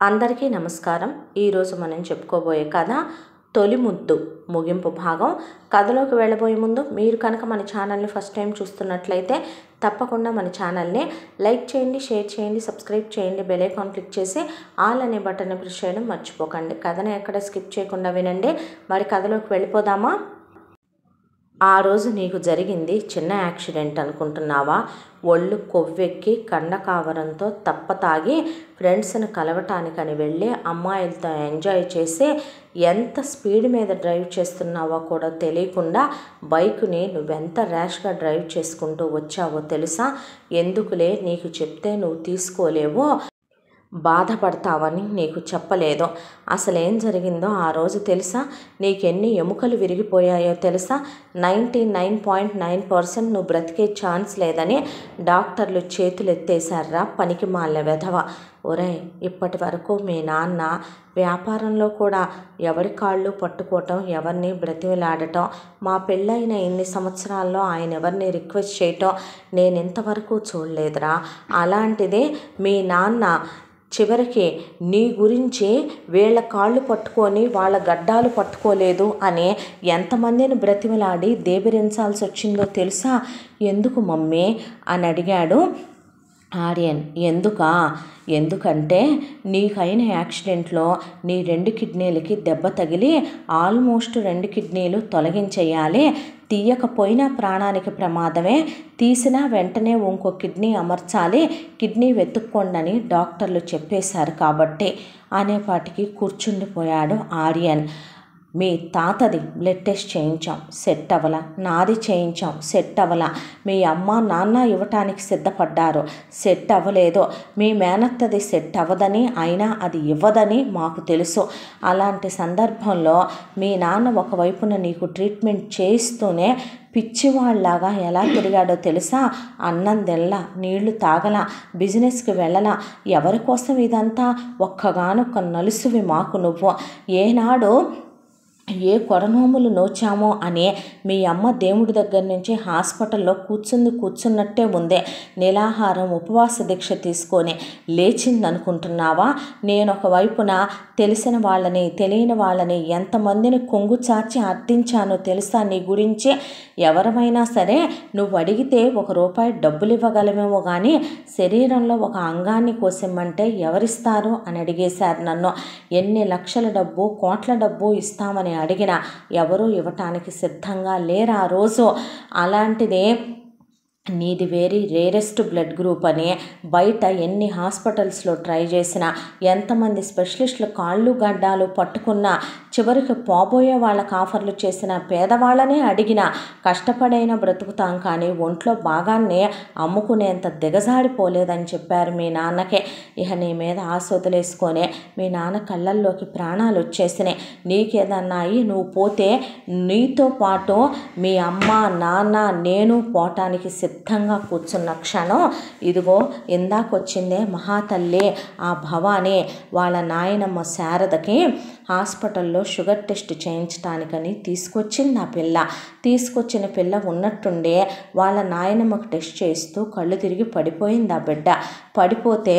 అందరికీ నమస్కారం ఈరోజు మనం చెప్పుకోబోయే కథ తొలి ముద్దు ముగింపు భాగం కథలోకి వెళ్ళబోయే ముందు మీరు కనుక మన ఛానల్ని ఫస్ట్ టైం చూస్తున్నట్లయితే తప్పకుండా మన ఛానల్ని లైక్ చేయండి షేర్ చేయండి సబ్స్క్రైబ్ చేయండి బెల్ ఐకాన్ క్లిక్ చేసి ఆల్ అనే బటన్ని ప్రెస్ చేయడం మర్చిపోకండి కథను ఎక్కడ స్కిప్ చేయకుండా వినండి మరి కథలోకి వెళ్ళిపోదామా ఆ రోజు నీకు జరిగింది చిన్న యాక్సిడెంట్ అనుకుంటున్నావా ఒళ్ళు కొవ్వెక్కి కండకావరంతో తప్ప తాగి ఫ్రెండ్స్ని కలవటానికని వెళ్ళి అమ్మాయిలతో ఎంజాయ్ చేసి ఎంత స్పీడ్ మీద డ్రైవ్ చేస్తున్నావో కూడా తెలియకుండా బైక్ని నువ్వెంత ర్యాష్గా డ్రైవ్ చేసుకుంటూ వచ్చావో తెలుసా ఎందుకులే నీకు చెప్తే నువ్వు తీసుకోలేవో బాధపడతావని నీకు చెప్పలేదు అసలేం జరిగిందో ఆ రోజు తెలుసా నీకెన్ని ఎముకలు విరిగిపోయాయో తెలుసా ninety nine point nine percent నువ్వు బ్రతికే ఛాన్స్ లేదని డాక్టర్లు చేతులు ఎత్తేశారా పనికి మాల వెధవ ఒరే ఇప్పటి వరకు మీ నాన్న వ్యాపారంలో కూడా ఎవరి కాళ్ళు పట్టుకోవటం ఎవరిని బ్రతిమిలాడటం మా పెళ్ళైన ఇన్ని సంవత్సరాల్లో ఆయన ఎవరిని రిక్వెస్ట్ చేయటం నేను ఇంతవరకు చూడలేదురా అలాంటిదే మీ నాన్న చివరికి నీ గురించి వీళ్ళ కాళ్ళు పట్టుకొని వాళ్ళ గడ్డాలు పట్టుకోలేదు అని ఎంతమందిని బ్రతిమలాడి దేబిరించాల్సి వచ్చిందో తెలుసా ఎందుకు మమ్మీ అని అడిగాడు ఆర్యన్ ఎందుకా ఎందుకంటే నీకైన యాక్సిడెంట్లో నీ రెండు కిడ్నీలకి దెబ్బ తగిలి ఆల్మోస్ట్ రెండు కిడ్నీలు తొలగించేయాలి తీయకపోయినా ప్రాణానికి ప్రమాదమే తీసినా వెంటనే ఇంకో కిడ్నీ అమర్చాలి కిడ్నీ వెతుక్కోండని డాక్టర్లు చెప్పేశారు కాబట్టి అనేపాటికి కూర్చుండిపోయాడు ఆర్యన్ మీ తాతది బ్లడ్ టెస్ట్ చేయించాం సెట్ అవ్వల నాది చేయించాం సెట్ అవ్వల మీ అమ్మ నాన్న ఇవ్వటానికి సిద్ధపడ్డారు సెట్ అవ్వలేదు మీ మేనత్తది సెట్ అవ్వదని అయినా అది ఇవ్వదని మాకు తెలుసు అలాంటి సందర్భంలో మీ నాన్న ఒకవైపున నీకు ట్రీట్మెంట్ చేయిస్తూనే పిచ్చివాళ్లాగా ఎలా తిరిగాడో తెలుసా అన్నం తెల్ల నీళ్లు తాగల బిజినెస్కి వెళ్ళలా ఎవరి కోసం ఇదంతా ఒక్కగానొక్క నలుసువి మాకు నువ్వు ఏనాడు ఏ కొరనోములు నోచామో అని మీ అమ్మ దేవుడి దగ్గర నుంచి హాస్పిటల్లో కూర్చుంది కూర్చున్నట్టే ఉందే నిలాహారం ఉపవాస దీక్ష తీసుకొని లేచింది అనుకుంటున్నావా నేను ఒకవైపున తెలిసిన వాళ్ళని తెలియని వాళ్ళని ఎంతమందిని కొంగు చాచి అర్థించానో తెలుసా నీ గురించి ఎవరమైనా సరే నువ్వు అడిగితే ఒక రూపాయి డబ్బులు ఇవ్వగలమేమో కానీ శరీరంలో ఒక అంగాన్ని కోసిమ్మంటే ఎవరిస్తారు అని అడిగేశారు నన్ను ఎన్ని లక్షల డబ్బు కోట్ల డబ్బు ఇస్తామని అడిగిన ఎవరూ ఇవ్వటానికి సిద్ధంగా లేరు ఆ రోజు అలాంటిదే నీది వెరీ రేరెస్ట్ బ్లడ్ గ్రూప్ అని బయట ఎన్ని హాస్పిటల్స్లో ట్రై చేసినా ఎంతమంది స్పెషలిస్టులు కాళ్ళు గడ్డాలు పట్టుకున్నా చివరికి పోబోయే వాళ్ళకి ఆఫర్లు చేసిన పేదవాళ్ళనే అడిగిన కష్టపడైనా బ్రతుకుతాం కానీ ఒంట్లో భాగాన్ని అమ్ముకునేంత దిగజాడిపోలేదని చెప్పారు మీ నాన్నకే ఇక నీ మీద ఆశ వదిలేసుకొని మీ నాన్న కళ్ళల్లోకి ప్రాణాలు వచ్చేసినాయి నీకేదన్నా అయ్యి నువ్వు పోతే నీతో పాటు మీ అమ్మ నాన్న నేను పోవటానికి సిద్ధంగా కూర్చున్న క్షణం ఇదిగో ఇందాకొచ్చిందే మహాతల్లి ఆ భవానీ వాళ్ళ నాయనమ్మ శారదకి హాస్పిటల్లో షుగర్ టెస్ట్ చేయించడానికని తీసుకొచ్చింది ఆ పిల్ల తీసుకొచ్చిన పిల్ల ఉన్నట్టుండే వాళ్ళ నాయనమ్మకు టెస్ట్ చేస్తూ కళ్ళు తిరిగి పడిపోయింది ఆ బిడ్డ పడిపోతే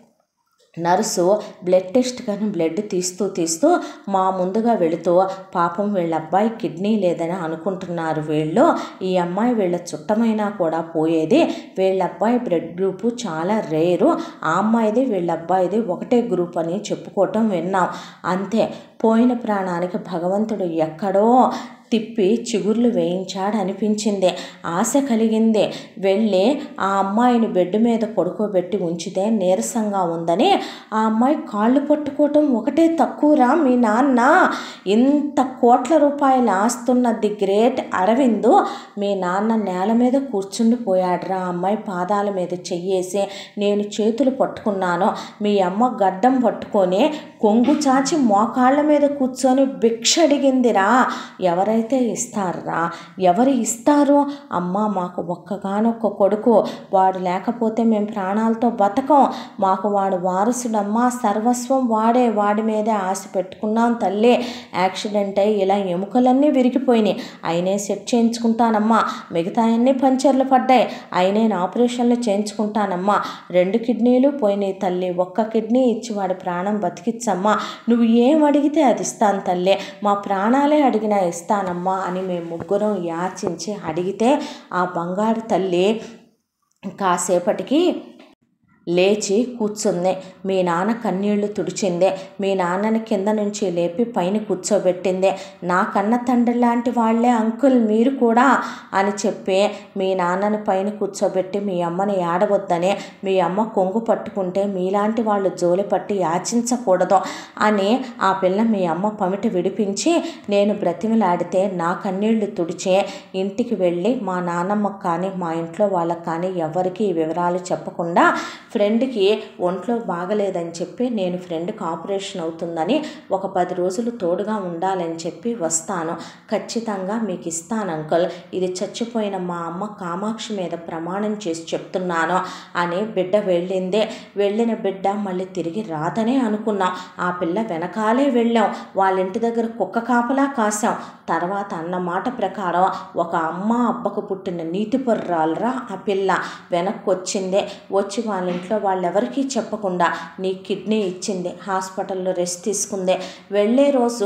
నర్సు బ్లడ్ టెస్ట్ కానీ బ్లడ్ తీస్తూ తీస్తూ మా ముందుగా వెళుతూ పాపం వీళ్ళ అబ్బాయి కిడ్నీ లేదని అనుకుంటున్నారు వీళ్ళు ఈ అమ్మాయి వీళ్ళ చుట్టమైనా కూడా పోయేది వీళ్ళ అబ్బాయి బ్లడ్ గ్రూపు చాలా రేరు ఆ అమ్మాయిది వీళ్ళ అబ్బాయిది ఒకటే గ్రూప్ అని చెప్పుకోవటం విన్నాం అంతే పోయిన ప్రాణానికి భగవంతుడు ఎక్కడో తిప్పి చిగుర్లు వేయించాడు అనిపించింది ఆశ కలిగింది వెళ్ళి ఆ అమ్మాయిని బెడ్ మీద పడుకోబెట్టి ఉంచితే నీరసంగా ఉందని ఆ అమ్మాయి కాళ్ళు పట్టుకోవటం ఒకటే తక్కువరా మీ నాన్న ఇంత కోట్ల రూపాయలు ఆస్తున్న ది గ్రేట్ అరవిందు మీ నాన్న నేల మీద కూర్చుండిపోయాడురా ఆ అమ్మాయి పాదాల మీద చెయ్యేసి నేను చేతులు పట్టుకున్నాను మీ అమ్మ గడ్డం పట్టుకొని కొంగు చాచి మోకాళ్ళ మీద కూర్చొని భిక్ష అడిగిందిరా ఎవరైతే ఎవరైతే ఇస్తారా ఎవరు ఇస్తారు అమ్మ మాకు ఒక్కగానొక్క కొడుకు వాడు లేకపోతే మేము ప్రాణాలతో బతకం మాకు వాడు వారసుడమ్మా సర్వస్వం వాడే వాడి మీదే ఆశ పెట్టుకున్నాం తల్లి యాక్సిడెంట్ అయ్యి ఇలా ఎముకలన్నీ విరిగిపోయినాయి అయినే సెట్ చేయించుకుంటానమ్మా మిగతా అన్నీ పంచర్లు పడ్డాయి అయినే ఆపరేషన్లు చేయించుకుంటానమ్మా రెండు కిడ్నీలు పోయినాయి తల్లి ఒక్క కిడ్నీ ఇచ్చి వాడి ప్రాణం బతికిచ్చమ్మా నువ్వు ఏం అడిగితే అది ఇస్తాను తల్లి మా ప్రాణాలే అడిగినా ఇస్తానమ్మా అని మేము ముగ్గురం యాచించి అడిగితే ఆ బంగారు తల్లి కాసేపటికి లేచి కూర్చుంది మీ నాన్న కన్నీళ్లు తుడిచిందే మీ నాన్నని కింద నుంచి లేపి పైన కూర్చోబెట్టిందే నా కన్న తండ్రి లాంటి వాళ్ళే అంకుల్ మీరు కూడా అని చెప్పి మీ నాన్నని పైన కూర్చోబెట్టి మీ అమ్మని ఏడవద్దని మీ అమ్మ కొంగు పట్టుకుంటే మీలాంటి వాళ్ళు జోలి పట్టి యాచించకూడదు అని ఆ పిల్ల మీ అమ్మ పమిట విడిపించి నేను బ్రతిమలాడితే నా కన్నీళ్లు తుడిచే ఇంటికి వెళ్ళి మా నాన్నమ్మకు కానీ మా ఇంట్లో వాళ్ళకి కానీ ఎవరికి ఈ వివరాలు చెప్పకుండా ఫ్రెండ్కి ఒంట్లో బాగలేదని చెప్పి నేను ఫ్రెండ్కి ఆపరేషన్ అవుతుందని ఒక పది రోజులు తోడుగా ఉండాలని చెప్పి వస్తాను ఖచ్చితంగా మీకు ఇస్తాను అంకుల్ ఇది చచ్చిపోయిన మా అమ్మ కామాక్షి మీద ప్రమాణం చేసి చెప్తున్నాను అని బిడ్డ వెళ్ళిందే వెళ్ళిన బిడ్డ మళ్ళీ తిరిగి రాదనే అనుకున్నాం ఆ పిల్ల వెనకాలే వెళ్ళాం వాళ్ళ ఇంటి దగ్గర కుక్క కాపలా కాసాం తర్వాత అన్న మాట ప్రకారం ఒక అమ్మ అబ్బకు పుట్టిన నీతి పొర్రాలరా ఆ పిల్ల వెనక్కి వచ్చిందే వచ్చి వాళ్ళ ఇంట్లో వాళ్ళెవరికీ చెప్పకుండా నీ కిడ్నీ ఇచ్చింది హాస్పిటల్లో రెస్ట్ తీసుకుందే వెళ్ళే రోజు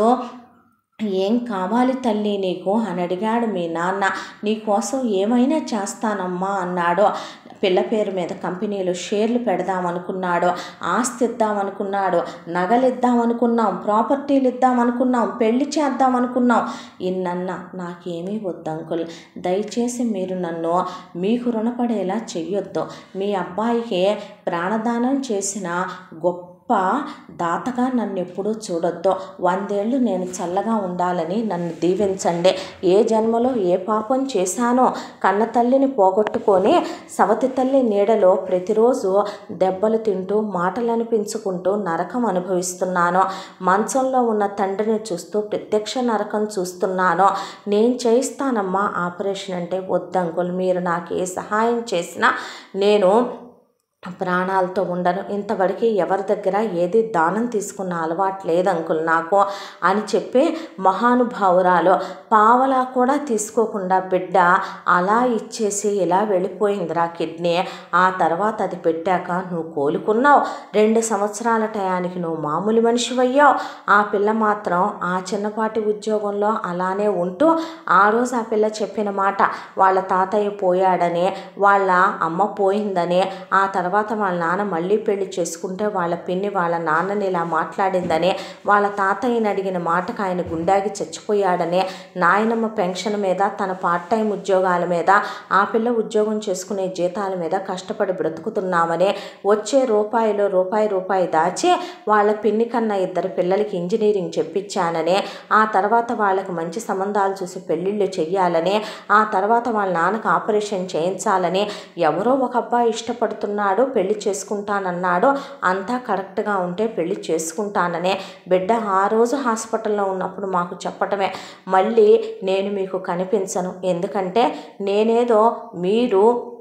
ఏం కావాలి తల్లి నీకు అని అడిగాడు మీ నాన్న నీకోసం ఏమైనా చేస్తానమ్మా అన్నాడు పిల్ల పేరు మీద కంపెనీలో షేర్లు పెడదామనుకున్నాడు ఆస్తి ఇద్దామనుకున్నాడు నగలు ఇద్దామనుకున్నాం ప్రాపర్టీలు ఇద్దామనుకున్నాం పెళ్లి చేద్దామనుకున్నాం ఇన్నన్నా నాకేమీ వద్దు అంకుల్ దయచేసి మీరు నన్ను మీకు రుణపడేలా చెయ్యొద్దు మీ అబ్బాయికి ప్రాణదానం చేసిన గొప్ప గొప్ప దాతగా నన్ను ఎప్పుడూ చూడొద్దు వందేళ్ళు నేను చల్లగా ఉండాలని నన్ను దీవించండి ఏ జన్మలో ఏ పాపం చేశానో కన్న తల్లిని పోగొట్టుకొని సవతి తల్లి నీడలో ప్రతిరోజు దెబ్బలు తింటూ మాటలు అనిపించుకుంటూ నరకం అనుభవిస్తున్నాను మంచంలో ఉన్న తండ్రిని చూస్తూ ప్రత్యక్ష నరకం చూస్తున్నాను నేను చేయిస్తానమ్మా ఆపరేషన్ అంటే వద్దంకుల్ మీరు నాకు ఏ సహాయం చేసినా నేను ప్రాణాలతో ఉండను ఇంతవరకు ఎవరి దగ్గర ఏది దానం తీసుకున్న అలవాటు లేదు అంకుల్ నాకు అని చెప్పి మహానుభావురాలు పావలా కూడా తీసుకోకుండా బిడ్డ అలా ఇచ్చేసి ఇలా వెళ్ళిపోయిందిరా కిడ్నీ ఆ తర్వాత అది పెట్టాక నువ్వు కోలుకున్నావు రెండు సంవత్సరాల టయానికి నువ్వు మామూలు మనిషివయ్యావు ఆ పిల్ల మాత్రం ఆ చిన్నపాటి ఉద్యోగంలో అలానే ఉంటూ ఆ రోజు ఆ పిల్ల చెప్పిన మాట వాళ్ళ తాతయ్య పోయాడని వాళ్ళ అమ్మ పోయిందని ఆ తర్వాత వాళ్ళ నాన్న మళ్ళీ పెళ్లి చేసుకుంటే వాళ్ళ పిన్ని వాళ్ళ నాన్నని ఇలా మాట్లాడిందని వాళ్ళ తాతయ్యని అడిగిన మాటకు ఆయన గుండాగి చచ్చిపోయాడని నాయనమ్మ పెన్షన్ మీద తన పార్ట్ టైం ఉద్యోగాల మీద ఆ పిల్ల ఉద్యోగం చేసుకునే జీతాల మీద కష్టపడి బ్రతుకుతున్నామని వచ్చే రూపాయిలో రూపాయి రూపాయి దాచి వాళ్ళ పిన్ని కన్నా ఇద్దరు పిల్లలకి ఇంజనీరింగ్ చెప్పించానని ఆ తర్వాత వాళ్ళకి మంచి సంబంధాలు చూసి పెళ్ళిళ్ళు చెయ్యాలని ఆ తర్వాత వాళ్ళ నాన్నకు ఆపరేషన్ చేయించాలని ఎవరో ఒక అబ్బాయి ఇష్టపడుతున్నాడు పెళ్లి చేసుకుంటానన్నాడు అంతా కరెక్ట్గా ఉంటే పెళ్లి చేసుకుంటాననే బిడ్డ ఆ రోజు హాస్పిటల్లో ఉన్నప్పుడు మాకు చెప్పటమే మళ్ళీ నేను మీకు కనిపించను ఎందుకంటే నేనేదో మీరు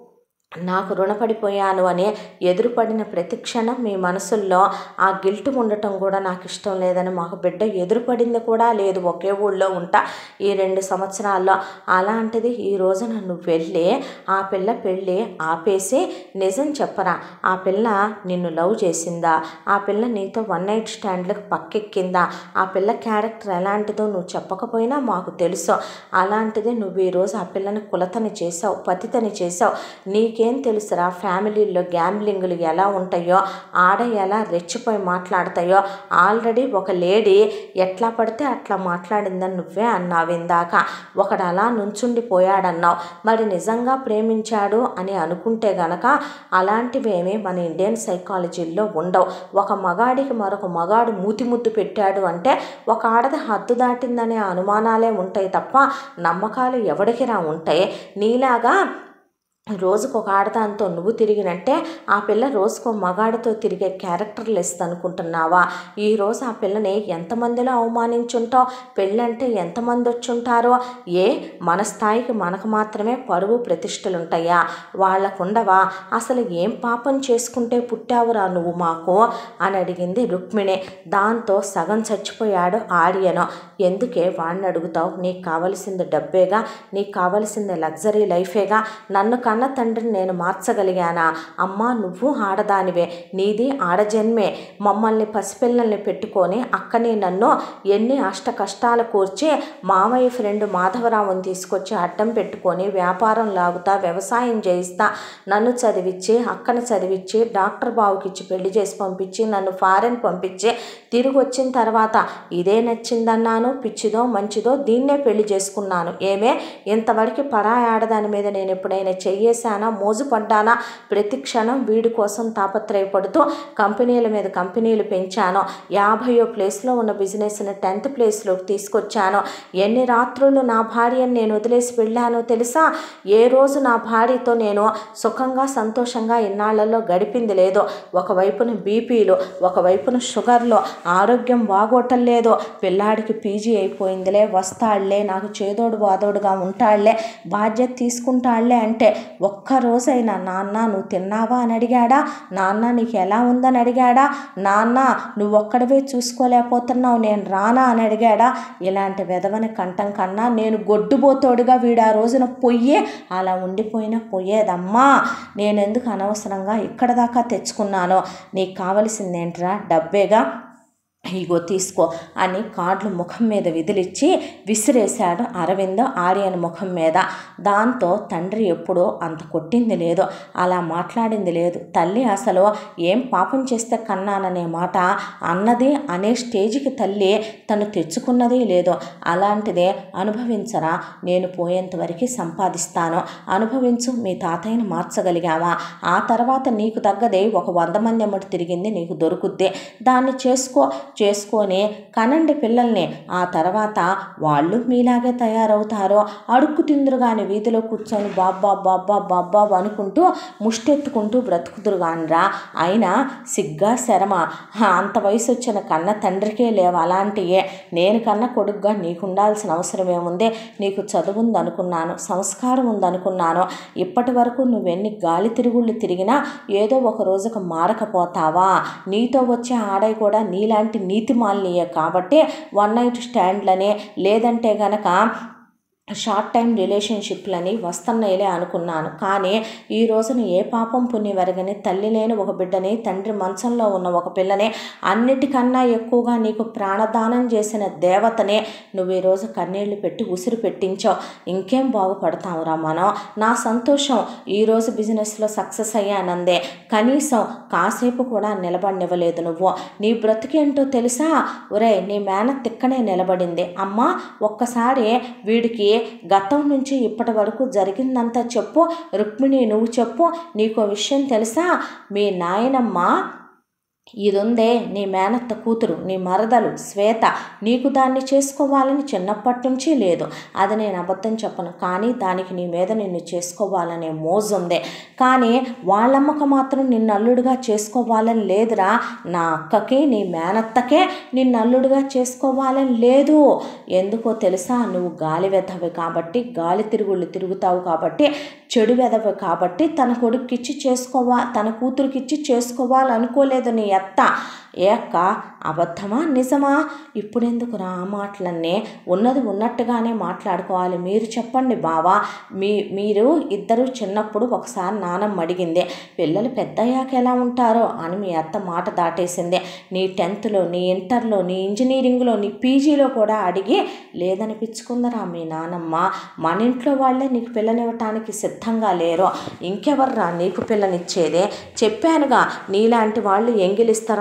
నాకు రుణపడిపోయాను అని ఎదురుపడిన ప్రతి క్షణం మీ మనసుల్లో ఆ గిల్ట్ ఉండటం కూడా నాకు ఇష్టం లేదని మాకు బిడ్డ ఎదురుపడింది కూడా లేదు ఒకే ఊళ్ళో ఉంటా ఈ రెండు సంవత్సరాల్లో అలాంటిది ఈ రోజున నువ్వు వెళ్ళి ఆ పిల్ల పెళ్ళి ఆపేసి నిజం చెప్పరా ఆ పిల్ల నిన్ను లవ్ చేసిందా ఆ పిల్ల నీతో వన్ నైట్ స్టాండ్లకు పక్కెక్కిందా ఆ పిల్ల క్యారెక్టర్ ఎలాంటిదో నువ్వు చెప్పకపోయినా మాకు తెలుసు అలాంటిది నువ్వు ఈరోజు ఆ పిల్లని కులతని చేసావు పతితని చేసావు నీకేం తెలుసురా ఫ్యామిలీల్లో గ్యాంబ్లింగులు ఎలా ఉంటాయో ఆడ ఎలా రెచ్చిపోయి మాట్లాడతాయో ఆల్రెడీ ఒక లేడీ ఎట్లా పడితే అట్లా మాట్లాడిందని నువ్వే అన్నావు ఇందాక ఒకడు అలా నుంచుండిపోయాడన్నావు మరి నిజంగా ప్రేమించాడు అని అనుకుంటే గనక అలాంటివేమీ మన ఇండియన్ సైకాలజీలో ఉండవు ఒక మగాడికి మరొక మగాడు మూతి ముద్దు పెట్టాడు అంటే ఒక ఆడది హద్దు దాటిందనే అనుమానాలే ఉంటాయి తప్ప నమ్మకాలు ఎవడికి రా ఉంటాయి నీలాగా రోజుకు ఒక ఆడదాంతో నువ్వు తిరిగినట్టే ఆ పిల్ల రోజుకో మగాడితో తిరిగే క్యారెక్టర్ లెస్ అనుకుంటున్నావా ఈరోజు ఆ పిల్లని ఎంతమందిలో అవమానించుంటావు పెళ్ళంటే ఎంతమంది వచ్చుంటారో ఏ మన స్థాయికి మనకు మాత్రమే పరువు ప్రతిష్టలు ఉంటాయా వాళ్ళకుండవా అసలు ఏం పాపం చేసుకుంటే పుట్టావురా నువ్వు మాకు అని అడిగింది రుక్మిణి దాంతో సగం చచ్చిపోయాడు ఆడియను ఎందుకే వాడిని అడుగుతావు నీకు కావలసింది డబ్బేగా నీకు కావలసింది లగ్జరీ లైఫేగా నన్ను కన్న తండ్రిని నేను మార్చగలిగానా అమ్మా నువ్వు ఆడదానివే నీది ఆడజన్మే మమ్మల్ని పసిపిల్లల్ని పెట్టుకొని అక్కని నన్ను ఎన్ని అష్ట కష్టాలు కూర్చి మామయ్య ఫ్రెండ్ మాధవరావుని తీసుకొచ్చి అడ్డం పెట్టుకొని వ్యాపారం లాగుతా వ్యవసాయం చేయిస్తా నన్ను చదివించి అక్కని చదివించి డాక్టర్ బావుకి ఇచ్చి పెళ్లి చేసి పంపించి నన్ను ఫారెన్ పంపించి తిరిగి వచ్చిన తర్వాత ఇదే నచ్చిందన్నాను పిచ్చిదో మంచిదో దీన్నే పెళ్లి చేసుకున్నాను ఏమే ఇంతవరకు పరాయి ఆడదాని మీద నేను ఎప్పుడైనా చెయ్యేశానా మోజుపడ్డానా ప్రతి క్షణం వీడి కోసం తాపత్రయపడుతూ కంపెనీల మీద కంపెనీలు పెంచాను యాభయో ప్లేస్లో ఉన్న బిజినెస్ని టెన్త్ ప్లేస్లోకి తీసుకొచ్చాను ఎన్ని రాత్రులు నా భార్యను నేను వదిలేసి వెళ్ళానో తెలుసా ఏ రోజు నా భార్యతో నేను సుఖంగా సంతోషంగా ఇన్నాళ్లలో గడిపింది లేదో ఒకవైపున బీపీలు ఒకవైపున షుగర్లో ఆరోగ్యం బాగోటం లేదో పిల్లాడికి పీజీ అయిపోయిందిలే వస్తాడులే నాకు చేదోడు వాదోడుగా ఉంటాడులే బాధ్యత తీసుకుంటాడులే అంటే ఒక్క రోజైనా నాన్న నువ్వు తిన్నావా అని అడిగాడా నాన్న నీకు ఎలా ఉందని అడిగాడా నాన్న నువ్వు ఒక్కడవే చూసుకోలేకపోతున్నావు నేను రానా అని అడిగాడా ఇలాంటి వెధవని కంఠం కన్నా నేను గొడ్డుబోతోడుగా వీడు ఆ రోజున పొయ్యే అలా ఉండిపోయినా పోయేదమ్మా నేను ఎందుకు అనవసరంగా ఇక్కడ దాకా తెచ్చుకున్నానో నీకు కావలసింది ఏంట్రా డబ్బేగా ఇగో తీసుకో అని కార్డులు ముఖం మీద విదిలిచ్చి విసిరేశాడు అరవింద్ ఆర్యన్ ముఖం మీద దాంతో తండ్రి ఎప్పుడో అంత కొట్టింది లేదు అలా మాట్లాడింది లేదు తల్లి అసలు ఏం పాపం చేస్తే కన్నాననే మాట అన్నది అనే స్టేజ్కి తల్లి తను తెచ్చుకున్నది లేదో అలాంటిదే అనుభవించరా నేను పోయేంత వరకు సంపాదిస్తాను అనుభవించు మీ తాతయ్యను మార్చగలిగావా ఆ తర్వాత నీకు తగ్గదే ఒక వంద మంది అమ్మటి తిరిగింది నీకు దొరుకుద్ది దాన్ని చేసుకో చేసుకొని కనండి పిల్లల్ని ఆ తర్వాత వాళ్ళు మీలాగే తయారవుతారో అడుక్కు తిందురు కానీ వీధిలో కూర్చొని బాబ్బా బాబ్బా బాబ్బా అనుకుంటూ ముష్టెత్తుకుంటూ బ్రతుకుదురు కానిరా అయినా సిగ్గా శరమ హా, అంత వయసు వచ్చిన కన్న తండ్రికే లేవు అలాంటియే నేను కన్న కొడుగ్గా నీకు ఉండాల్సిన అవసరం ఏముంది నీకు చదువు ఉందనుకున్నాను సంస్కారం ఉందనుకున్నాను ఇప్పటి వరకు నువ్వెన్ని గాలి తిరుగుళ్ళు తిరిగినా ఏదో ఒక రోజుకు మారకపోతావా నీతో వచ్చే ఆడై కూడా నీలాంటి నీతిమాలినయే కాబట్టి వన్ నైట్ స్టాండ్లని లేదంటే గనక షార్ట్ టైం రిలేషన్షిప్లని వస్తున్నాయిలే అనుకున్నాను కానీ ఈ రోజున ఏ పాపం పుణ్యవరగని తల్లి లేని ఒక బిడ్డని తండ్రి మంచంలో ఉన్న ఒక పిల్లని అన్నిటికన్నా ఎక్కువగా నీకు ప్రాణదానం చేసిన దేవతనే నువ్వు ఈ రోజు కన్నీళ్లు పెట్టి ఉసిరి పెట్టించావు ఇంకేం బాగుపడతావురా మనం నా సంతోషం ఈరోజు బిజినెస్లో సక్సెస్ అయ్యానందే కనీసం కాసేపు కూడా నిలబడినివ్వలేదు నువ్వు నీ బ్రతికేంటో తెలుసా ఒరే నీ మేనత్ ఇక్కడే నిలబడింది అమ్మా ఒక్కసారి వీడికి గతం నుంచి ఇప్పటి వరకు జరిగిందంతా చెప్పు రుక్మిణి నువ్వు చెప్పు నీకో విషయం తెలుసా మీ నాయనమ్మ ఇదుందే నీ మేనత్త కూతురు నీ మరదలు శ్వేత నీకు దాన్ని చేసుకోవాలని చిన్నప్పటి నుంచి లేదు అది నేను అబద్ధం చెప్పను కానీ దానికి నీ మీద నిన్ను చేసుకోవాలనే మోజుందే కానీ వాళ్ళమ్మక మాత్రం నిన్ను అల్లుడుగా చేసుకోవాలని లేదురా నా అక్కకి నీ మేనత్తకే నిన్ను అల్లుడుగా చేసుకోవాలని లేదు ఎందుకో తెలుసా నువ్వు గాలి వెధవి కాబట్టి గాలి తిరుగుళ్ళు తిరుగుతావు కాబట్టి చెడు వెధవి కాబట్టి తన కొడుక్కిచ్చి చేసుకోవా తన కూతురికిచ్చి చేసుకోవాలనుకోలేదు నీ అత్త ఏ అక్క అబద్ధమా నిజమా ఇప్పుడెందుకు రా ఆ మాటలన్నీ ఉన్నది ఉన్నట్టుగానే మాట్లాడుకోవాలి మీరు చెప్పండి బావా మీ మీరు ఇద్దరు చిన్నప్పుడు ఒకసారి నానమ్మ అడిగింది పిల్లలు పెద్దయ్యాక ఎలా ఉంటారో అని మీ అత్త మాట దాటేసింది నీ టెన్త్లో నీ ఇంటర్లో నీ ఇంజనీరింగ్లో నీ పీజీలో కూడా అడిగి లేదనిపించుకుందరా మీ నానమ్మ మన ఇంట్లో వాళ్ళే నీకు పిల్లనివ్వటానికి సిద్ధంగా లేరు ఇంకెవర్రా నీకు పిల్లనిచ్చేదే చెప్పానుగా నీలాంటి వాళ్ళు ఎంగిలిస్తరాకుల్లాగా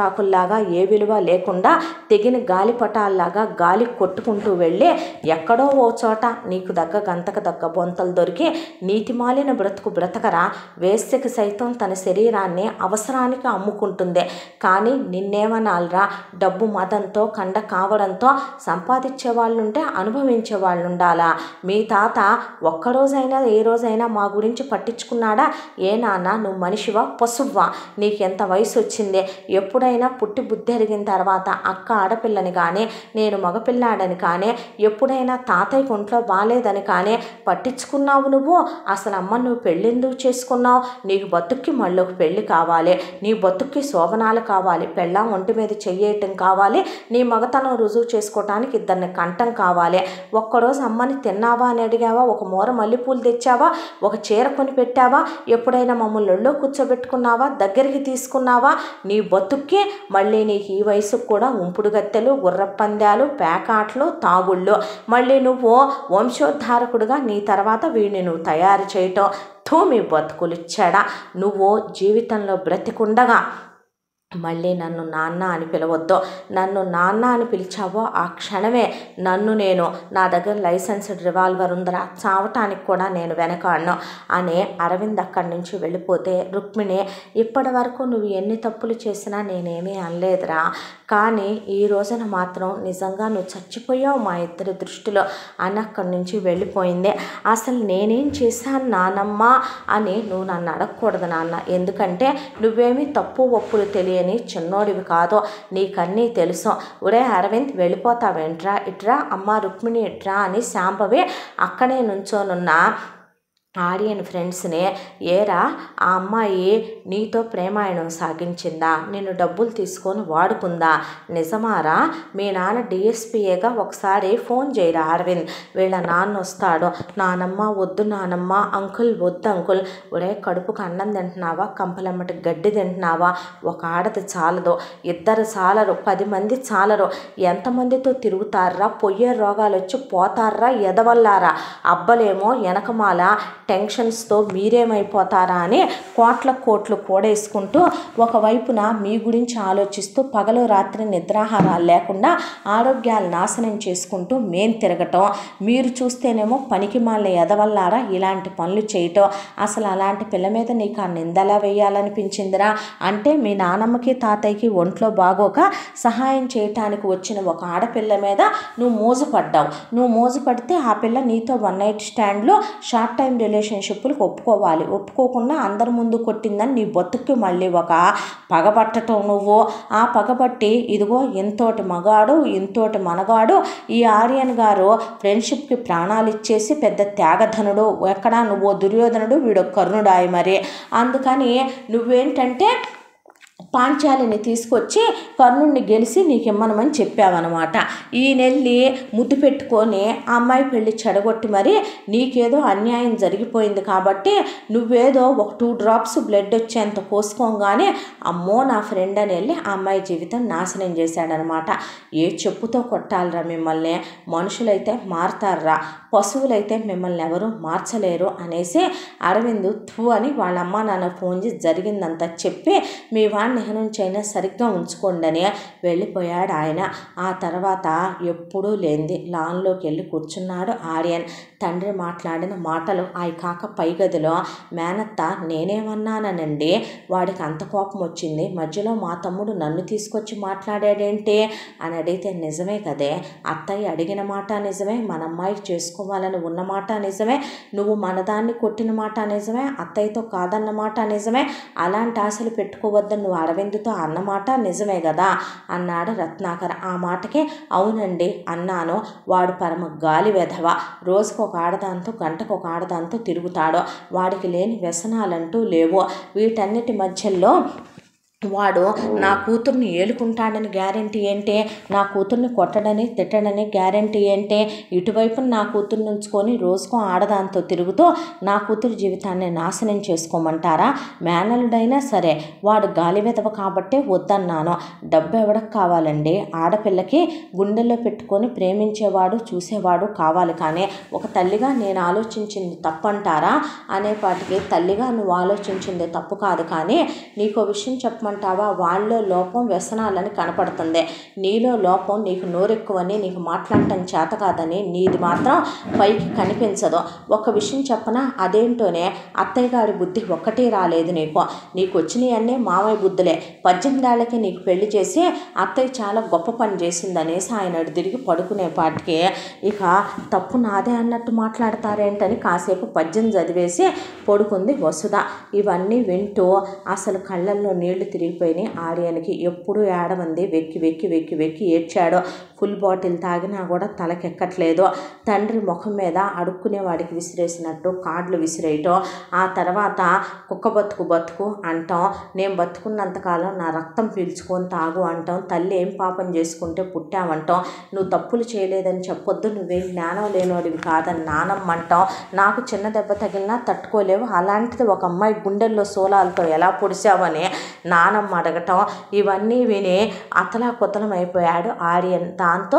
మనుషుల్లాగా ఏ విలువ లేకుండా తెగిన గాలిపటాల్లాగా గాలి కొట్టుకుంటూ వెళ్ళి ఎక్కడో ఓ చోట నీకు దగ్గ గంతకు దగ్గ బొంతలు దొరికి నీతిమాలిన బ్రతుకు బ్రతకరా వేశ్యకి సైతం తన శరీరాన్ని అవసరానికి అమ్ముకుంటుంది కానీ నిన్నేమనాలరా డబ్బు మదంతో కండ కావడంతో సంపాదించే వాళ్ళు ఉంటే అనుభవించే వాళ్ళు ఉండాలా మీ తాత ఒక్కరోజైనా ఏ రోజైనా మా గురించి పట్టించుకున్నాడా ఏ నాన్న నువ్వు మనిషివా పశువ్వా నీకెంత వయసు వచ్చిందే ఎప్పుడైనా పుట్టి బుద్ధి ఎరిగిన తర్వాత అక్క ఆడపిల్లని కానీ నేను మగపిల్లాడని కానీ ఎప్పుడైనా తాతయ్యకి ఒంట్లో బాగాలేదని కానీ పట్టించుకున్నావు నువ్వు అసలు అమ్మ నువ్వు పెళ్ళెందుకు చేసుకున్నావు నీకు బతుక్కి మళ్ళీ ఒక పెళ్ళి కావాలి నీ బతుక్కి శోభనాలు కావాలి పెళ్ళాం ఒంటి మీద చెయ్యటం కావాలి నీ మగతనం రుజువు చేసుకోవటానికి ఇద్దరిని కంఠం కావాలి ఒక్కరోజు అమ్మని తిన్నావా అని అడిగావా ఒక మూర మల్లెపూలు తెచ్చావా ఒక చీర కొని పెట్టావా ఎప్పుడైనా మమ్మల్ని ఒళ్ళో కూర్చోబెట్టుకున్నావా దగ్గరికి తీసుకున్నావా నీ బతుక్కి మళ్ళీ నీకు ఈ వయసుకు కూడా ఉంపుడు గత్తెలు గుర్రపందాలు పేకాట్లు తాగుళ్ళు మళ్ళీ నువ్వు వంశోద్ధారకుడుగా నీ తర్వాత వీడిని నువ్వు తయారు చేయటం తో మీ బతుకులు ఇచ్చాడా నువ్వు జీవితంలో బ్రతికుండగా మళ్ళీ నన్ను నాన్న అని పిలవద్దు నన్ను నాన్న అని పిలిచావో ఆ క్షణమే నన్ను నేను నా దగ్గర లైసెన్స్డ్ రివాల్వర్ ఉందరా చావటానికి కూడా నేను వెనకాడను అని అరవింద్ అక్కడి నుంచి వెళ్ళిపోతే రుక్మిణి ఇప్పటి వరకు నువ్వు ఎన్ని తప్పులు చేసినా నేనేమీ అనలేదురా కానీ ఈ రోజున మాత్రం నిజంగా నువ్వు చచ్చిపోయావు మా ఇద్దరి దృష్టిలో అని అక్కడి నుంచి వెళ్ళిపోయింది అసలు నేనేం చేశాను నానమ్మ అని నువ్వు నన్ను అడగకూడదు నాన్న ఎందుకంటే నువ్వేమీ తప్పు ఒప్పులు తెలియని చిన్నోడివి కాదు నీకన్నీ తెలుసు ఒరే అరవింద్ వెళ్ళిపోతావేంట్రా ఇట్రా అమ్మ రుక్మిణి ఇట్రా అని శాంభవి అక్కడే నుంచోనున్న ఆడియన్ ఫ్రెండ్స్ని ఏరా ఆ అమ్మాయి నీతో ప్రేమాయణం సాగించిందా నిన్ను డబ్బులు తీసుకొని వాడుకుందా నిజమారా మీ నాన్న డిఎస్పీఏగా ఒకసారి ఫోన్ చేయరా అరవింద్ వీళ్ళ నాన్న వస్తాడు నానమ్మ వద్దు నానమ్మ అంకుల్ వద్దు అంకుల్ ఒరే కడుపుకు అన్నం తింటున్నావా కంపలమ్మటి గడ్డి తింటున్నావా ఒక ఆడది చాలదు ఇద్దరు చాలరు పది మంది చాలరు ఎంతమందితో తిరుగుతారా పొయ్యే రోగాలు వచ్చి పోతారా ఎదవల్లారా అబ్బలేమో వెనకమాల టెన్షన్స్తో మీరేమైపోతారా అని కోట్ల కోట్లు కూడేసుకుంటూ ఒకవైపున మీ గురించి ఆలోచిస్తూ పగలు రాత్రి నిద్రాహారాలు లేకుండా ఆరోగ్యాలు నాశనం చేసుకుంటూ మేం తిరగటం మీరు చూస్తేనేమో పనికి మాలిన ఎదవల్లారా ఇలాంటి పనులు చేయటం అసలు అలాంటి పిల్ల మీద నీకు ఆ నిందలా వేయాలనిపించిందిరా అంటే మీ నానమ్మకి తాతయ్యకి ఒంట్లో బాగోక సహాయం చేయటానికి వచ్చిన ఒక ఆడపిల్ల మీద నువ్వు మోజుపడ్డావు నువ్వు మోజుపడితే ఆ పిల్ల నీతో వన్ నైట్ స్టాండ్లో షార్ట్ టైం రిలేషన్షిప్లకు ఒప్పుకోవాలి ఒప్పుకోకుండా అందరి ముందు కొట్టిందని నీ బతుక్కి మళ్ళీ ఒక పగబట్టటం నువ్వు ఆ పగబట్టి ఇదిగో ఇంతోటి మగాడు ఇంతోటి మనగాడు ఈ ఆర్యన్ గారు ఫ్రెండ్షిప్కి ప్రాణాలు ఇచ్చేసి పెద్ద త్యాగధనుడు ఎక్కడా నువ్వు దుర్యోధనుడు వీడు కర్ణుడాయి మరి అందుకని నువ్వేంటంటే పాంచాలిని తీసుకొచ్చి కర్ణుడిని గెలిచి నీకు ఇమ్మనమని చెప్పావన్నమాట ఈ నెల్లి ముద్దు పెట్టుకొని ఆ అమ్మాయి పెళ్ళి చెడగొట్టి మరి నీకేదో అన్యాయం జరిగిపోయింది కాబట్టి నువ్వేదో ఒక టూ డ్రాప్స్ బ్లడ్ వచ్చేంత పోసుకోగానే అమ్మో నా ఫ్రెండ్ అని వెళ్ళి ఆ అమ్మాయి జీవితం నాశనం చేశాడనమాట ఏ చెప్పుతో కొట్టాలరా మిమ్మల్ని మనుషులైతే మారతారా పశువులైతే మిమ్మల్ని ఎవరు మార్చలేరు అనేసి అరవింద్ థూ అని వాళ్ళ అమ్మ నాన్న ఫోన్ చేసి జరిగిందంతా చెప్పి మీ వాడిని ఇహ నుంచి అయినా సరిగ్గా ఉంచుకోండి అని వెళ్ళిపోయాడు ఆయన ఆ తర్వాత ఎప్పుడూ లేనిది లాన్లోకి వెళ్ళి కూర్చున్నాడు ఆర్యన్ తండ్రి మాట్లాడిన మాటలు అవి కాక పై గదిలో మేనత్త నేనేమన్నానండి వాడికి అంత కోపం వచ్చింది మధ్యలో మా తమ్ముడు నన్ను తీసుకొచ్చి మాట్లాడాడేంటి అని అడిగితే నిజమే కదే అత్తయ్య అడిగిన మాట నిజమే మన అమ్మాయికి చేసుకోవాలని ఉన్న మాట నిజమే నువ్వు మనదాన్ని కొట్టిన మాట నిజమే అత్తయ్యతో కాదన్న మాట నిజమే అలాంటి ఆశలు పెట్టుకోవద్దని నువ్వు అరవిందుతో అన్నమాట నిజమే కదా అన్నాడు రత్నాకర్ ఆ మాటకి అవునండి అన్నాను వాడు పరమ గాలి వెధవ రోజుకు ఒక ఆడదాంతో గంటకు ఒక ఆడదాంతో తిరుగుతాడు వాడికి లేని వ్యసనాలంటూ లేవు వీటన్నిటి మధ్యలో వాడు నా కూతుర్ని ఏలుకుంటాడని గ్యారంటీ ఏంటి నా కూతుర్ని కొట్టడని తిట్టడని గ్యారంటీ ఏంటి ఇటువైపు నా కూతుర్ని ఉంచుకొని రోజుకో ఆడదాంతో తిరుగుతూ నా కూతురు జీవితాన్ని నాశనం చేసుకోమంటారా మేనలుడైనా సరే వాడు గాలి వెదవ కాబట్టే వద్దన్నాను డబ్బు ఎవడకు కావాలండి ఆడపిల్లకి గుండెల్లో పెట్టుకొని ప్రేమించేవాడు చూసేవాడు కావాలి కానీ ఒక తల్లిగా నేను ఆలోచించింది తప్పంటారా అనేపాటికి తల్లిగా నువ్వు ఆలోచించింది తప్పు కాదు కానీ నీకు విషయం చెప్పమంటే ఏమంటావా వాళ్ళలో లోపం వ్యసనాలని కనపడుతుంది నీలో లోపం నీకు నోరెక్కువని నీకు మాట్లాడటం చేత కాదని నీది మాత్రం పైకి కనిపించదు ఒక విషయం చెప్పనా అదేంటోనే అత్తయ్య గారి బుద్ధి ఒక్కటే రాలేదు నీకు నీకు వచ్చినవన్నీ మామయ్య బుద్ధులే పద్దెనిమిదేళ్ళకి నీకు పెళ్లి చేసి అత్తయ్య చాలా గొప్ప పని చేసిందనేసి ఆయన అటు తిరిగి పడుకునే పాటికి ఇక తప్పు నాదే అన్నట్టు మాట్లాడతారేంటని కాసేపు పద్యం చదివేసి పడుకుంది వసుధ ఇవన్నీ వింటూ అసలు కళ్ళల్లో నీళ్లు తిరిగిపోయినాయి ఆర్యనికి ఎప్పుడు ఏడమంది వెక్కి వెక్కి వెక్కి వెక్కి ఏడ్చాడో ఫుల్ బాటిల్ తాగినా కూడా తలకెక్కట్లేదు తండ్రి ముఖం మీద అడుక్కునే వాడికి విసిరేసినట్టు కార్డులు విసిరేయటం ఆ తర్వాత కుక్క బతుకు బతుకు అంటాం నేను బతుకున్నంతకాలం నా రక్తం పీల్చుకొని తాగు అంటాం తల్లి ఏం పాపం చేసుకుంటే పుట్టామంటాం నువ్వు తప్పులు చేయలేదని చెప్పొద్దు నువ్వేం జ్ఞానం లేనివాడివి కాదని నానమ్మంటాం నాకు చిన్న దెబ్బ తగిలినా తట్టుకోలేవు అలాంటిది ఒక అమ్మాయి గుండెల్లో సోలాలతో ఎలా పొడిచావని నానమ్మ అడగటం ఇవన్నీ విని అతలా కుతలం అయిపోయాడు ఆర్యన్ దాంతో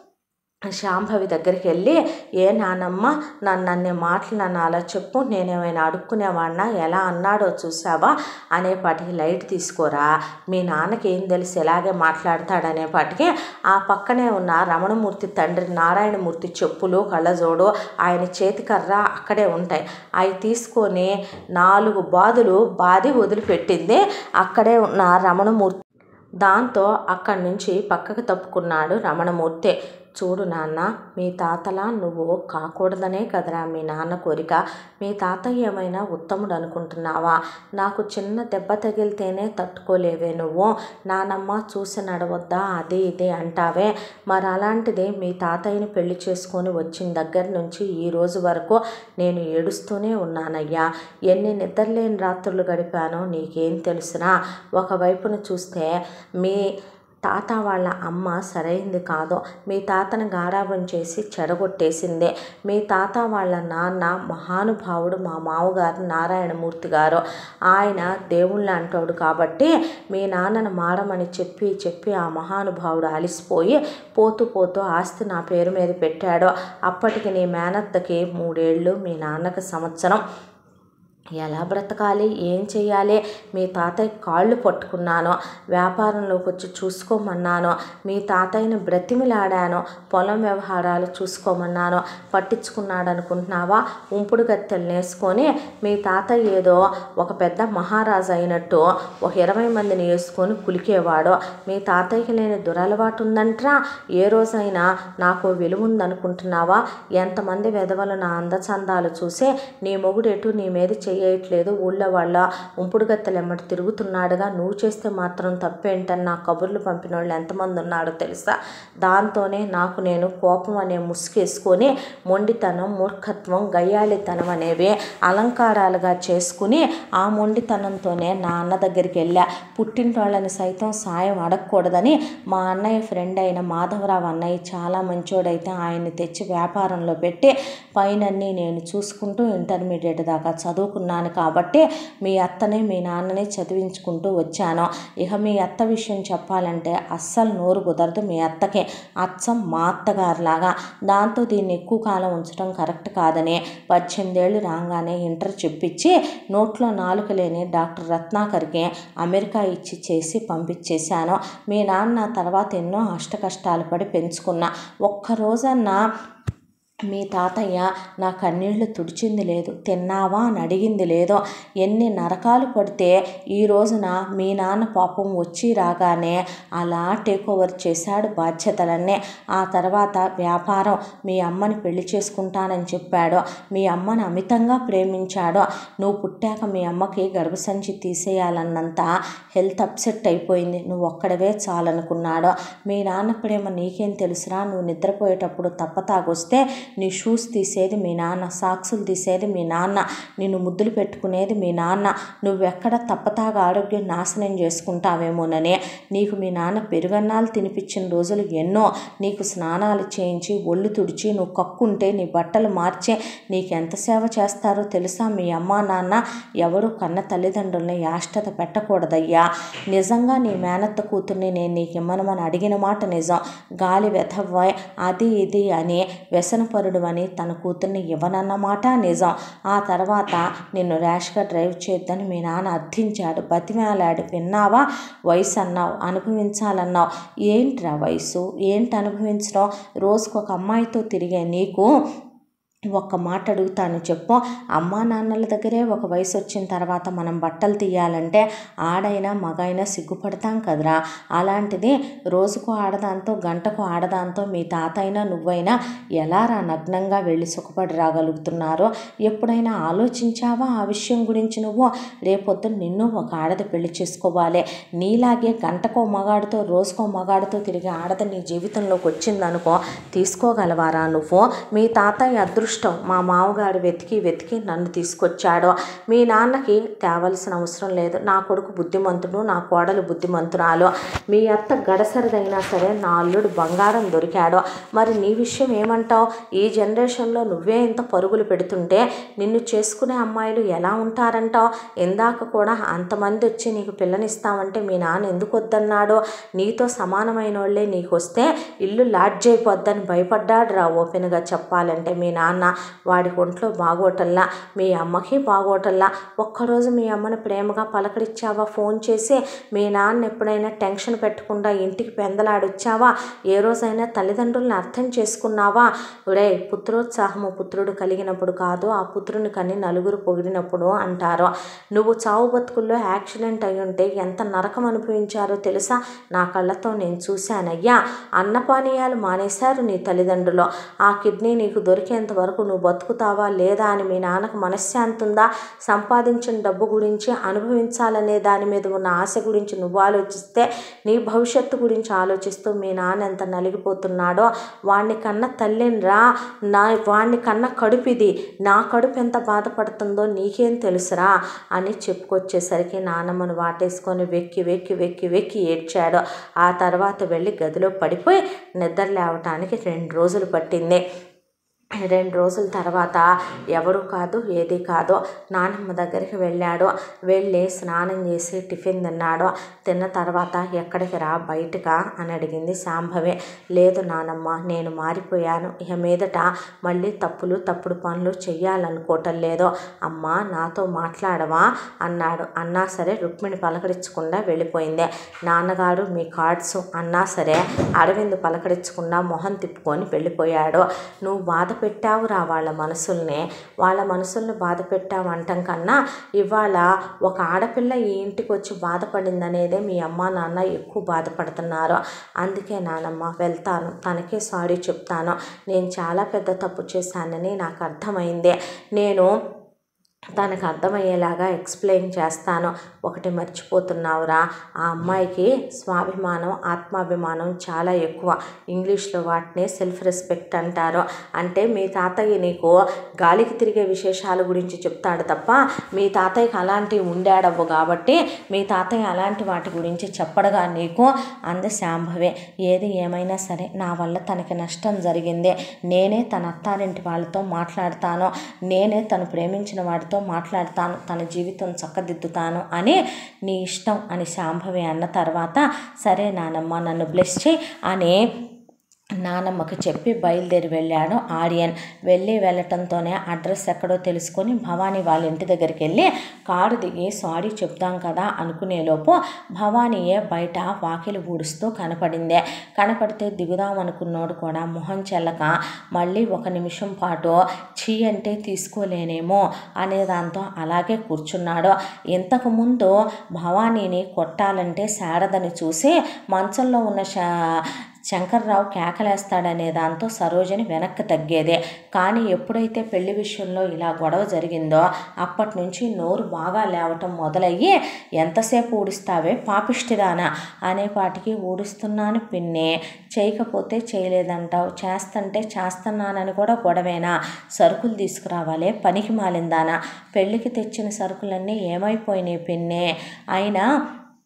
శాంభవి దగ్గరికి వెళ్ళి ఏ నానమ్మ నన్ను అన్ని మాటలు నన్ను అలా చెప్పు నేనేమైనా అడుక్కునేవాడినా ఎలా అన్నాడో చూసావా అనేపాటికి లైట్ తీసుకోరా మీ నాన్నకి ఏం తెలిసి ఎలాగే మాట్లాడతాడనేపాటికి ఆ పక్కనే ఉన్న రమణమూర్తి తండ్రి నారాయణమూర్తి చెప్పులు కళ్ళజోడు ఆయన చేతికర్ర అక్కడే ఉంటాయి అవి తీసుకొని నాలుగు బాదులు బాది వదిలిపెట్టింది అక్కడే ఉన్న రమణమూర్తి దాంతో అక్కడి నుంచి పక్కకు తప్పుకున్నాడు రమణమూర్తి చూడు నాన్న మీ తాతలా నువ్వు కాకూడదనే కదరా మీ నాన్న కోరిక మీ తాతయ్య ఏమైనా ఉత్తముడు అనుకుంటున్నావా నాకు చిన్న దెబ్బ తగిలితేనే తట్టుకోలేవే నువ్వు నానమ్మ చూసి నడవద్దా అది ఇది అంటావే మరి అలాంటిది మీ తాతయ్యని పెళ్లి చేసుకొని వచ్చిన దగ్గర నుంచి ఈ రోజు వరకు నేను ఏడుస్తూనే ఉన్నానయ్యా ఎన్ని నిద్రలేని రాత్రులు గడిపానో నీకేం తెలుసునా ఒకవైపున చూస్తే మీ తాత వాళ్ళ అమ్మ సరైంది కాదు మీ తాతను గారాబం చేసి చెడగొట్టేసిందే మీ తాత వాళ్ళ నాన్న మహానుభావుడు మా మామగారు నారాయణమూర్తి గారు ఆయన దేవుళ్ళ అంటాడు కాబట్టి మీ నాన్నను మాడమని చెప్పి చెప్పి ఆ మహానుభావుడు అలిసిపోయి పోతూ పోతూ ఆస్తి నా పేరు మీద పెట్టాడు అప్పటికి నీ మేనత్తకి మూడేళ్ళు మీ నాన్నకి సంవత్సరం ఎలా బ్రతకాలి ఏం చేయాలి మీ తాతయ్య కాళ్ళు పట్టుకున్నాను వ్యాపారంలోకి వచ్చి చూసుకోమన్నాను మీ తాతయ్యని బ్రతిమిలాడాను పొలం వ్యవహారాలు చూసుకోమన్నాను పట్టించుకున్నాడు అనుకుంటున్నావా ఉంపుడు గత్తెలు నేసుకొని మీ తాతయ్య ఏదో ఒక పెద్ద మహారాజు అయినట్టు ఒక ఇరవై మందిని వేసుకొని కులికేవాడు మీ తాతయ్యకి లేని దురలవాటు ఉందంట్రా ఏ రోజైనా నాకు విలువ ఉందనుకుంటున్నావా ఎంతమంది వెధవలు నా అందచందాలు చూసి నీ మొగుడు ఎటు నీ మీద చేయట్లేదు ఊళ్ళో వాళ్ళ ఉంపుడు గత్తెలు ఎమ్మటి తిరుగుతున్నాడుగా నువ్వు చేస్తే మాత్రం తప్పేంటని నా కబుర్లు పంపిన వాళ్ళు ఎంతమంది ఉన్నాడో తెలుసా దాంతోనే నాకు నేను కోపం అనే ముసుగేసుకొని మొండితనం మూర్ఖత్వం గయ్యాళితనం అనేవి అలంకారాలుగా చేసుకుని ఆ మొండితనంతోనే నా అన్న దగ్గరికి వెళ్ళా పుట్టింటోళ్ళని సైతం సాయం అడగకూడదని మా అన్నయ్య ఫ్రెండ్ అయిన మాధవరావు అన్నయ్య చాలా మంచోడైతే ఆయన్ని తెచ్చి వ్యాపారంలో పెట్టి పైనన్నీ నేను చూసుకుంటూ ఇంటర్మీడియట్ దాకా చదువుకున్నాను కాబట్టి మీ అత్తని మీ నాన్నని చదివించుకుంటూ వచ్చాను ఇక మీ అత్త విషయం చెప్పాలంటే అస్సలు నోరు కుదరదు మీ అత్తకి అచ్చం మా అత్తగారిలాగా దాంతో దీన్ని ఎక్కువ కాలం ఉంచడం కరెక్ట్ కాదని పద్దెనిమిదేళ్ళు రాగానే ఇంటర్ చెప్పించి నోట్లో నాలుక లేని డాక్టర్ రత్నాకర్కి అమెరికా ఇచ్చి చేసి పంపించేశాను మీ నాన్న తర్వాత ఎన్నో అష్ట కష్టాలు పడి పెంచుకున్నా ఒక్క రోజన్నా మీ తాతయ్య నా కన్నీళ్లు తుడిచింది లేదు తిన్నావా అని అడిగింది లేదో ఎన్ని నరకాలు పడితే ఈ రోజున మీ నాన్న పాపం వచ్చి రాగానే అలా టేక్ ఓవర్ చేశాడు బాధ్యతలన్నీ ఆ తర్వాత వ్యాపారం మీ అమ్మని పెళ్లి చేసుకుంటానని చెప్పాడు మీ అమ్మని అమితంగా ప్రేమించాడు నువ్వు పుట్టాక మీ అమ్మకి గర్భసంచి తీసేయాలన్నంత హెల్త్ అప్సెట్ అయిపోయింది నువ్వు ఒక్కడవే చాలనుకున్నాడు మీ నాన్న ప్రేమ నీకేం తెలుసురా నువ్వు నిద్రపోయేటప్పుడు తప్పతాగొస్తే నీ షూస్ తీసేది మీ నాన్న సాక్సులు తీసేది మీ నాన్న నిన్ను ముద్దులు పెట్టుకునేది మీ నాన్న నువ్వెక్కడ తప్పతాగా ఆరోగ్యం నాశనం చేసుకుంటావేమోనని నీకు మీ నాన్న పెరుగన్నాలు తినిపించిన రోజులు ఎన్నో నీకు స్నానాలు చేయించి ఒళ్ళు తుడిచి నువ్వు కక్కుంటే నీ బట్టలు మార్చి నీకు ఎంత సేవ చేస్తారో తెలుసా మీ అమ్మా నాన్న ఎవరు కన్న తల్లిదండ్రుల్ని యాష్టత పెట్టకూడదయ్యా నిజంగా నీ మేనత్త కూతుర్ని నేను నీకు ఇమ్మనమని అడిగిన మాట నిజం గాలి వెధవ్వాయ్ అది ఇది అని వ్యసన స్వార్థపరుడు అని తన కూతుర్ని ఇవ్వనన్నమాట నిజం ఆ తర్వాత నిన్ను ర్యాష్గా డ్రైవ్ చేయొద్దని మీ నాన్న అర్థించాడు బతిమాలాడు విన్నావా వయసు అన్నావు అనుభవించాలన్నావు ఏంట్రా వయసు ఏంటి అనుభవించడం రోజుకు ఒక అమ్మాయితో తిరిగే నీకు ఒక్క మాట అడుగుతాను చెప్పు అమ్మా నాన్నల దగ్గరే ఒక వయసు వచ్చిన తర్వాత మనం బట్టలు తీయాలంటే ఆడైనా మగైనా సిగ్గుపడతాం కదరా అలాంటిది రోజుకు ఆడదాంతో గంటకు ఆడదాంతో మీ తాతైనా నువ్వైనా ఎలా రా నగ్నంగా వెళ్ళి సుఖపడి రాగలుగుతున్నారో ఎప్పుడైనా ఆలోచించావా ఆ విషయం గురించి నువ్వు రేపొద్దున నిన్ను ఒక ఆడది పెళ్లి చేసుకోవాలి నీలాగే గంటకో మగాడితో రోజుకో మగాడితో తిరిగి ఆడది నీ జీవితంలోకి వచ్చిందనుకో తీసుకోగలవారా నువ్వు మీ తాతయ్య అదృష్టం మా మామగారు వెతికి వెతికి నన్ను తీసుకొచ్చాడు మీ నాన్నకి తేవలసిన అవసరం లేదు నా కొడుకు బుద్ధిమంతుడు నా కోడలు బుద్ధిమంతురాలు మీ అత్త గడసరిదైనా సరే నా అల్లుడు బంగారం దొరికాడు మరి నీ విషయం ఏమంటావు ఈ జనరేషన్లో నువ్వే ఇంత పరుగులు పెడుతుంటే నిన్ను చేసుకునే అమ్మాయిలు ఎలా ఉంటారంటావు ఇందాక కూడా అంతమంది వచ్చి నీకు పిల్లనిస్తామంటే మీ నాన్న ఎందుకు వద్దన్నాడు నీతో సమానమైన వాళ్ళే నీకు వస్తే ఇల్లు లాడ్జ్ అయిపోద్దని భయపడ్డాడు రా ఓపెన్గా చెప్పాలంటే మీ నాన్న వాడికి ఒంట్లో బాగోటల్లా మీ అమ్మకి బాగోటల్లా ఒక్కరోజు మీ అమ్మని ప్రేమగా పలకరించావా ఫోన్ చేసి మీ నాన్న ఎప్పుడైనా టెన్షన్ పెట్టకుండా ఇంటికి పెందలాడొచ్చావా ఏ రోజైనా తల్లిదండ్రులను అర్థం చేసుకున్నావా ఒరే పుత్రోత్సాహము పుత్రుడు కలిగినప్పుడు కాదు ఆ పుత్రుని కని నలుగురు పొగిడినప్పుడు అంటారు నువ్వు చావు బతుకుల్లో యాక్సిడెంట్ అయి ఉంటే ఎంత నరకం అనుభవించారో తెలుసా నా కళ్ళతో నేను చూశానయ్యా అన్నపానీయాలు మానేశారు నీ తల్లిదండ్రులు ఆ కిడ్నీ నీకు దొరికేంత వరకు నువ్వు బతుకుతావా లేదా అని మీ నాన్నకు మనశ్శాంతి ఉందా సంపాదించిన డబ్బు గురించి అనుభవించాలనే దాని మీద ఉన్న ఆశ గురించి నువ్వు ఆలోచిస్తే నీ భవిష్యత్తు గురించి ఆలోచిస్తూ మీ నాన్న ఎంత నలిగిపోతున్నాడో వాణ్ణి కన్న తల్లినిరా నా వాణ్ణి కన్న కడుపిది నా కడుపు ఎంత బాధపడుతుందో నీకేం తెలుసురా అని చెప్పుకొచ్చేసరికి నాన్నమ్మను వాటేసుకొని వెక్కి వెక్కి వెక్కి వెక్కి ఏడ్చాడు ఆ తర్వాత వెళ్ళి గదిలో పడిపోయి నిద్ర లేవటానికి రెండు రోజులు పట్టింది రెండు రోజుల తర్వాత ఎవరు కాదు ఏది కాదు నానమ్మ దగ్గరికి వెళ్ళాడు వెళ్ళి స్నానం చేసి టిఫిన్ తిన్నాడు తిన్న తర్వాత ఎక్కడికి రా బయటకా అని అడిగింది శాంభవి లేదు నానమ్మ నేను మారిపోయాను ఇక మీదట మళ్ళీ తప్పులు తప్పుడు పనులు చెయ్యాలనుకోవటం లేదు అమ్మ నాతో మాట్లాడవా అన్నాడు అన్నా సరే రుక్మిణి పలకరించకుండా వెళ్ళిపోయింది నాన్నగారు మీ కార్డ్స్ అన్నా సరే అరవింద్ పలకరించకుండా మొహం తిప్పుకొని వెళ్ళిపోయాడు నువ్వు బాధ పెట్టావురా వాళ్ళ మనసుల్ని వాళ్ళ మనసుల్ని బాధ పెట్టావు అంటాం కన్నా ఇవాళ ఒక ఆడపిల్ల ఈ ఇంటికి వచ్చి బాధపడిందనేదే మీ అమ్మ నాన్న ఎక్కువ బాధపడుతున్నారు అందుకే నానమ్మ వెళ్తాను తనకే సారీ చెప్తాను నేను చాలా పెద్ద తప్పు చేశానని నాకు అర్థమైంది నేను తనకు అర్థమయ్యేలాగా ఎక్స్ప్లెయిన్ చేస్తాను ఒకటి మర్చిపోతున్నావురా ఆ అమ్మాయికి స్వాభిమానం ఆత్మాభిమానం చాలా ఎక్కువ ఇంగ్లీష్లో వాటిని సెల్ఫ్ రెస్పెక్ట్ అంటారు అంటే మీ తాతయ్య నీకు గాలికి తిరిగే విశేషాల గురించి చెప్తాడు తప్ప మీ తాతయ్యకి అలాంటివి ఉండాడవు కాబట్టి మీ తాతయ్య అలాంటి వాటి గురించి చెప్పడగా నీకు అంది శాంభవే ఏది ఏమైనా సరే నా వల్ల తనకి నష్టం జరిగింది నేనే తన అత్తారింటి వాళ్ళతో మాట్లాడతాను నేనే తను ప్రేమించిన వాడితో మాట్లాడతాను తన జీవితం చక్కదిద్దుతాను అని నీ ఇష్టం అని శాంభవి అన్న తర్వాత సరే నానమ్మ నన్ను బ్లెస్ చేయి అని నానమ్మకి చెప్పి బయలుదేరి వెళ్ళాడు ఆర్యన్ వెళ్ళి వెళ్ళటంతోనే అడ్రస్ ఎక్కడో తెలుసుకొని భవానీ వాళ్ళ ఇంటి దగ్గరికి వెళ్ళి కారు దిగి సారీ చెప్దాం కదా అనుకునేలోపు భవానీయే బయట వాకిలి ఊడుస్తూ కనపడిందే కనపడితే దిగుదాం అనుకున్నోడు కూడా మొహం చెల్లక మళ్ళీ ఒక నిమిషం పాటు చీ అంటే తీసుకోలేనేమో అనే దాంతో అలాగే కూర్చున్నాడు ఇంతకుముందు భవానీని కొట్టాలంటే శారదని చూసి మంచంలో ఉన్న శా శంకర్రావు కేకలేస్తాడనే దాంతో సరోజని వెనక్కి తగ్గేదే కానీ ఎప్పుడైతే పెళ్లి విషయంలో ఇలా గొడవ జరిగిందో అప్పటి నుంచి నోరు బాగా లేవటం మొదలయ్యి ఎంతసేపు ఊడిస్తావే పాపిష్టిదానా అనేపాటికి ఊడిస్తున్నాను పిన్ని చేయకపోతే చేయలేదంటావు చేస్తంటే చేస్తున్నానని కూడా గొడవేనా సరుకులు తీసుకురావాలే పనికి మాలిందానా పెళ్ళికి తెచ్చిన సరుకులన్నీ ఏమైపోయినాయి పిన్నే అయినా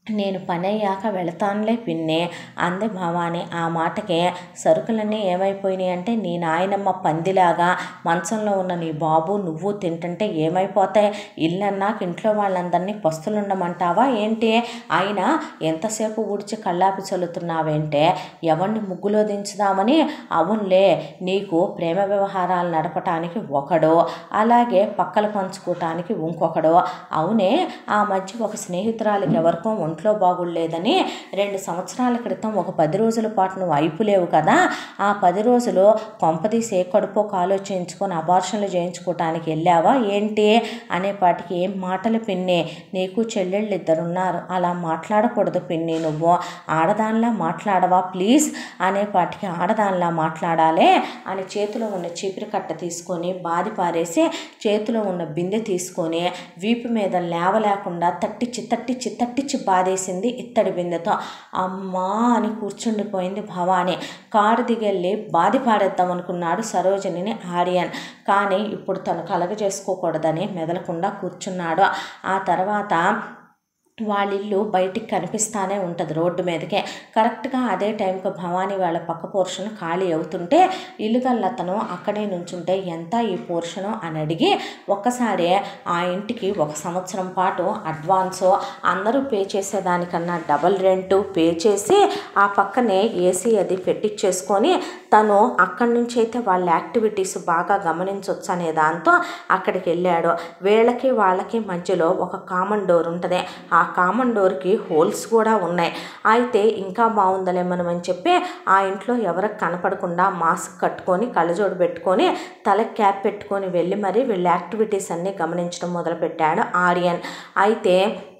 నేను పని అయ్యాక వెళతానులే పిన్ని అంది భవాని ఆ మాటకే సరుకులన్నీ ఏమైపోయినాయి అంటే నీ నాయనమ్మ పందిలాగా మంచంలో ఉన్న నీ బాబు నువ్వు తింటుంటే ఏమైపోతాయి ఇల్లన్నాక ఇంట్లో వాళ్ళందరినీ పస్తులుండమంటావా ఏంటి అయినా ఎంతసేపు ఊడ్చి కళ్ళాపి చల్లుతున్నావేంటే ఎవరిని ముగ్గులో దించుదామని అవునులే నీకు ప్రేమ వ్యవహారాలు నడపటానికి ఒకడు అలాగే పక్కలు పంచుకోవటానికి ఇంకొకడు అవునే ఆ మధ్య ఒక స్నేహితురాలికి ఎవరికో ఒంట్లో బాగులేదని రెండు సంవత్సరాల క్రితం ఒక పది రోజుల పాటు నువ్వు అయిపోలేవు కదా ఆ పది రోజులు కొంపదీసి ఏ కడుపో కాలో చేయించుకొని అబార్షన్లు చేయించుకోవటానికి వెళ్ళావా ఏంటి అనేపాటికి ఏం మాటలు పిన్ని నీకు చెల్లెళ్ళు ఇద్దరు ఉన్నారు అలా మాట్లాడకూడదు పిన్ని నువ్వు ఆడదానిలా మాట్లాడవా ప్లీజ్ అనేపాటికి ఆడదానిలా మాట్లాడాలే అని చేతిలో ఉన్న చీపిరి కట్ట తీసుకొని బాది పారేసి చేతిలో ఉన్న బిందె తీసుకొని వీపు మీద లేవలేకుండా తట్టిచ్చి తట్టిచ్చి తట్టిచ్చి బాధేసింది ఇత్తడి బిందెతో అమ్మా అని కూర్చుండిపోయింది భవాని కారు దిగెళ్ళి బాధి పాడేద్దాం అనుకున్నాడు సరోజినిని ఆర్యన్ కానీ ఇప్పుడు తను కలగ చేసుకోకూడదని మెదలకుండా కూర్చున్నాడు ఆ తర్వాత వాళ్ళ ఇల్లు బయటికి కనిపిస్తానే ఉంటుంది రోడ్డు మీదకే కరెక్ట్గా అదే టైంకి భవానీ వాళ్ళ పక్క పోర్షన్ ఖాళీ అవుతుంటే ఇల్లు గల్లతను అక్కడే నుంచుంటే ఎంత ఈ పోర్షను అని అడిగి ఒక్కసారి ఆ ఇంటికి ఒక సంవత్సరం పాటు అడ్వాన్సు అందరూ పే చేసేదానికన్నా డబల్ రెంటు పే చేసి ఆ పక్కనే ఏసీ అది పెట్టించేసుకొని తను అక్కడి నుంచి అయితే వాళ్ళ యాక్టివిటీస్ బాగా గమనించవచ్చు అనే దాంతో అక్కడికి వెళ్ళాడు వీళ్ళకి వాళ్ళకి మధ్యలో ఒక కామన్ డోర్ ఉంటుంది ఆ కామన్ డోర్కి హోల్స్ కూడా ఉన్నాయి అయితే ఇంకా బాగుందలే మనం అని చెప్పి ఆ ఇంట్లో ఎవరికి కనపడకుండా మాస్క్ కట్టుకొని కళ్ళజోడు పెట్టుకొని తలకి క్యాప్ పెట్టుకొని వెళ్ళి మరి వీళ్ళ యాక్టివిటీస్ అన్నీ గమనించడం మొదలుపెట్టాడు ఆర్యన్ అయితే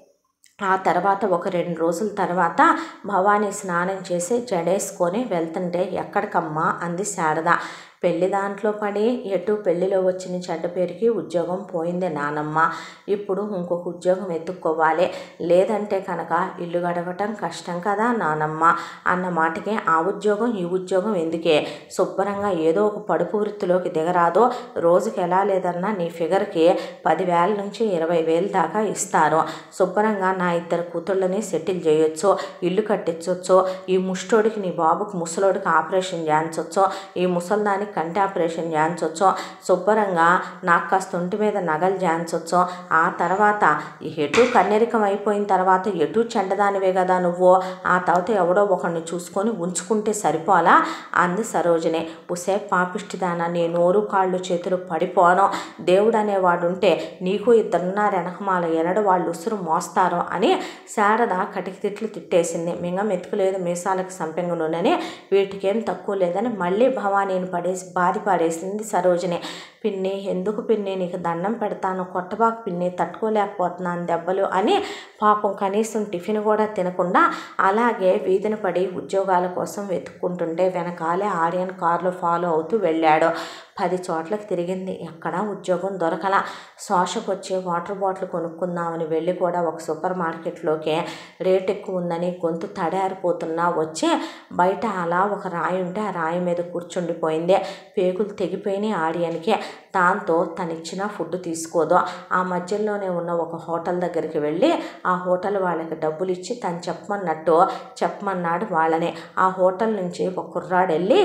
ఆ తర్వాత ఒక రెండు రోజుల తర్వాత భవానీ స్నానం చేసి జడేసుకొని వెళ్తుంటే ఎక్కడికమ్మా అంది శారద పెళ్లి దాంట్లో పడి ఎటు పెళ్లిలో వచ్చిన చెడ్డ పేరుకి ఉద్యోగం పోయింది నానమ్మ ఇప్పుడు ఇంకొక ఉద్యోగం ఎత్తుక్కోవాలి లేదంటే కనుక ఇల్లు గడవటం కష్టం కదా నానమ్మ అన్న మాటకి ఆ ఉద్యోగం ఈ ఉద్యోగం ఎందుకే శుభ్రంగా ఏదో ఒక పడుపు వృత్తిలోకి దిగరాదో రోజుకి ఎలా లేదన్నా నీ ఫిగర్కి పదివేల నుంచి ఇరవై వేలు దాకా ఇస్తారు శుభ్రంగా నా ఇద్దరు కూతుళ్ళని సెటిల్ చేయొచ్చు ఇల్లు కట్టించవచ్చు ఈ ముష్టోడికి నీ బాబుకి ముసలోడికి ఆపరేషన్ చేయించవచ్చు ఈ ముసల్దానికి కంటి ఆపరేషన్ చేయించవచ్చు శుభ్రంగా నాకు కాస్త ఒంటి మీద నగలు చేయించవచ్చు ఆ తర్వాత ఎటు కన్నెరికం అయిపోయిన తర్వాత ఎటు చెడ్డదానివే కదా నువ్వు ఆ తర్వాత ఎవడో ఒకరిని చూసుకొని ఉంచుకుంటే సరిపోలా అంది సరోజిని పుసే పాపిష్టిదాన నీ నోరు కాళ్ళు చేతులు పడిపోను దేవుడు అనేవాడు ఉంటే నీకు ఇద్దరున్నారు వెనకమాల ఎనడు వాళ్ళు ఉసురు మోస్తారు అని శారద కటికి తిట్లు తిట్టేసింది మింగ మెతుకులేదు మీసాలకు సంపెంగ నూనెని వీటికేం తక్కువ లేదని మళ్ళీ భవానీని పడేసి బాధి పాడేసింది సరోజిని పిన్ని ఎందుకు పిన్ని నీకు దండం పెడతాను కొట్టబాకు పిన్ని తట్టుకోలేకపోతున్నాను దెబ్బలు అని పాపం కనీసం టిఫిన్ కూడా తినకుండా అలాగే వీధిన పడి ఉద్యోగాల కోసం వెతుక్కుంటుంటే వెనకాలే ఆర్యన్ కార్లో ఫాలో అవుతూ వెళ్ళాడు పది చోట్లకి తిరిగింది ఎక్కడా ఉద్యోగం దొరకల శోషకు వచ్చి వాటర్ బాటిల్ కొనుక్కుందామని వెళ్ళి కూడా ఒక సూపర్ మార్కెట్లోకి రేట్ ఎక్కువ ఉందని గొంతు తడారిపోతున్నా వచ్చి బయట అలా ఒక రాయి ఉంటే ఆ రాయి మీద కూర్చుండిపోయింది పేగులు తెగిపోయినాయి ఆడియన్కి దాంతో తను ఇచ్చిన ఫుడ్ తీసుకోదు ఆ మధ్యలోనే ఉన్న ఒక హోటల్ దగ్గరికి వెళ్ళి ఆ హోటల్ వాళ్ళకి డబ్బులు ఇచ్చి తను చెప్పమన్నట్టు చెప్పమన్నాడు వాళ్ళని ఆ హోటల్ నుంచి ఒక కుర్రాడు వెళ్ళి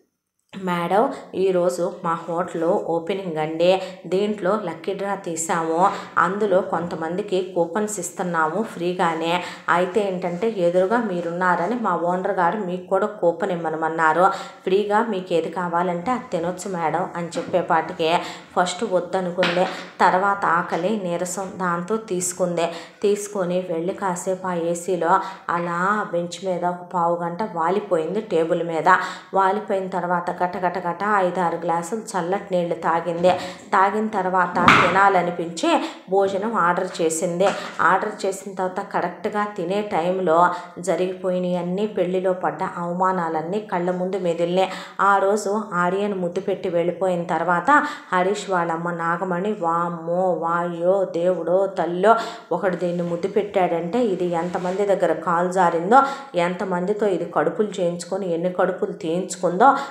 మేడం ఈరోజు మా హోటల్ ఓపెనింగ్ అండి దీంట్లో లక్కీ డ్రా తీసాము అందులో కొంతమందికి కూపన్స్ ఇస్తున్నాము ఫ్రీగానే అయితే ఏంటంటే ఎదురుగా మీరున్నారని మా ఓనర్ గారు మీకు కూడా కూపన్ ఇమ్మనమన్నారు ఫ్రీగా మీకు ఏది కావాలంటే అది తినొచ్చు మేడం అని చెప్పేపాటికి ఫస్ట్ వద్దనుకుందే తర్వాత ఆకలి నీరసం దాంతో తీసుకుందే తీసుకొని వెళ్ళి కాసేపు ఆ ఏసీలో అలా బెంచ్ మీద ఒక పావు గంట వాలిపోయింది టేబుల్ మీద వాలిపోయిన తర్వాత గట గట గట ఐదు ఆరు గ్లాసులు చల్లటి నీళ్లు తాగింది తాగిన తర్వాత తినాలనిపించి భోజనం ఆర్డర్ చేసింది ఆర్డర్ చేసిన తర్వాత కరెక్ట్గా తినే టైంలో జరిగిపోయినాయి అన్నీ పెళ్లిలో పడ్డ అవమానాలన్నీ కళ్ళ ముందు మెదిలినాయి ఆ రోజు ఆర్యన్ ముద్దు పెట్టి వెళ్ళిపోయిన తర్వాత హరీష్ వాళ్ళమ్మ నాగమణి వామ్మో వాయో దేవుడో తల్లో ఒకడు దీన్ని ముద్దు పెట్టాడంటే ఇది ఎంతమంది దగ్గర కాలు జారిందో ఎంతమందితో ఇది కడుపులు చేయించుకొని ఎన్ని కడుపులు తీయించుకుందో వామ్మో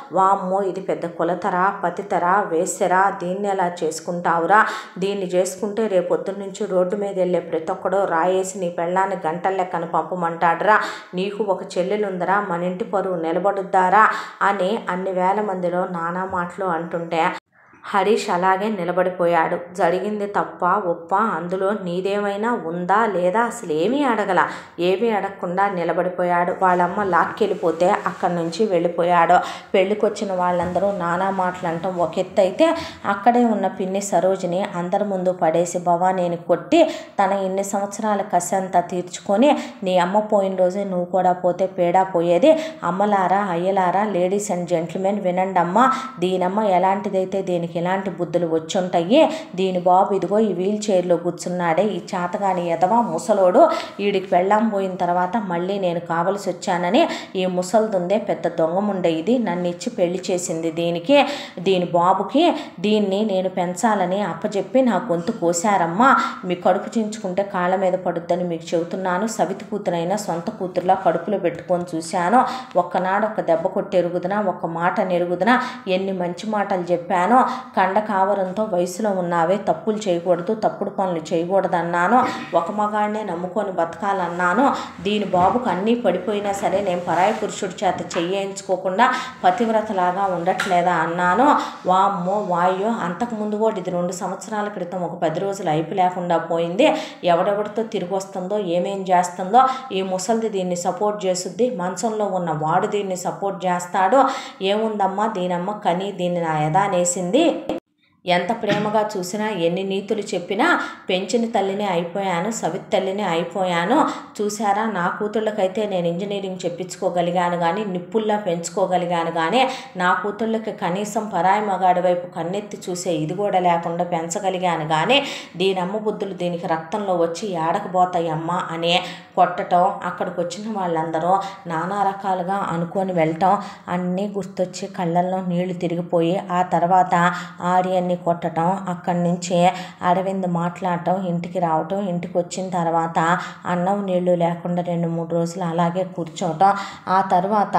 వామ్మో ఇది పెద్ద కులతరా పతితరా వేసెరా దీన్ని ఎలా చేసుకుంటావురా దీన్ని చేసుకుంటే రేపు పొద్దున్న నుంచి రోడ్డు మీద వెళ్ళే ప్రతి ఒక్కడో రాయేసి నీ పెళ్ళాన్ని గంటల లెక్కన పంపమంటాడరా నీకు ఒక చెల్లెలుందరా మన ఇంటి పరువు నిలబడుద్దారా అని అన్ని వేల మందిలో నానా మాటలు అంటుంటే హరీష్ అలాగే నిలబడిపోయాడు జరిగింది తప్ప ఒప్ప అందులో నీదేమైనా ఉందా లేదా అసలు ఏమీ అడగల ఏమీ అడగకుండా నిలబడిపోయాడు వాళ్ళమ్మ లాక్కెళ్ళిపోతే అక్కడి నుంచి వెళ్ళిపోయాడు పెళ్ళికొచ్చిన వాళ్ళందరూ నానా మాటలు అంటాం ఒక ఎత్తు అయితే అక్కడే ఉన్న పిన్ని సరోజిని అందరి ముందు పడేసి భవానీని కొట్టి తన ఇన్ని సంవత్సరాల కసి అంతా తీర్చుకొని నీ అమ్మ పోయిన రోజే నువ్వు కూడా పోతే పేడా పోయేది అమ్మలారా అయ్యలారా లేడీస్ అండ్ జెంట్మెన్ వినండి అమ్మ దీనమ్మ ఎలాంటిదైతే దీనికి ఎలాంటి బుద్ధులు వచ్చుంటాయి దీని బాబు ఇదిగో ఈ వీల్ చైర్లో కూర్చున్నాడే ఈ చేతగాని ఎదవా ముసలోడు వీడికి పెళ్ళాం పోయిన తర్వాత మళ్ళీ నేను కావలసి వచ్చానని ఈ ముసలిదుందే పెద్ద దొంగముండే ఇది నన్ను ఇచ్చి పెళ్లి చేసింది దీనికి దీని బాబుకి దీన్ని నేను పెంచాలని అప్పచెప్పి నా గొంతు కోసారమ్మా మీ కడుపు చించుకుంటే కాళ్ళ మీద పడుద్దని మీకు చెబుతున్నాను సవితి కూతురైనా సొంత కూతురులా కడుపులో పెట్టుకొని చూశాను ఒక్కనాడు ఒక దెబ్బ కొట్టి ఎరుగుదునా ఒక్క మాట నెరుగుదునా ఎన్ని మంచి మాటలు చెప్పానో కండ కావరంతో వయసులో ఉన్నావే తప్పులు చేయకూడదు తప్పుడు పనులు చేయకూడదన్నాను ఒక మగాడినే నమ్ముకొని బతకాలన్నాను దీని బాబుకు అన్నీ పడిపోయినా సరే నేను పరాయి పురుషుడి చేత చేయించుకోకుండా పతివ్రతలాగా ఉండట్లేదా అన్నాను వామ్మో వాయో అంతకుముందు కూడా ఇది రెండు సంవత్సరాల క్రితం ఒక పది రోజులు అయిపు లేకుండా పోయింది ఎవడెవడితో తిరిగి వస్తుందో ఏమేం చేస్తుందో ఈ ముసలిది దీన్ని సపోర్ట్ చేస్తుంది మంచంలో ఉన్న వాడు దీన్ని సపోర్ట్ చేస్తాడో ఏముందమ్మా దీనమ్మ కని దీన్ని నా యదానేసింది ఎంత ప్రేమగా చూసినా ఎన్ని నీతులు చెప్పినా పెంచిన తల్లిని అయిపోయాను సవిత్ తల్లిని అయిపోయాను చూసారా నా కూతుళ్ళకైతే నేను ఇంజనీరింగ్ చెప్పించుకోగలిగాను కానీ నిప్పుల్లా పెంచుకోగలిగాను కానీ నా కూతుళ్ళకి కనీసం పరాయి మగాడి వైపు కన్నెత్తి చూసే ఇది కూడా లేకుండా పెంచగలిగాను కానీ దీనమ్మ బుద్ధులు దీనికి రక్తంలో వచ్చి ఏడకపోతాయి అమ్మ అనే కొట్టటం అక్కడికి వచ్చిన వాళ్ళందరూ నానా రకాలుగా అనుకొని వెళ్ళటం అన్నీ గుర్తొచ్చి కళ్ళల్లో నీళ్లు తిరిగిపోయి ఆ తర్వాత ఆడియన్ని కొట్టడం అక్కడి నుంచి అరవింద్ మాట్లాడటం ఇంటికి రావటం ఇంటికి వచ్చిన తర్వాత అన్నం నీళ్లు లేకుండా రెండు మూడు రోజులు అలాగే కూర్చోవటం ఆ తర్వాత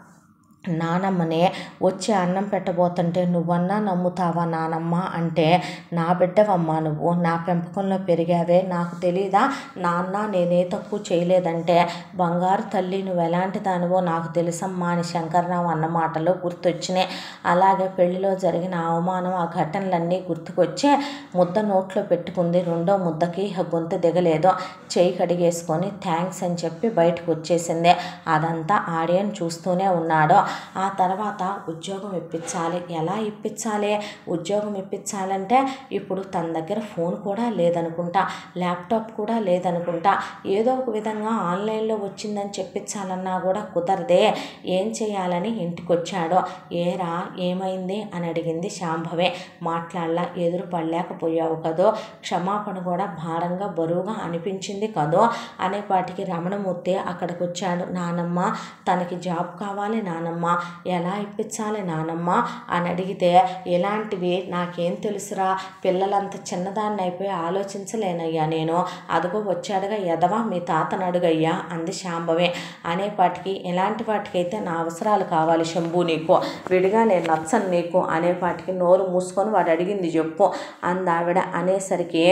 నానమ్మనే వచ్చి అన్నం పెట్టబోతుంటే నువ్వన్నా నమ్ముతావా నానమ్మ అంటే నా బిడ్డవమ్మా నువ్వు నా పెంపకంలో పెరిగావే నాకు తెలీదా నాన్న నేనే తప్పు చేయలేదంటే బంగారు తల్లి నువ్వు ఎలాంటి దానివో నాకు తెలుసమ్మా అని శంకర్రావు అన్న మాటలు గుర్తొచ్చినాయి అలాగే పెళ్లిలో జరిగిన అవమానం ఆ ఘటనలన్నీ గుర్తుకొచ్చి ముద్ద నోట్లో పెట్టుకుంది రెండో ముద్దకి ఇక గొంతు దిగలేదు చేయి కడిగేసుకొని థ్యాంక్స్ అని చెప్పి బయటకు వచ్చేసింది అదంతా ఆడియన్ చూస్తూనే ఉన్నాడు ఆ తర్వాత ఉద్యోగం ఇప్పించాలి ఎలా ఇప్పించాలి ఉద్యోగం ఇప్పించాలంటే ఇప్పుడు తన దగ్గర ఫోన్ కూడా లేదనుకుంటా ల్యాప్టాప్ కూడా లేదనుకుంటా ఏదో ఒక విధంగా ఆన్లైన్లో వచ్చిందని చెప్పించాలన్నా కూడా కుదరదే ఏం చేయాలని ఇంటికి వచ్చాడో ఏరా ఏమైంది అని అడిగింది శాంభవే మాట్లాడలా ఎదురు పడలేకపోయావు కదో క్షమాపణ కూడా భారంగా బరువుగా అనిపించింది కదో అనేపాటికి రమణమూర్తి అక్కడికి వచ్చాడు నానమ్మ తనకి జాబ్ కావాలి నానమ్మ ఎలా ఇప్పించాలి నానమ్మ అని అడిగితే ఇలాంటివి నాకేం తెలుసురా పిల్లలంత చిన్నదాన్ని అయిపోయి ఆలోచించలేనయ్యా నేను అదిగో వచ్చాడుగా ఎదవా మీ తాతను అడుగయ్యా అంది శాంభవే అనేపాటికి ఇలాంటి వాటికైతే నా అవసరాలు కావాలి శంభు నీకు విడిగా నేను నచ్చను నీకు అనేపాటికి నోరు మూసుకొని వాడు అడిగింది చెప్పు అందావిడ అనేసరికి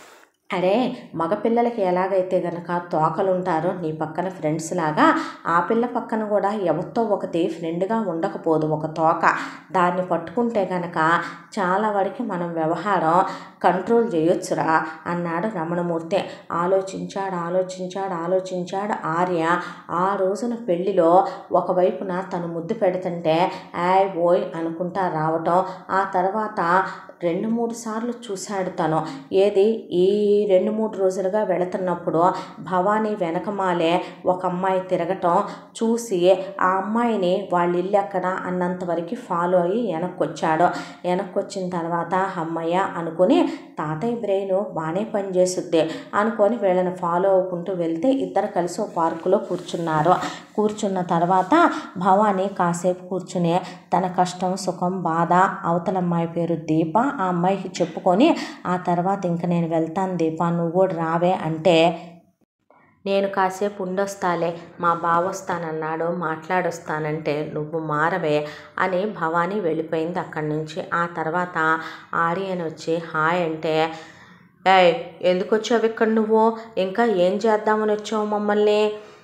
అరే మగపిల్లలకి ఎలాగైతే గనక తోకలు ఉంటారో నీ పక్కన ఫ్రెండ్స్ లాగా ఆ పిల్ల పక్కన కూడా ఎవరితో ఒకటి ఫ్రెండ్గా ఉండకపోదు ఒక తోక దాన్ని పట్టుకుంటే గనక చాలా వరకు మనం వ్యవహారం కంట్రోల్ చేయొచ్చురా అన్నాడు రమణమూర్తి ఆలోచించాడు ఆలోచించాడు ఆలోచించాడు ఆర్య ఆ రోజున పెళ్లిలో ఒకవైపున తను ముద్దు పెడుతుంటే యాయ్ ఓయ్ అనుకుంటా రావటం ఆ తర్వాత రెండు మూడు సార్లు చూశాడు తను ఏది ఈ రెండు మూడు రోజులుగా వెళుతున్నప్పుడు భవానీ వెనకమాలే ఒక అమ్మాయి తిరగటం చూసి ఆ అమ్మాయిని వాళ్ళ ఇల్లు ఎక్కడ అన్నంత వరకు ఫాలో అయ్యి వెనక్కి వచ్చాడు వెనక్కి వచ్చిన తర్వాత అమ్మయ్య అనుకుని తాతయ్య బ్రెయిన్ బాగానే పనిచేస్తుంది అనుకొని వీళ్ళని ఫాలో అవ్వుకుంటూ వెళ్తే ఇద్దరు కలిసి ఒక పార్కులో కూర్చున్నారు కూర్చున్న తర్వాత భవానీ కాసేపు కూర్చుని తన కష్టం సుఖం బాధ అవతల అమ్మాయి పేరు దీప ఆ అమ్మాయికి చెప్పుకొని ఆ తర్వాత ఇంక నేను వెళ్తాను దీప నువ్వు కూడా రావే అంటే నేను కాసేపు ఉండొస్తాలే మా బావ వస్తానన్నాడు మాట్లాడొస్తానంటే నువ్వు మారవే అని భవానీ వెళ్ళిపోయింది అక్కడి నుంచి ఆ తర్వాత ఆర్యన్ వచ్చి హాయ్ అంటే ఏయ్ ఎందుకు వచ్చావు ఇక్కడ నువ్వు ఇంకా ఏం చేద్దామని వచ్చావు మమ్మల్ని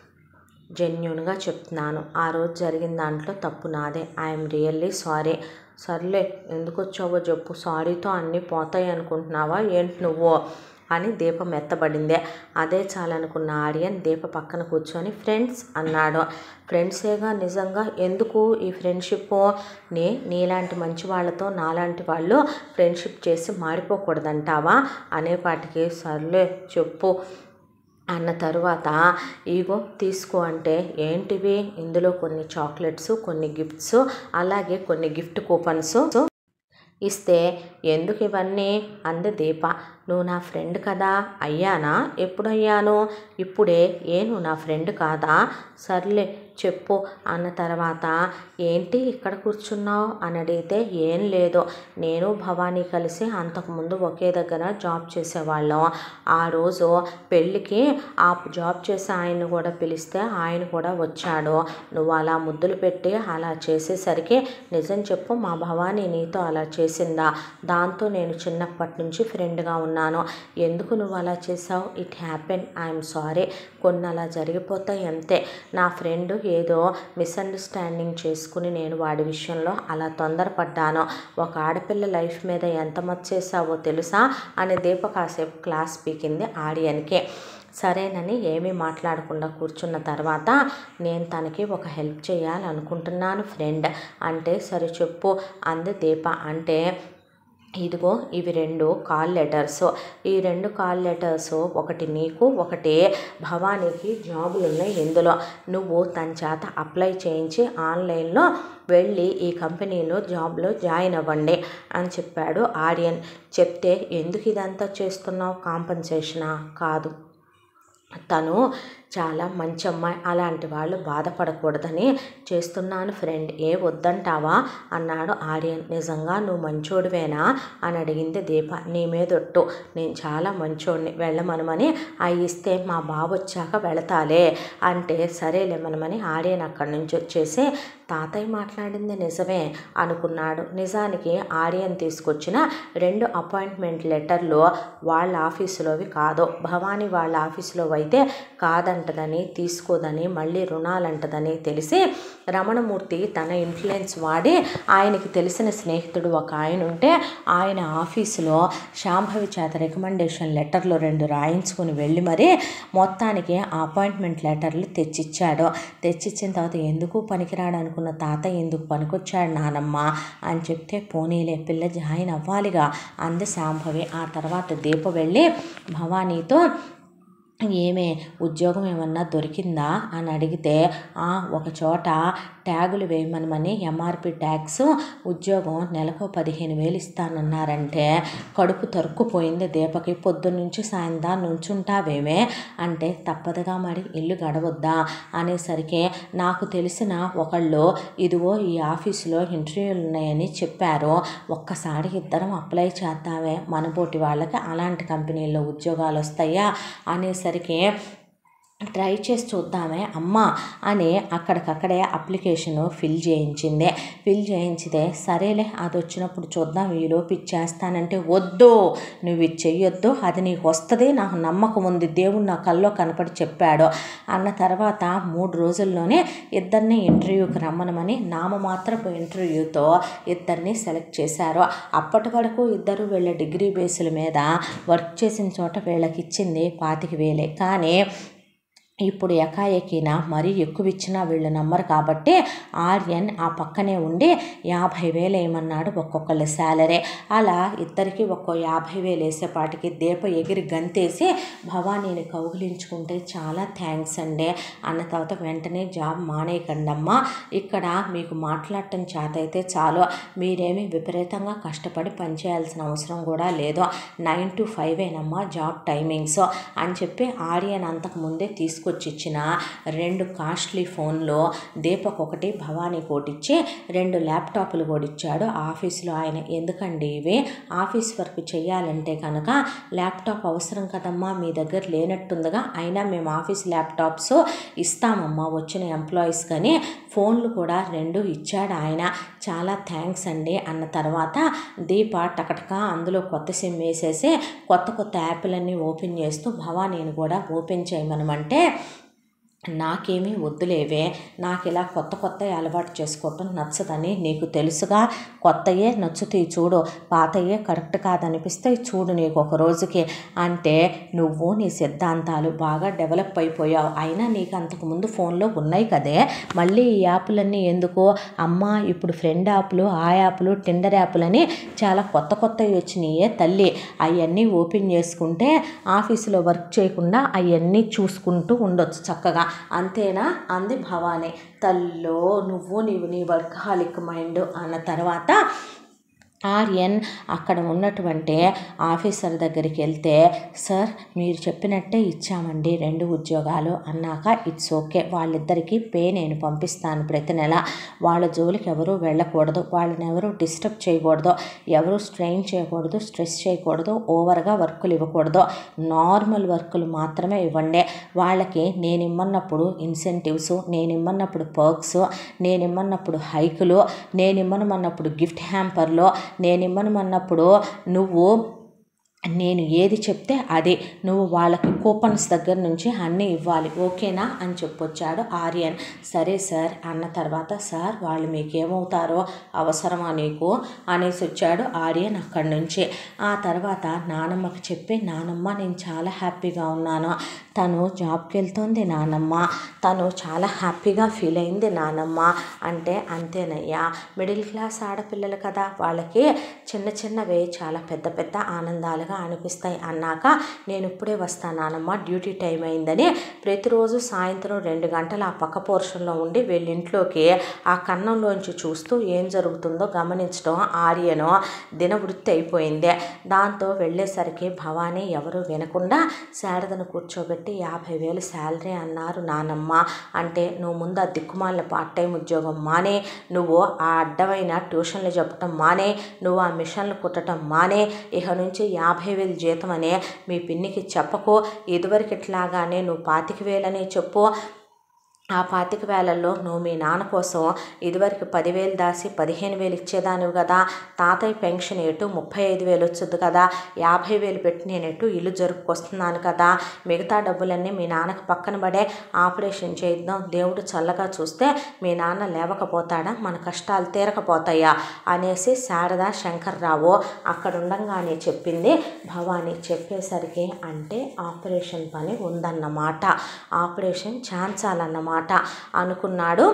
జెన్యున్గా చెప్తున్నాను ఆ రోజు జరిగిన దాంట్లో తప్పు నాదే ఐఎమ్ రియల్లీ సారీ సర్లే ఎందుకు వచ్చావో చెప్పు సారీతో అన్నీ పోతాయి అనుకుంటున్నావా ఏంటి నువ్వు అని దీప మెత్తబడిందే అదే చాలనుకున్న ఆర్యన్ దీప పక్కన కూర్చొని ఫ్రెండ్స్ అన్నాడు ఫ్రెండ్సేగా నిజంగా ఎందుకు ఈ ఫ్రెండ్షిప్ నే నీలాంటి మంచి వాళ్ళతో నాలాంటి వాళ్ళు ఫ్రెండ్షిప్ చేసి మాడిపోకూడదంటావా అనేపాటికి సర్లే చెప్పు అన్న తరువాత ఇగో తీసుకో అంటే ఏంటివి ఇందులో కొన్ని చాక్లెట్స్ కొన్ని గిఫ్ట్స్ అలాగే కొన్ని గిఫ్ట్ కూపన్స్ ఇస్తే ఎందుకు ఇవన్నీ అంది దీప నువ్వు నా ఫ్రెండ్ కదా అయ్యానా ఎప్పుడు అయ్యాను ఇప్పుడే ఏ నువ్వు నా ఫ్రెండ్ కాదా సర్లే చెప్పు అన్న తర్వాత ఏంటి ఇక్కడ కూర్చున్నావు అని అడిగితే ఏం లేదు నేను భవానీ కలిసి అంతకుముందు ఒకే దగ్గర జాబ్ చేసేవాళ్ళం ఆ రోజు పెళ్ళికి ఆ జాబ్ చేసే ఆయన్ని కూడా పిలిస్తే ఆయన కూడా వచ్చాడు నువ్వు అలా ముద్దులు పెట్టి అలా చేసేసరికి నిజం చెప్పు మా భవానీ నీతో అలా చేసిందా దాంతో నేను చిన్నప్పటి నుంచి ఫ్రెండ్గా ఉన్నాను ఎందుకు నువ్వు అలా చేసావు ఇట్ హ్యాపెన్ ఐఎమ్ సారీ కొన్ని అలా జరిగిపోతాయి అంతే నా ఫ్రెండ్ ఏదో మిస్అండర్స్టాండింగ్ చేసుకుని నేను వాడి విషయంలో అలా తొందరపడ్డాను ఒక ఆడపిల్ల లైఫ్ మీద ఎంత మచ్చ చేసావో తెలుసా అని దీప కాసేపు క్లాస్ పీకింది ఆడియన్కి సరేనని ఏమీ మాట్లాడకుండా కూర్చున్న తర్వాత నేను తనకి ఒక హెల్ప్ చేయాలనుకుంటున్నాను ఫ్రెండ్ అంటే సరే చెప్పు అంది దీప అంటే ఇదిగో ఇవి రెండు కాల్ లెటర్స్ ఈ రెండు కాల్ లెటర్స్ ఒకటి నీకు ఒకటి భవానీకి జాబులు ఉన్నాయి ఇందులో నువ్వు తన చేత అప్లై చేయించి ఆన్లైన్లో వెళ్ళి ఈ కంపెనీలో జాబ్లో జాయిన్ అవ్వండి అని చెప్పాడు ఆర్యన్ చెప్తే ఎందుకు ఇదంతా చేస్తున్నావు కాంపన్సేషనా కాదు తను చాలా మంచి అమ్మాయి అలాంటి వాళ్ళు బాధపడకూడదని చేస్తున్నాను ఫ్రెండ్ ఏ వద్దంటావా అన్నాడు ఆర్యన్ నిజంగా నువ్వు మంచోడివేనా అని అడిగింది దీప నీ మీదొట్టు నేను చాలా మంచోడిని వెళ్ళమనమని అవి ఇస్తే మా బాబు వచ్చాక వెళతాలే అంటే సరేలే మనమని ఆర్యన్ అక్కడి నుంచి వచ్చేసి తాతయ్య మాట్లాడింది నిజమే అనుకున్నాడు నిజానికి ఆర్యన్ తీసుకొచ్చిన రెండు అపాయింట్మెంట్ లెటర్లు వాళ్ళ ఆఫీసులోవి కాదు భవానీ వాళ్ళ ఆఫీసులో అయితే కాదంటదని తీసుకోదని మళ్ళీ రుణాలంటదని తెలిసి రమణమూర్తి తన ఇన్ఫ్లుయెన్స్ వాడి ఆయనకి తెలిసిన స్నేహితుడు ఒక ఆయన ఉంటే ఆయన ఆఫీసులో శాంభవి చేత రికమెండేషన్ లెటర్లు రెండు రాయించుకొని వెళ్ళి మరి మొత్తానికి ఆ అపాయింట్మెంట్ లెటర్లు తెచ్చిచ్చాడు తెచ్చిచ్చిన తర్వాత ఎందుకు పనికిరాడు అనుకున్న తాత ఎందుకు పనికొచ్చాడు నానమ్మ అని చెప్తే పోనీలే పిల్ల జాయిన్ అవ్వాలిగా అంది శాంభవి ఆ తర్వాత దీప వెళ్ళి భవానీతో ఏమే ఉద్యోగం ఏమన్నా దొరికిందా అని అడిగితే "ఆ, ఒక చోట ట్యాగులు వేయమనమని ఎంఆర్పి ట్యాక్స్ ఉద్యోగం నెలకు పదిహేను వేలు ఇస్తానన్నారంటే కడుపు తరుక్కుపోయింది దీపకి పొద్దున్నుంచి సాయంత్రం నుంచుంటావేమే అంటే తప్పదుగా మరి ఇల్లు గడవద్దా అనేసరికి నాకు తెలిసిన ఒకళ్ళు ఇదిగో ఈ ఆఫీసులో ఇంటర్వ్యూలు ఉన్నాయని చెప్పారు ఒక్కసారి ఇద్దరం అప్లై చేద్దామే మనబోటి వాళ్ళకి అలాంటి కంపెనీల్లో ఉద్యోగాలు వస్తాయా అనేసరికి ట్రై చేసి చూద్దామే అమ్మ అని అక్కడికక్కడే అప్లికేషన్ ఫిల్ చేయించింది ఫిల్ చేయించితే సరేలే అది వచ్చినప్పుడు చూద్దాం ఈలోపు ఇచ్చేస్తానంటే వద్దు నువ్వు ఇది చెయ్యొద్దు అది నీకు వస్తుంది నాకు నమ్మకం ఉంది దేవుడు నా కల్లో కనపడి చెప్పాడు అన్న తర్వాత మూడు రోజుల్లోనే ఇద్దరిని ఇంటర్వ్యూకి రమ్మనమని నామమాత్రపు ఇంటర్వ్యూతో ఇద్దరిని సెలెక్ట్ చేశారు అప్పటి వరకు ఇద్దరు వీళ్ళ డిగ్రీ బేసుల మీద వర్క్ చేసిన చోట వీళ్ళకి ఇచ్చింది పాతిక వేలే కానీ ఇప్పుడు ఎకాఎకిన మరీ ఎక్కువ ఇచ్చినా వీళ్ళు నమ్మరు కాబట్టి ఆర్యన్ ఆ పక్కనే ఉండి యాభై వేలు వేయమన్నాడు ఒక్కొక్కళ్ళ శాలరీ అలా ఇద్దరికి ఒక్కో యాభై వేలు వేసేపాటికి దీప ఎగిరి గంతేసి భవానీని కౌగిలించుకుంటే చాలా థ్యాంక్స్ అండి అన్న తర్వాత వెంటనే జాబ్ మానేయకండి అమ్మా ఇక్కడ మీకు మాట్లాడటం చేత అయితే చాలు మీరేమి విపరీతంగా కష్టపడి పనిచేయాల్సిన అవసరం కూడా లేదు నైన్ టు ఫైవ్ ఏనమ్మా జాబ్ టైమింగ్స్ అని చెప్పి ఆర్యన్ అంతకు ముందే తీసుకు తీసుకొచ్చి ఇచ్చిన రెండు కాస్ట్లీ ఫోన్లు దీపక్ ఒకటి భవానీ కోటి ఇచ్చి రెండు ల్యాప్టాప్లు కూడా ఇచ్చాడు ఆఫీస్లో ఆయన ఎందుకండి ఇవి ఆఫీస్ వర్క్ చేయాలంటే కనుక ల్యాప్టాప్ అవసరం కదమ్మా మీ దగ్గర లేనట్టుందిగా అయినా మేము ఆఫీస్ ల్యాప్టాప్స్ ఇస్తామమ్మా వచ్చిన ఎంప్లాయీస్ కానీ ఫోన్లు కూడా రెండు ఇచ్చాడు ఆయన చాలా థ్యాంక్స్ అండి అన్న తర్వాత దీప టకటక అందులో కొత్త సిమ్ వేసేసి కొత్త కొత్త యాప్లన్నీ ఓపెన్ చేస్తూ భవానీని కూడా ఓపెన్ చేయమనమంటే నాకేమీ వద్దులేవే నాకు ఇలా కొత్త కొత్త అలవాటు చేసుకోవటం నచ్చదని నీకు తెలుసుగా కొత్తయే నచ్చుతాయి చూడు పాతయే కరెక్ట్ కాదనిపిస్తే చూడు నీకు ఒక రోజుకి అంటే నువ్వు నీ సిద్ధాంతాలు బాగా డెవలప్ అయిపోయావు అయినా నీకు అంతకుముందు ఫోన్లో ఉన్నాయి కదే మళ్ళీ ఈ యాప్లన్నీ ఎందుకు అమ్మ ఇప్పుడు ఫ్రెండ్ యాప్లు ఆ యాప్లు టిండర్ యాప్లని చాలా కొత్త కొత్తవి వచ్చినాయే తల్లి అవన్నీ ఓపెన్ చేసుకుంటే ఆఫీసులో వర్క్ చేయకుండా అవన్నీ చూసుకుంటూ ఉండొచ్చు చక్కగా అంతేనా అంది భవానీ తల్లో నువ్వు నీవు నీ వర్కహాలిక్ మైండ్ అన్న తర్వాత ఆర్యన్ అక్కడ ఉన్నటువంటి ఆఫీసర్ దగ్గరికి వెళ్తే సార్ మీరు చెప్పినట్టే ఇచ్చామండి రెండు ఉద్యోగాలు అన్నాక ఇట్స్ ఓకే వాళ్ళిద్దరికీ పే నేను పంపిస్తాను ప్రతి నెల వాళ్ళ జోలికి ఎవరు వెళ్ళకూడదు వాళ్ళని ఎవరు డిస్టర్బ్ చేయకూడదు ఎవరు స్ట్రెయిన్ చేయకూడదు స్ట్రెస్ చేయకూడదు ఓవర్గా వర్కులు ఇవ్వకూడదు నార్మల్ వర్కులు మాత్రమే ఇవ్వండి వాళ్ళకి నేను ఇమ్మన్నప్పుడు ఇన్సెంటివ్స్ నేను ఇమ్మన్నప్పుడు పర్క్స్ నేను ఇమ్మన్నప్పుడు హైకులు నేను ఇమ్మనమన్నప్పుడు గిఫ్ట్ హ్యాంపర్లు నేను ఇమ్మనమన్నప్పుడు నువ్వు నేను ఏది చెప్తే అదే నువ్వు వాళ్ళకి కూపన్స్ దగ్గర నుంచి అన్నీ ఇవ్వాలి ఓకేనా అని చెప్పొచ్చాడు ఆర్యన్ సరే సార్ అన్న తర్వాత సార్ వాళ్ళు మీకేమవుతారో అవసరమా నీకు అనేసి వచ్చాడు ఆర్యన్ అక్కడి నుంచి ఆ తర్వాత నానమ్మకి చెప్పి నానమ్మ నేను చాలా హ్యాపీగా ఉన్నాను తను జాబ్కి వెళ్తుంది నానమ్మ తను చాలా హ్యాపీగా ఫీల్ అయింది నానమ్మ అంటే అంతేనయ్యా మిడిల్ క్లాస్ ఆడపిల్లలు కదా వాళ్ళకి చిన్న చిన్నవే చాలా పెద్ద పెద్ద ఆనందాలుగా అనిపిస్తాయి అన్నాక నేను ఇప్పుడే వస్తాను నానమ్మ డ్యూటీ టైం అయిందని ప్రతిరోజు సాయంత్రం రెండు గంటలు ఆ పక్క పోర్షన్లో ఉండి వీళ్ళింట్లోకి ఆ కన్నంలోంచి చూస్తూ ఏం జరుగుతుందో గమనించడం ఆర్యను దినవృత్తి అయిపోయింది దాంతో వెళ్ళేసరికి భవానీ ఎవరు వినకుండా శారదను కూర్చోబెట్టి యాభై వేలు శాలరీ అన్నారు నానమ్మ అంటే నువ్వు ముందు ఆ దిక్కుమాలిన పార్ట్ టైం ఉద్యోగం మానే నువ్వు ఆ అడ్డమైన ట్యూషన్లు చెప్పటం మానే నువ్వు ఆ మిషన్లు కుట్టడం మానే ఇక నుంచి యాభై వేలు జీతం అనే మీ పిన్నికి చెప్పకు ఇదివరకు ఇట్లాగానే నువ్వు పాతిక వేలని చెప్పు ఆ పాతిక వేలల్లో నువ్వు మీ నాన్న కోసం ఇదివరకు పదివేలు దాసి పదిహేను వేలు ఇచ్చేదానివి కదా తాతయ్య పెన్షన్ ఎటు ముప్పై ఐదు వేలు వచ్చుద్ది కదా యాభై వేలు పెట్టి నేను ఎటు ఇల్లు జరుపుకొస్తున్నాను కదా మిగతా డబ్బులన్నీ మీ నాన్నకు పక్కన పడే ఆపరేషన్ చేద్దాం దేవుడు చల్లగా చూస్తే మీ నాన్న లేవకపోతాడా మన కష్టాలు తీరకపోతాయా అనేసి శారద శంకర్రావు అక్కడ ఉండంగానే చెప్పింది భవానీ చెప్పేసరికి అంటే ఆపరేషన్ పని ఉందన్నమాట ఆపరేషన్ ఛాన్సాలన్నమాట అనుకున్నాడు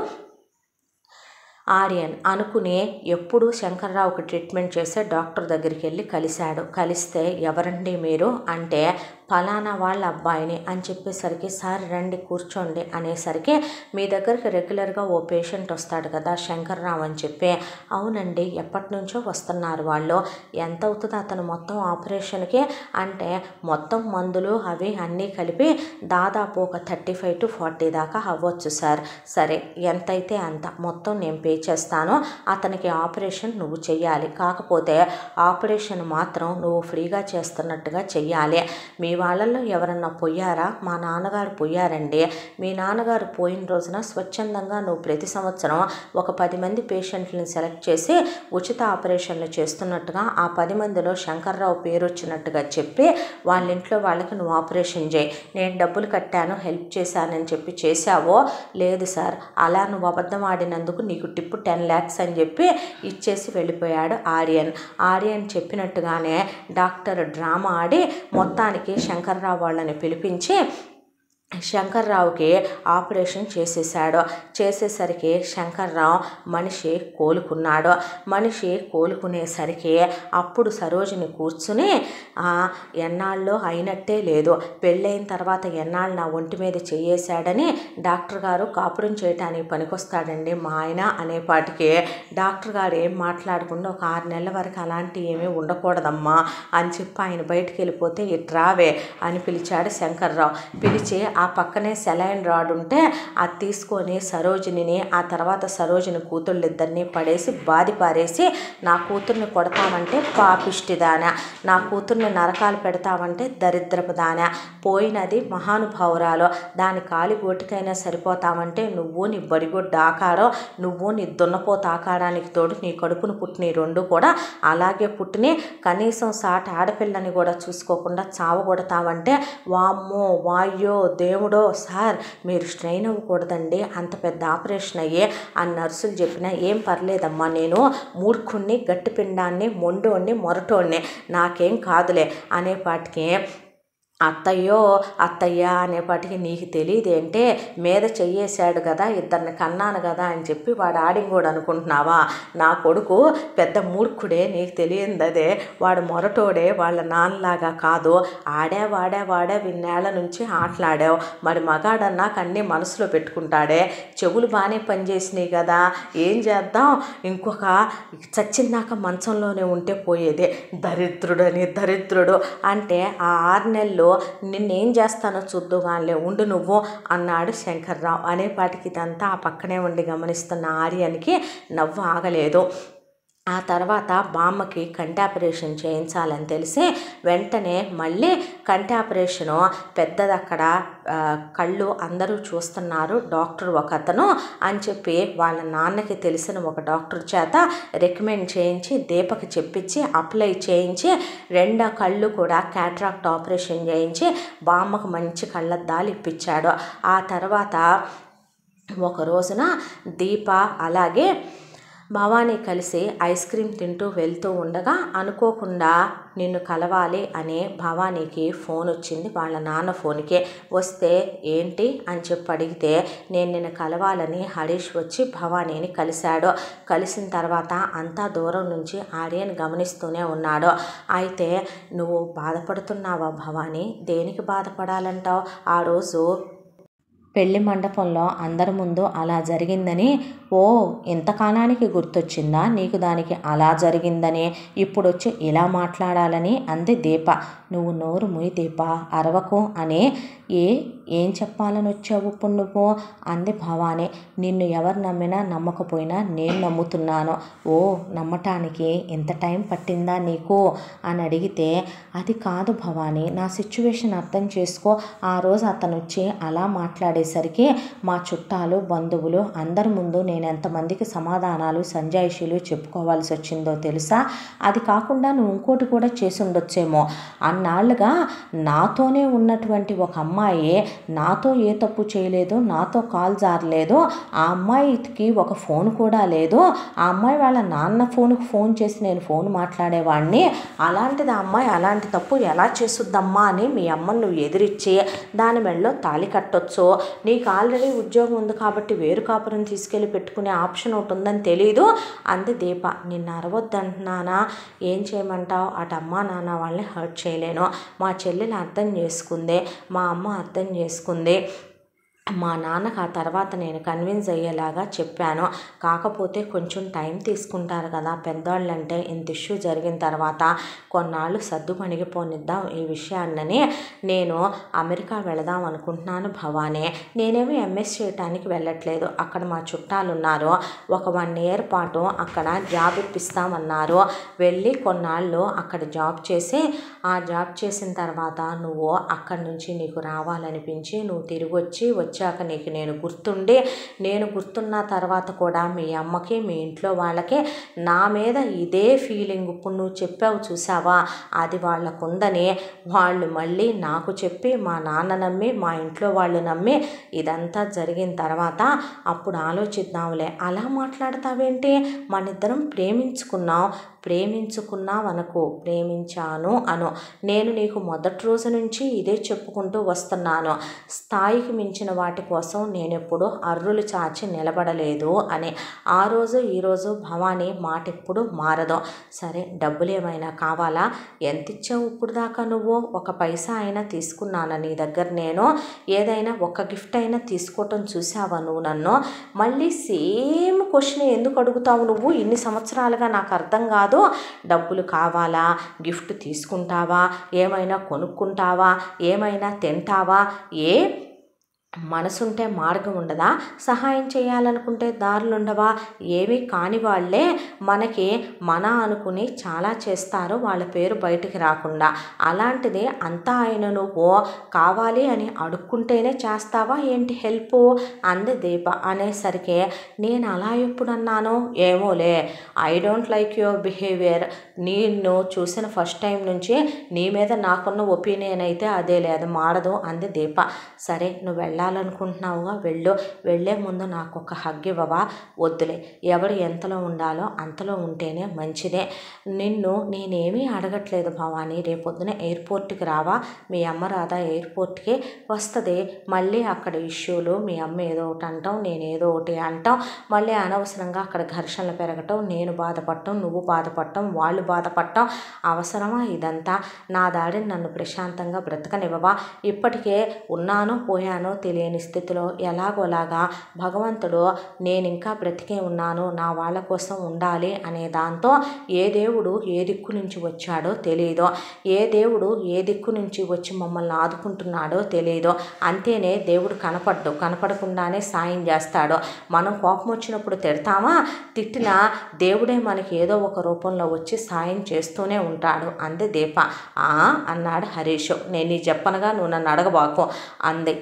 ఆర్యన్ అనుకుని ఎప్పుడు శంకర్రావుకి ట్రీట్మెంట్ చేసే డాక్టర్ దగ్గరికి వెళ్ళి కలిశాడు కలిస్తే ఎవరండి మీరు అంటే ఫలానా వాళ్ళ అబ్బాయిని అని చెప్పేసరికి సార్ రండి కూర్చోండి అనేసరికి మీ దగ్గరికి రెగ్యులర్గా ఓ పేషెంట్ వస్తాడు కదా శంకర్రావు అని చెప్పి అవునండి ఎప్పటి నుంచో వస్తున్నారు వాళ్ళు ఎంత అవుతుంది అతను మొత్తం ఆపరేషన్కి అంటే మొత్తం మందులు అవి అన్నీ కలిపి దాదాపు ఒక థర్టీ ఫైవ్ టు ఫార్టీ దాకా అవ్వచ్చు సార్ సరే ఎంతైతే అంత మొత్తం నేను పే చేస్తాను అతనికి ఆపరేషన్ నువ్వు చెయ్యాలి కాకపోతే ఆపరేషన్ మాత్రం నువ్వు ఫ్రీగా చేస్తున్నట్టుగా చెయ్యాలి మీ వాళ్ళల్లో ఎవరన్నా పోయారా మా నాన్నగారు పోయారండి మీ నాన్నగారు పోయిన రోజున స్వచ్ఛందంగా నువ్వు ప్రతి సంవత్సరం ఒక పది మంది పేషెంట్లను సెలెక్ట్ చేసి ఉచిత ఆపరేషన్లు చేస్తున్నట్టుగా ఆ పది మందిలో శంకర్రావు పేరు వచ్చినట్టుగా చెప్పి వాళ్ళ ఇంట్లో వాళ్ళకి నువ్వు ఆపరేషన్ చేయి నేను డబ్బులు కట్టాను హెల్ప్ చేశానని చెప్పి చేశావో లేదు సార్ అలా నువ్వు అబద్ధం ఆడినందుకు నీకు టిప్పు టెన్ ల్యాక్స్ అని చెప్పి ఇచ్చేసి వెళ్ళిపోయాడు ఆర్యన్ ఆర్యన్ చెప్పినట్టుగానే డాక్టర్ డ్రామా ఆడి మొత్తానికి శంకర్రావు వాళ్ళని పిలిపించి శంకర్రావుకి ఆపరేషన్ చేసేసాడు చేసేసరికి శంకర్రావు మనిషి కోలుకున్నాడు మనిషి కోలుకునేసరికి అప్పుడు సరోజిని కూర్చుని "ఆ, ఎన్నాళ్ళు అయినట్టే లేదు పెళ్ళైన తర్వాత ఎన్నాళ్ళు నా ఒంటి మీద చేయేశాడని డాక్టర్ గారు కాపురం చేయటానికి పనికొస్తాడండి మా ఆయన అనేపాటికి డాక్టర్ గారు ఏం మాట్లాడకుండా ఒక ఆరు నెలల వరకు అలాంటి ఏమీ ఉండకూడదమ్మా అని చెప్పి ఆయన బయటికి వెళ్ళిపోతే ఇట్రావే అని పిలిచాడు శంకర్రావు పిలిచి ఆ పక్కనే సెలైన్ రాడ్ ఉంటే అది తీసుకొని సరోజినిని ఆ తర్వాత సరోజిని కూతుళ్ళిద్దరిని పడేసి బాది పారేసి నా కూతుర్ని కొడతామంటే పాపిష్టిదాన నా కూతుర్ని నరకాలు పెడతామంటే దరిద్రపు దాన పోయినది మహానుభావురాలు దాని కాలి గోటికైనా సరిపోతామంటే నువ్వు నీ బడిగొడ్డు ఆకారం నువ్వు నీ దున్నపోత ఆకారానికి తోడు నీ కడుపును పుట్టిన ఈ రెండు కూడా అలాగే పుట్టిని కనీసం సాటి ఆడపిల్లని కూడా చూసుకోకుండా చావగొడతావంటే వామ్మో వాయ్యో దేవుడో సార్ మీరు స్ట్రెయిన్ అవ్వకూడదండి అంత పెద్ద ఆపరేషన్ అయ్యే ఆ నర్సులు చెప్పినా ఏం పర్లేదమ్మా నేను మూర్ఖుణ్ణి గట్టిపిండాన్ని మొండోణ్ణి మొరటోణ్ణి నాకేం కాదులే అనేపాటికి అత్తయ్యో అత్తయ్య అనేపాటికి నీకు తెలియదేంటే మీద చెయ్యేశాడు కదా ఇద్దరిని కన్నాను కదా అని చెప్పి వాడు ఆడింగోడు అనుకుంటున్నావా నా కొడుకు పెద్ద మూర్ఖుడే నీకు తెలియంది అదే వాడు మొరటోడే వాళ్ళ నాన్నలాగా కాదు ఆడే వాడే వాడే విన్నేళ్ల నుంచి ఆటలాడావు మరి మగాడన్నాక అన్నీ మనసులో పెట్టుకుంటాడే చెవులు బాగానే పనిచేసినాయి కదా ఏం చేద్దాం ఇంకొక చచ్చిందాక మంచంలోనే ఉంటే పోయేదే దరిద్రుడని దరిద్రుడు అంటే ఆ ఆరు నెలలు నిన్నేం చేస్తానో చూద్దు కానీ ఉండు నువ్వు అన్నాడు శంకర్రావు అనేపాటికి ఇదంతా ఆ పక్కనే ఉండి గమనిస్తున్న ఆర్యనికి నవ్వు ఆగలేదు ఆ తర్వాత బామ్మకి కంటి ఆపరేషన్ చేయించాలని తెలిసి వెంటనే మళ్ళీ కంటి ఆపరేషను పెద్దది అక్కడ ఆ, కళ్ళు అందరూ చూస్తున్నారు డాక్టర్ ఒక అతను అని చెప్పి వాళ్ళ నాన్నకి తెలిసిన ఒక డాక్టర్ చేత రికమెండ్ చేయించి దీపకి చెప్పించి అప్లై చేయించి రెండో కళ్ళు కూడా క్యాట్రాక్ట్ ఆపరేషన్ చేయించి బామ్మకు మంచి కళ్ళద్దాలు ఇప్పించాడు ఆ తర్వాత ఒక రోజున దీప అలాగే భవానీ కలిసి ఐస్ క్రీమ్ తింటూ వెళ్తూ ఉండగా అనుకోకుండా నిన్ను కలవాలి అని భవానీకి ఫోన్ వచ్చింది వాళ్ళ నాన్న ఫోన్కి వస్తే ఏంటి అని చెప్పి అడిగితే నేను నిన్ను కలవాలని హరీష్ వచ్చి భవానీని కలిశాడు కలిసిన తర్వాత అంతా దూరం నుంచి ఆర్యన్ గమనిస్తూనే ఉన్నాడు అయితే నువ్వు బాధపడుతున్నావా భవానీ దేనికి బాధపడాలంటావు ఆ రోజు పెళ్లి మండపంలో అందరి ముందు అలా జరిగిందని ఓ ఇంతకాలానికి గుర్తొచ్చిందా నీకు దానికి అలా జరిగిందని ఇప్పుడు వచ్చి ఇలా మాట్లాడాలని అంది దీప నువ్వు నోరు ముయి దీప అరవకు అని ఏ ఏం చెప్పాలని వచ్చావు ఇప్పుడు నువ్వు అంది భవాని నిన్ను ఎవరు నమ్మినా నమ్మకపోయినా నేను నమ్ముతున్నాను ఓ నమ్మటానికి ఇంత టైం పట్టిందా నీకు అని అడిగితే అది కాదు భవాని నా సిచ్యువేషన్ అర్థం చేసుకో ఆ రోజు అతను వచ్చి అలా మాట్లాడేసరికి మా చుట్టాలు బంధువులు అందరి ముందు నేను ఎంతమందికి సమాధానాలు సంజాయిషీలు చెప్పుకోవాల్సి వచ్చిందో తెలుసా అది కాకుండా నువ్వు ఇంకోటి కూడా చేసి ఉండొచ్చేమో అన్నాళ్ళుగా నాతోనే ఉన్నటువంటి ఒక అమ్మాయి నాతో ఏ తప్పు చేయలేదు నాతో కాల్ జారలేదు ఆ అమ్మాయికి ఒక ఫోన్ కూడా లేదు ఆ అమ్మాయి వాళ్ళ నాన్న ఫోన్కి ఫోన్ చేసి నేను ఫోన్ మాట్లాడేవాడిని అలాంటిది ఆ అమ్మాయి అలాంటి తప్పు ఎలా చేసుద్దమ్మా అని మీ అమ్మను నువ్వు ఎదిరించి దాని మెడలో తాళి కట్టొచ్చు నీకు ఆల్రెడీ ఉద్యోగం ఉంది కాబట్టి వేరు కాపురం తీసుకెళ్ళి పెట్టుకునే ఆప్షన్ ఒకటి ఉందని తెలీదు అంది దీప నిన్ను అరవద్దంటున్నానా ఏం చేయమంటావు అటు అమ్మ నాన్న వాళ్ళని హర్ట్ చేయలేను మా చెల్లెలు అర్థం చేసుకుంది మా అమ్మ అర్థం చేసుకుంది మా నాన్నకు ఆ తర్వాత నేను కన్విన్స్ అయ్యేలాగా చెప్పాను కాకపోతే కొంచెం టైం తీసుకుంటారు కదా పెద్దవాళ్ళంటే ఇంత ఇష్యూ జరిగిన తర్వాత కొన్నాళ్ళు సర్దు మణిగిపోనిద్దాం ఈ విషయాన్నని నేను అమెరికా వెళదాం అనుకుంటున్నాను భవానీ నేనేమి ఎంఎస్ చేయటానికి వెళ్ళట్లేదు అక్కడ మా చుట్టాలు ఉన్నారు ఒక వన్ ఇయర్ పాటు అక్కడ జాబ్ ఇప్పిస్తామన్నారు వెళ్ళి కొన్నాళ్ళు అక్కడ జాబ్ చేసి ఆ జాబ్ చేసిన తర్వాత నువ్వు అక్కడి నుంచి నీకు రావాలనిపించి నువ్వు తిరిగి వచ్చి వచ్చాక నీకు నేను గుర్తుండి నేను గుర్తున్న తర్వాత కూడా మీ అమ్మకి మీ ఇంట్లో వాళ్ళకి నా మీద ఇదే ఫీలింగ్ ఇప్పుడు నువ్వు చెప్పావు చూసావా అది వాళ్ళకు ఉందని వాళ్ళు మళ్ళీ నాకు చెప్పి మా నాన్న నమ్మి మా ఇంట్లో వాళ్ళు నమ్మి ఇదంతా జరిగిన తర్వాత అప్పుడు ఆలోచిద్దాంలే అలా మాట్లాడతావేంటి మనిద్దరం ప్రేమించుకున్నాం ప్రేమించుకున్నావనుకో ప్రేమించాను అను నేను నీకు మొదటి రోజు నుంచి ఇదే చెప్పుకుంటూ వస్తున్నాను స్థాయికి మించిన వాటి కోసం నేను ఎప్పుడు అర్రులు చాచి నిలబడలేదు అని ఆ రోజు ఈరోజు భవానీ మాట ఎప్పుడు మారదు సరే డబ్బులు ఏమైనా కావాలా ఎంత ఇచ్చావు ఇప్పుడు దాకా నువ్వు ఒక పైసా అయినా తీసుకున్నానా నీ దగ్గర నేను ఏదైనా ఒక గిఫ్ట్ అయినా తీసుకోవటం చూసావా నువ్వు నన్ను మళ్ళీ సేమ్ క్వశ్చన్ ఎందుకు అడుగుతావు నువ్వు ఇన్ని సంవత్సరాలుగా నాకు అర్థం కాదు డబ్బులు కావాలా గిఫ్ట్ తీసుకుంటావా ఏమైనా కొనుక్కుంటావా ఏమైనా తింటావా ఏ మనసుంటే మార్గం ఉండదా సహాయం చేయాలనుకుంటే దారులు ఉండవా ఏవి కాని వాళ్ళే మనకి మన అనుకుని చాలా చేస్తారు వాళ్ళ పేరు బయటికి రాకుండా అలాంటిది అంతా ఆయన నువ్వు కావాలి అని అడుక్కుంటేనే చేస్తావా ఏంటి హెల్ప్ అంది దీప అనేసరికి నేను అలా ఎప్పుడు అన్నాను ఏమోలే I don't like your behaviour నిన్ను చూసిన ఫస్ట్ టైం నుంచి నీ మీద నాకున్న ఒపీనియన్ అయితే అదే లేదు మారదు అంది దీప సరే నువ్వు వెళ్ళాలనుకుంటున్నావుగా వెళ్ళు వెళ్ళే ముందు నాకు ఒక హగ్ ఇవ్వవా వద్దులే ఎవరు ఎంతలో ఉండాలో అంతలో ఉంటేనే మంచిదే నిన్ను నేనేమీ అడగట్లేదు భవానీ రేపొద్దున ఎయిర్పోర్ట్కి రావా మీ అమ్మ రాదా ఎయిర్పోర్ట్కి వస్తుంది మళ్ళీ అక్కడ ఇష్యూలు మీ అమ్మ ఏదో ఒకటి అంటాం నేను ఏదో ఒకటి అంటాం మళ్ళీ అనవసరంగా అక్కడ ఘర్షణలు పెరగటం నేను బాధపడటం నువ్వు బాధపడటం వాళ్ళు బాధపడటం అవసరమా ఇదంతా నా దాడిని నన్ను ప్రశాంతంగా బ్రతకనివ్వవా ఇప్పటికే ఉన్నానో పోయానో తెలియని స్థితిలో ఎలాగోలాగా భగవంతుడు నేను ఇంకా బ్రతికే ఉన్నాను నా వాళ్ళ కోసం ఉండాలి అనే దాంతో ఏ దేవుడు ఏ దిక్కు నుంచి వచ్చాడో తెలియదు ఏ దేవుడు ఏ దిక్కు నుంచి వచ్చి మమ్మల్ని ఆదుకుంటున్నాడో తెలియదు అంతేనే దేవుడు కనపడ్డు కనపడకుండానే సాయం చేస్తాడు మనం కోపం వచ్చినప్పుడు తిడతామా తిట్టిన దేవుడే మనకి ఏదో ఒక రూపంలో వచ్చి సాయం చేస్తూనే ఉంటాడు అంది దీప "ఆ?" అన్నాడు హరీష్ నేను నీ చెప్పనగా నువ్వు నన్ను అడగబాకు అంది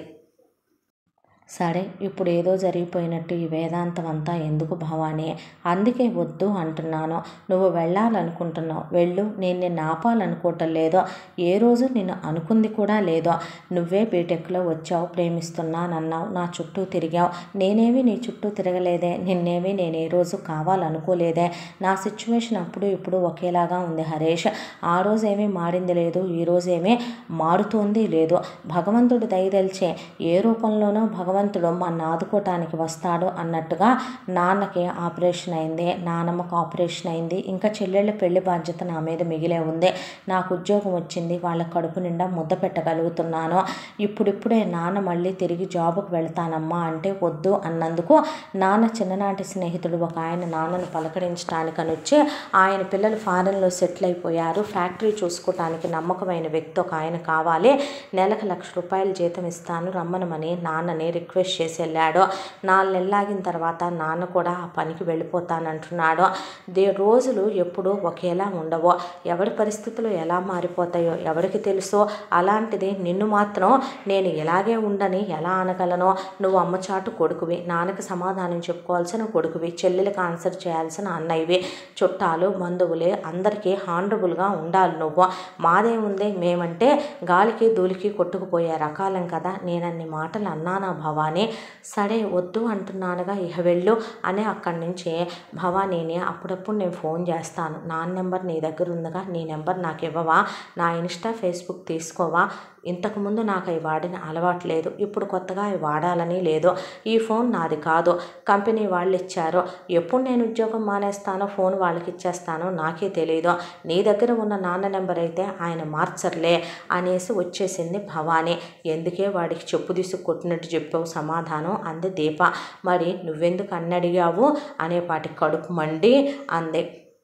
సరే ఇప్పుడు ఏదో జరిగిపోయినట్టు ఈ వేదాంతం అంతా ఎందుకు భవానీ అందుకే వద్దు అంటున్నాను నువ్వు వెళ్ళాలనుకుంటున్నావు వెళ్ళు నేను నిన్ను ఆపాలనుకోవటం లేదో ఏ రోజు నిన్ను అనుకుంది కూడా లేదో నువ్వే బీటెక్లో వచ్చావు ప్రేమిస్తున్నానన్నావు నా చుట్టూ తిరిగావు నేనేమి నీ చుట్టూ తిరగలేదే నిన్నేమి నేను ఏ రోజు కావాలనుకోలేదే నా సిచ్యువేషన్ అప్పుడు ఇప్పుడు ఒకేలాగా ఉంది హరీష్ ఆ రోజేమీ మారింది లేదు ఈ రోజేమీ మారుతోంది లేదు భగవంతుడు దయదలిచే ఏ రూపంలోనో భగవంతుడు మన ఆదుకోవటానికి వస్తాడు అన్నట్టుగా నాన్నకి ఆపరేషన్ అయింది నానమ్మకు ఆపరేషన్ అయింది ఇంకా చెల్లెళ్ళ పెళ్లి బాధ్యత నా మీద మిగిలే ఉంది నాకు ఉద్యోగం వచ్చింది వాళ్ళ కడుపు నిండా ముద్ద పెట్టగలుగుతున్నాను ఇప్పుడిప్పుడే నాన్న మళ్ళీ తిరిగి జాబుకు వెళ్తానమ్మా అంటే వద్దు అన్నందుకు నాన్న చిన్ననాటి స్నేహితుడు ఒక ఆయన నాన్నను పలకరించడానికని వచ్చి ఆయన పిల్లలు ఫారెన్లో సెటిల్ అయిపోయారు ఫ్యాక్టరీ చూసుకోవటానికి నమ్మకమైన వ్యక్తి ఒక ఆయన కావాలి నెలకు లక్ష రూపాయలు జీతం ఇస్తాను రమ్మనమని నాన్నని రిక్వెస్ట్ చేసి వెళ్ళాడు నాలుగు నెలలాగిన తర్వాత నాన్న కూడా ఆ పనికి వెళ్ళిపోతానంటున్నాడు దే రోజులు ఎప్పుడూ ఒకేలా ఉండవు ఎవరి పరిస్థితులు ఎలా మారిపోతాయో ఎవరికి తెలుసో అలాంటిది నిన్ను మాత్రం నేను ఇలాగే ఉండని ఎలా అనగలను నువ్వు అమ్మచాటు కొడుకువి నాన్నకి సమాధానం చెప్పుకోవాల్సిన కొడుకువి చెల్లెలకు ఆన్సర్ చేయాల్సిన అన్నయ్యవి చుట్టాలు బంధువులే అందరికీ హానరబుల్గా ఉండాలి నువ్వు మాదేముంది మేమంటే గాలికి ధూళికి కొట్టుకుపోయే రకాలం కదా నేను అన్ని మాటలు అన్నానా భవానీ సరే వద్దు అంటున్నానుగా ఇహ వెళ్ళు అని అక్కడి నుంచి భవానీని అప్పుడప్పుడు నేను ఫోన్ చేస్తాను నా నెంబర్ నీ దగ్గర ఉందిగా నీ నెంబర్ నాకు ఇవ్వవా నా ఇన్స్టా ఫేస్బుక్ తీసుకోవా ఇంతకుముందు నాకు అవి వాడిన అలవాటు లేదు ఇప్పుడు కొత్తగా అవి వాడాలని లేదు ఈ ఫోన్ నాది కాదు కంపెనీ వాళ్ళు ఇచ్చారు ఎప్పుడు నేను ఉద్యోగం మానేస్తానో ఫోన్ వాళ్ళకి ఇచ్చేస్తానో నాకే తెలియదు నీ దగ్గర ఉన్న నాన్న నెంబర్ అయితే ఆయన మార్చర్లే అనేసి వచ్చేసింది భవానీ ఎందుకే వాడికి చెప్పు తీసుకు కొట్టినట్టు చెప్పావు సమాధానం అంది దీప మరి నువ్వెందుకు అన్నడిగావు అనేపాటి కడుపు మండి అంది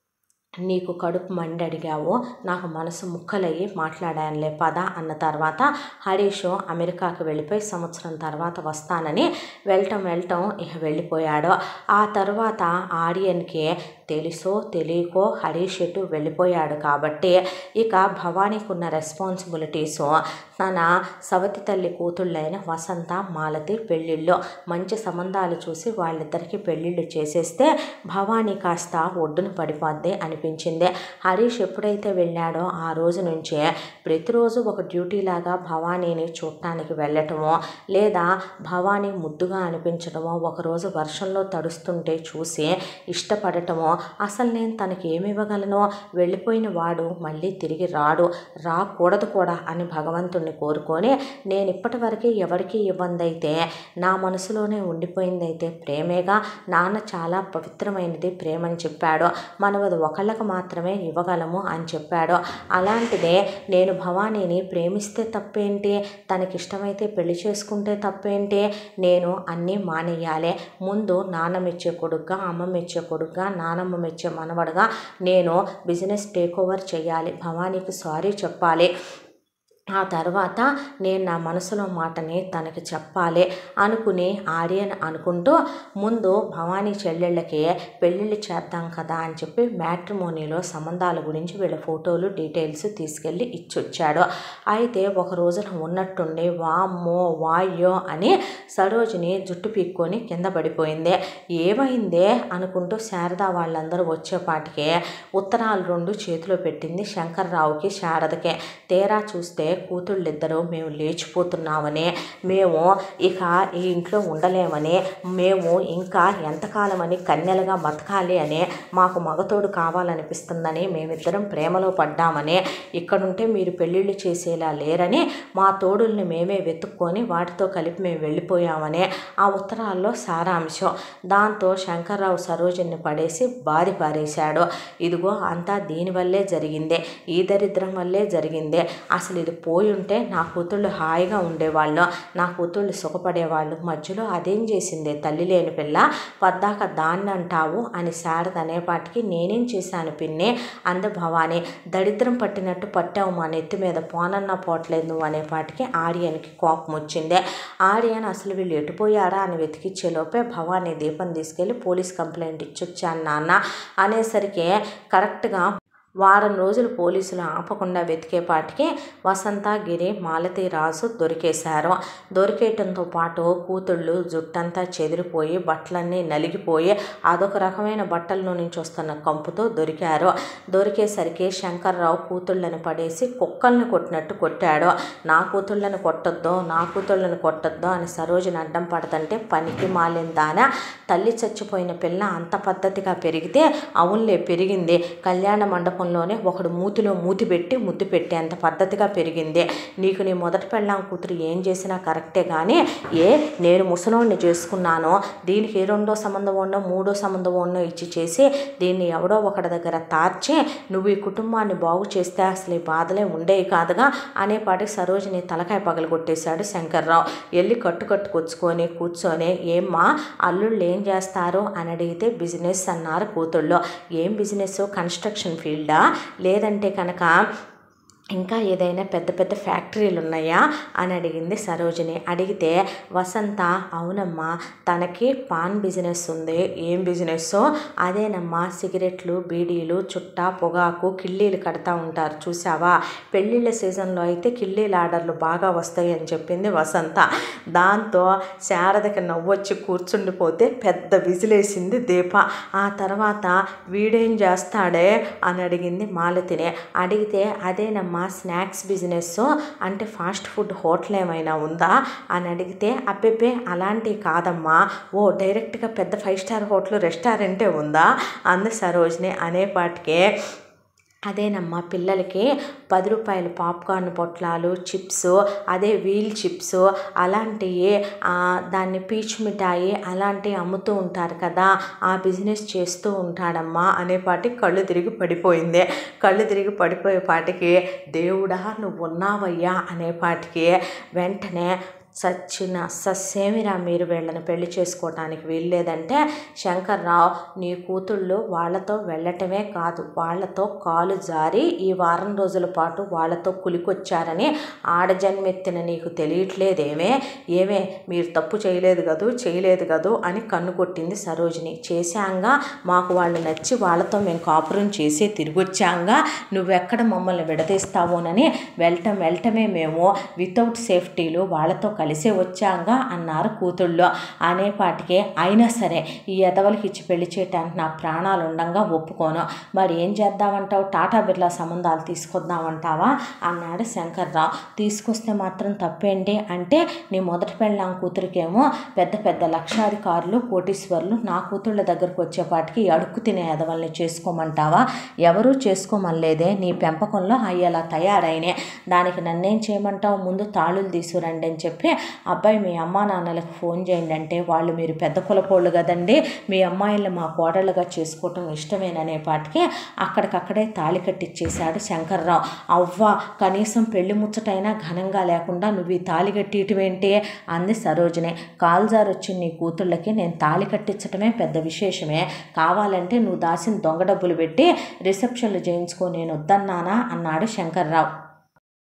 నీకు కడుపు మండి అడిగావు నాకు మనసు ముక్కలయ్యి మాట్లాడానులే పద అన్న తర్వాత హరీష్ అమెరికాకి వెళ్ళిపోయి సంవత్సరం తర్వాత వస్తానని వెళ్ళటం వెళ్ళటం ఇక వెళ్ళిపోయాడు ఆ తర్వాత ఆడియన్కి తెలుసో తెలియకో హరీష్ ఎటు వెళ్ళిపోయాడు కాబట్టి ఇక భవానీకి ఉన్న రెస్పాన్సిబిలిటీస్ తన సవతి తల్లి కూతుళ్ళైన వసంత మాలతి పెళ్ళిళ్ళు మంచి సంబంధాలు చూసి వాళ్ళిద్దరికీ పెళ్ళిళ్ళు చేసేస్తే భవానీ కాస్త ఒడ్డున పడిపోద్ది అనిపించింది హరీష్ ఎప్పుడైతే వెళ్ళాడో ఆ రోజు నుంచే ప్రతిరోజు ఒక డ్యూటీ లాగా భవానీని చూడటానికి వెళ్ళటమో లేదా భవానీ ముద్దుగా అనిపించడమో ఒకరోజు వర్షంలో తడుస్తుంటే చూసి ఇష్టపడటమో అసలు నేను తనకి ఏమి ఇవ్వగలను వెళ్ళిపోయిన వాడు మళ్ళీ తిరిగి రాడు రాకూడదు కూడా అని భగవంతుణ్ణి కోరుకొని నేను ఇప్పటి వరకు ఎవరికి ఇవ్వందైతే నా మనసులోనే ఉండిపోయిందైతే ప్రేమేగా నాన్న చాలా పవిత్రమైనది ప్రేమని చెప్పాడు మనం అది ఒకళ్ళకి మాత్రమే ఇవ్వగలము అని చెప్పాడు అలాంటిదే నేను భవానీని ప్రేమిస్తే తప్పేంటి తనకి ఇష్టమైతే పెళ్లి చేసుకుంటే తప్పేంటి నేను అన్నీ మానేయాలి ముందు నాన్న మెచ్చే కొడుగ్గా అమ్మ మెచ్చే కొడుగ్గా నానమ్మ మెచ్చే మనవడుగా నేను బిజినెస్ టేక్ ఓవర్ చేయాలి భవానీకి సారీ చెప్పాలి ఆ తర్వాత నేను నా మనసులో మాటని తనకి చెప్పాలి అనుకుని ఆర్యన్ అనుకుంటూ ముందు భవానీ చెల్లెళ్ళకి పెళ్ళిళ్ళు చేద్దాం కదా అని చెప్పి మ్యాట్రిమోనీలో సంబంధాల గురించి వీళ్ళ ఫోటోలు డీటెయిల్స్ తీసుకెళ్ళి ఇచ్చొచ్చాడు అయితే ఒక రోజున ఉన్నట్టుండి వామ్మో వాయ్యో అని సరోజిని జుట్టు పీక్కొని కింద పడిపోయింది ఏమైందే అనుకుంటూ శారద వాళ్ళందరూ వచ్చేపాటికే ఉత్తరాలు రెండు చేతిలో పెట్టింది శంకర్రావుకి శారదకే తీరా చూస్తే కూతుళ్ళిద్దరూ మేము లేచిపోతున్నామని మేము ఇక ఈ ఇంట్లో ఉండలేమని మేము ఇంకా ఎంతకాలమని కన్యలుగా బతకాలి అని మాకు మగతోడు కావాలనిపిస్తుందని మేమిద్దరం ప్రేమలో పడ్డామని ఇక్కడుంటే మీరు పెళ్ళిళ్ళు చేసేలా లేరని మా తోడుల్ని మేమే వెతుక్కొని వాటితో కలిపి మేము వెళ్ళిపోయామని ఆ ఉత్తరాల్లో సారాంశం దాంతో శంకర్రావు సరోజిని పడేసి బాధి పారేశాడు ఇదిగో అంతా దీనివల్లే జరిగిందే ఈ దరిద్రం వల్లే జరిగిందే అసలు ఇది పోయి ఉంటే నా కూతుళ్ళు హాయిగా ఉండేవాళ్ళు నా కూతుళ్ళు సుఖపడేవాళ్ళు మధ్యలో అదేం చేసిందే తల్లి లేని పిల్ల పద్దాక దాన్ని అంటావు అని శారద అనేపాటికి నేనేం చేశాను పిన్ని అంద భవాని దరిద్రం పట్టినట్టు పట్టావు మా నెత్తి మీద పోనన్నా పోవట్లేదు నువ్వు అనేపాటికి ఆర్యన్కి కోపం వచ్చిందే ఆర్యన్ అసలు వీళ్ళు ఎటుపోయారా అని వెతికిచ్చేలోపే భవానీ దీపం తీసుకెళ్ళి పోలీస్ కంప్లైంట్ ఇచ్చొచ్చాను నాన్న అనేసరికి కరెక్ట్గా వారం రోజులు పోలీసులు ఆపకుండా వెతికేపాటికి వసంత గిరి మాలతి రాజు దొరికేశారు దొరికేయటంతో పాటు కూతుళ్ళు జుట్టంతా చెదిరిపోయి బట్టలన్నీ నలిగిపోయి అదొక రకమైన బట్టల్లో నుంచి వస్తున్న కంపుతో దొరికారు దొరికేసరికి శంకర్రావు కూతుళ్ళని పడేసి కుక్కల్ని కొట్టినట్టు కొట్టాడు నా కూతుళ్ళని కొట్టొద్దు నా కూతుళ్ళని కొట్టొద్దు అని సరోజిని అడ్డం పడతంటే పనికి మాలిందాన తల్లి చచ్చిపోయిన పిల్ల అంత పద్ధతిగా పెరిగితే అవునులే పెరిగింది కళ్యాణ మండపంలోనే ఒకడు మూతిలో మూతి పెట్టి ముద్దు పెట్టేంత పద్ధతిగా పెరిగింది నీకు నీ మొదటి పెళ్ళాం కూతురు ఏం చేసినా కరెక్టే కానీ ఏ నేను ముసలోడిని చేసుకున్నాను దీనికి రెండో సంబంధం ఉండో మూడో సంబంధం ఉండో ఇచ్చి చేసి దీన్ని ఎవడో ఒకటి దగ్గర తార్చి నువ్వు ఈ కుటుంబాన్ని బాగు చేస్తే అసలు ఈ బాధలే ఉండేవి కాదుగా అనేపాటికి సరోజిని తలకాయ పగలగొట్టేశాడు శంకర్రావు వెళ్ళి కట్టు కట్టుకొచ్చుకొని కూర్చొని ఏమ్మా అల్లుళ్ళు ఏం చేస్తారు అని అడిగితే బిజినెస్ అన్నారు కూతుళ్ళు ఏం బిజినెస్ కన్స్ట్రక్షన్ ఫీల్డా లేదంటే కనుక ఇంకా ఏదైనా పెద్ద పెద్ద ఫ్యాక్టరీలు ఉన్నాయా అని అడిగింది సరోజిని అడిగితే వసంత అవునమ్మా తనకి పాన్ బిజినెస్ ఉంది ఏం బిజినెస్ అదేనమ్మా సిగరెట్లు బీడీలు చుట్ట పొగాకు కిళ్ళీలు కడతా ఉంటారు చూసావా పెళ్ళిళ్ళ సీజన్లో అయితే కిళ్ళీల ఆర్డర్లు బాగా వస్తాయి అని చెప్పింది వసంత దాంతో శారదకి నవ్వొచ్చి కూర్చుండిపోతే పెద్ద విజిలేసింది దీప ఆ తర్వాత వీడేం చేస్తాడే అని అడిగింది మాలతిని అడిగితే అదేనమ్మా స్నాక్స్ బిజినెస్ అంటే ఫాస్ట్ ఫుడ్ హోటల్ ఏమైనా ఉందా అని అడిగితే అబ్బెబ్బే అలాంటివి కాదమ్మా ఓ డైరెక్ట్గా పెద్ద ఫైవ్ స్టార్ హోటల్ రెస్టారెంటే ఉందా అంది సరోజిని అనేపాటికే అదేనమ్మా పిల్లలకి పది రూపాయల పాప్కార్న్ పొట్లాలు చిప్స్ అదే వీల్ చిప్స్ అలాంటివి దాన్ని పీచ్ మిఠాయి అలాంటివి అమ్ముతూ ఉంటారు కదా ఆ బిజినెస్ చేస్తూ ఉంటాడమ్మా అనేపాటి కళ్ళు తిరిగి పడిపోయింది కళ్ళు తిరిగి పడిపోయేపాటికి దేవుడా నువ్వు ఉన్నావయ్యా అనేపాటికి వెంటనే సచ్చిన సస్సేమిరా మీరు వీళ్ళని పెళ్లి చేసుకోవటానికి వీల్లేదంటే శంకర్రావు నీ కూతుళ్ళు వాళ్ళతో వెళ్ళటమే కాదు వాళ్ళతో కాలు జారి ఈ వారం రోజుల పాటు వాళ్ళతో కులికొచ్చారని ఆడజన్మెత్తిన నీకు తెలియట్లేదేమే ఏమే మీరు తప్పు చేయలేదు కదూ చేయలేదు కదూ అని కన్ను కొట్టింది సరోజిని చేశాంగా మాకు వాళ్ళు నచ్చి వాళ్ళతో మేము కాపురం చేసి తిరిగి వచ్చాంగా నువ్వెక్కడ మమ్మల్ని విడదీస్తావోనని వెళ్ళటం వెళ్ళటమే మేము వితౌట్ సేఫ్టీలు వాళ్ళతో కలిసే వచ్చాంగా అన్నారు కూతుళ్ళు అనేపాటికే అయినా సరే ఈ ఎదవలకి ఇచ్చి పెళ్లి చేయటానికి నా ప్రాణాలు ఉండంగా ఒప్పుకోను మరి ఏం చేద్దామంటావు టాటా బిర్లా సంబంధాలు తీసుకొద్దామంటావా అన్నాడు శంకర్రావు తీసుకొస్తే మాత్రం తప్పేంటి అంటే నీ మొదటి పెళ్ళాం కూతురికేమో పెద్ద పెద్ద లక్షాధికారులు కోటీశ్వర్లు నా కూతుళ్ళ దగ్గరకు వచ్చేపాటికి అడుక్కు తినే ఎదవల్ని చేసుకోమంటావా ఎవరూ చేసుకోమనలేదే నీ పెంపకంలో అయ్యేలా తయారైనే దానికి నన్నేం చేయమంటావు ముందు తాళులు తీసుకురండి అని చెప్పి అబ్బాయి మీ అమ్మా నాన్నలకు ఫోన్ చేయండి అంటే వాళ్ళు మీరు పెద్ద కులపోళ్ళు కదండి మీ అమ్మాయిల్ని మా కోడళ్ళుగా చేసుకోవటం ఇష్టమేననే పాటికి అక్కడికక్కడే తాళి కట్టిచ్చేశాడు శంకర్రావు అవ్వ కనీసం పెళ్లి ముచ్చటైనా ఘనంగా లేకుండా నువ్వు ఈ తాళి కట్టియటమేంటి అంది సరోజిని కాల్జార్ వచ్చిన నీ కూతుళ్ళకి నేను తాళి కట్టించటమే పెద్ద విశేషమే కావాలంటే నువ్వు దాసిన దొంగ డబ్బులు పెట్టి రిసెప్షన్లు చేయించుకో నేను వద్దన్నానా అన్నాడు శంకర్రావు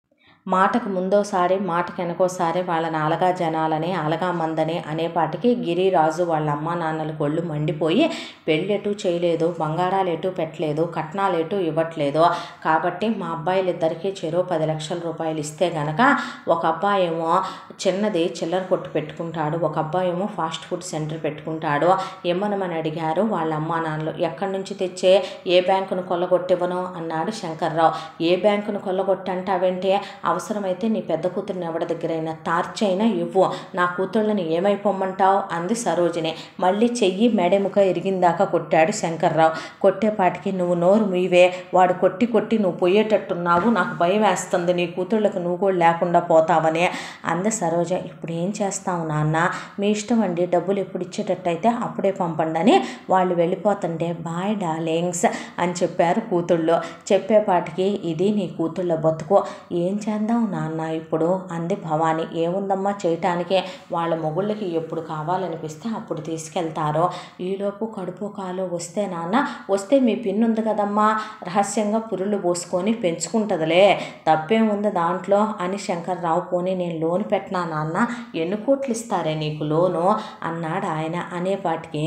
మాటకు ముందోసారి మాటకు వెనకోసారి వాళ్ళని అలగా జనాలని అలగా మందని అనేపాటికి గిరిరాజు వాళ్ళ అమ్మా నాన్నల ఒళ్ళు మండిపోయి పెళ్ళెటు చేయలేదు బంగారాలు ఎటు పెట్టలేదు కట్నాలు ఎటు ఇవ్వట్లేదు కాబట్టి మా అబ్బాయిలిద్దరికీ చెరో పది లక్షల రూపాయలు ఇస్తే గనక ఒక అబ్బాయి ఏమో చిన్నది చిల్లర కొట్టు పెట్టుకుంటాడు ఒక అబ్బాయి ఏమో ఫాస్ట్ ఫుడ్ సెంటర్ పెట్టుకుంటాడు ఇమ్మనమని అడిగారు వాళ్ళ అమ్మా నాన్నలు ఎక్కడి నుంచి తెచ్చే ఏ బ్యాంకును కొల్లగొట్టివ్వను అన్నాడు శంకర్రావు ఏ బ్యాంకును కొల్లగొట్టంటావేంటే అవసరమైతే నీ పెద్ద కూతురిని ఎవరి దగ్గరైనా తార్చైనా ఇవ్వు నా కూతుళ్ళని ఏమైపోమ్మంటావు అంది సరోజిని మళ్ళీ చెయ్యి మెడెముక ఇరిగిందాకా కొట్టాడు శంకర్రావు కొట్టేపాటికి నువ్వు నోరు మీవే వాడు కొట్టి కొట్టి నువ్వు పోయేటట్టున్నావు నాకు భయం వేస్తుంది నీ కూతుళ్ళకు నువ్వు కూడా లేకుండా పోతావని అంది సరోజ ఇప్పుడు ఏం చేస్తావు నాన్న మీ ఇష్టం అండి డబ్బులు ఎప్పుడు ఇచ్చేటట్టయితే అప్పుడే పంపండి అని వాళ్ళు వెళ్ళిపోతుంటే బాయ్ డార్లింగ్స్ అని చెప్పారు కూతుళ్ళు చెప్పేపాటికి ఇది నీ కూతుళ్ళ బతుకు ఏం చేద్దాం నాన్న ఇప్పుడు అంది భవాని ఏముందమ్మా చేయటానికి వాళ్ళ మొగుళ్ళకి ఎప్పుడు కావాలనిపిస్తే అప్పుడు తీసుకెళ్తారో ఈలోపు కడుపు కాలు వస్తే నాన్న వస్తే మీ పిన్ ఉంది కదమ్మా రహస్యంగా పురులు పోసుకొని పెంచుకుంటుందిలే తప్పేముంది దాంట్లో అని శంకర్రావు పోనీ నేను లోన్ పెట్టినా నాన్న ఎన్ని కోట్లు ఇస్తారే నీకు లోను అన్నాడు ఆయన అనేపాటికి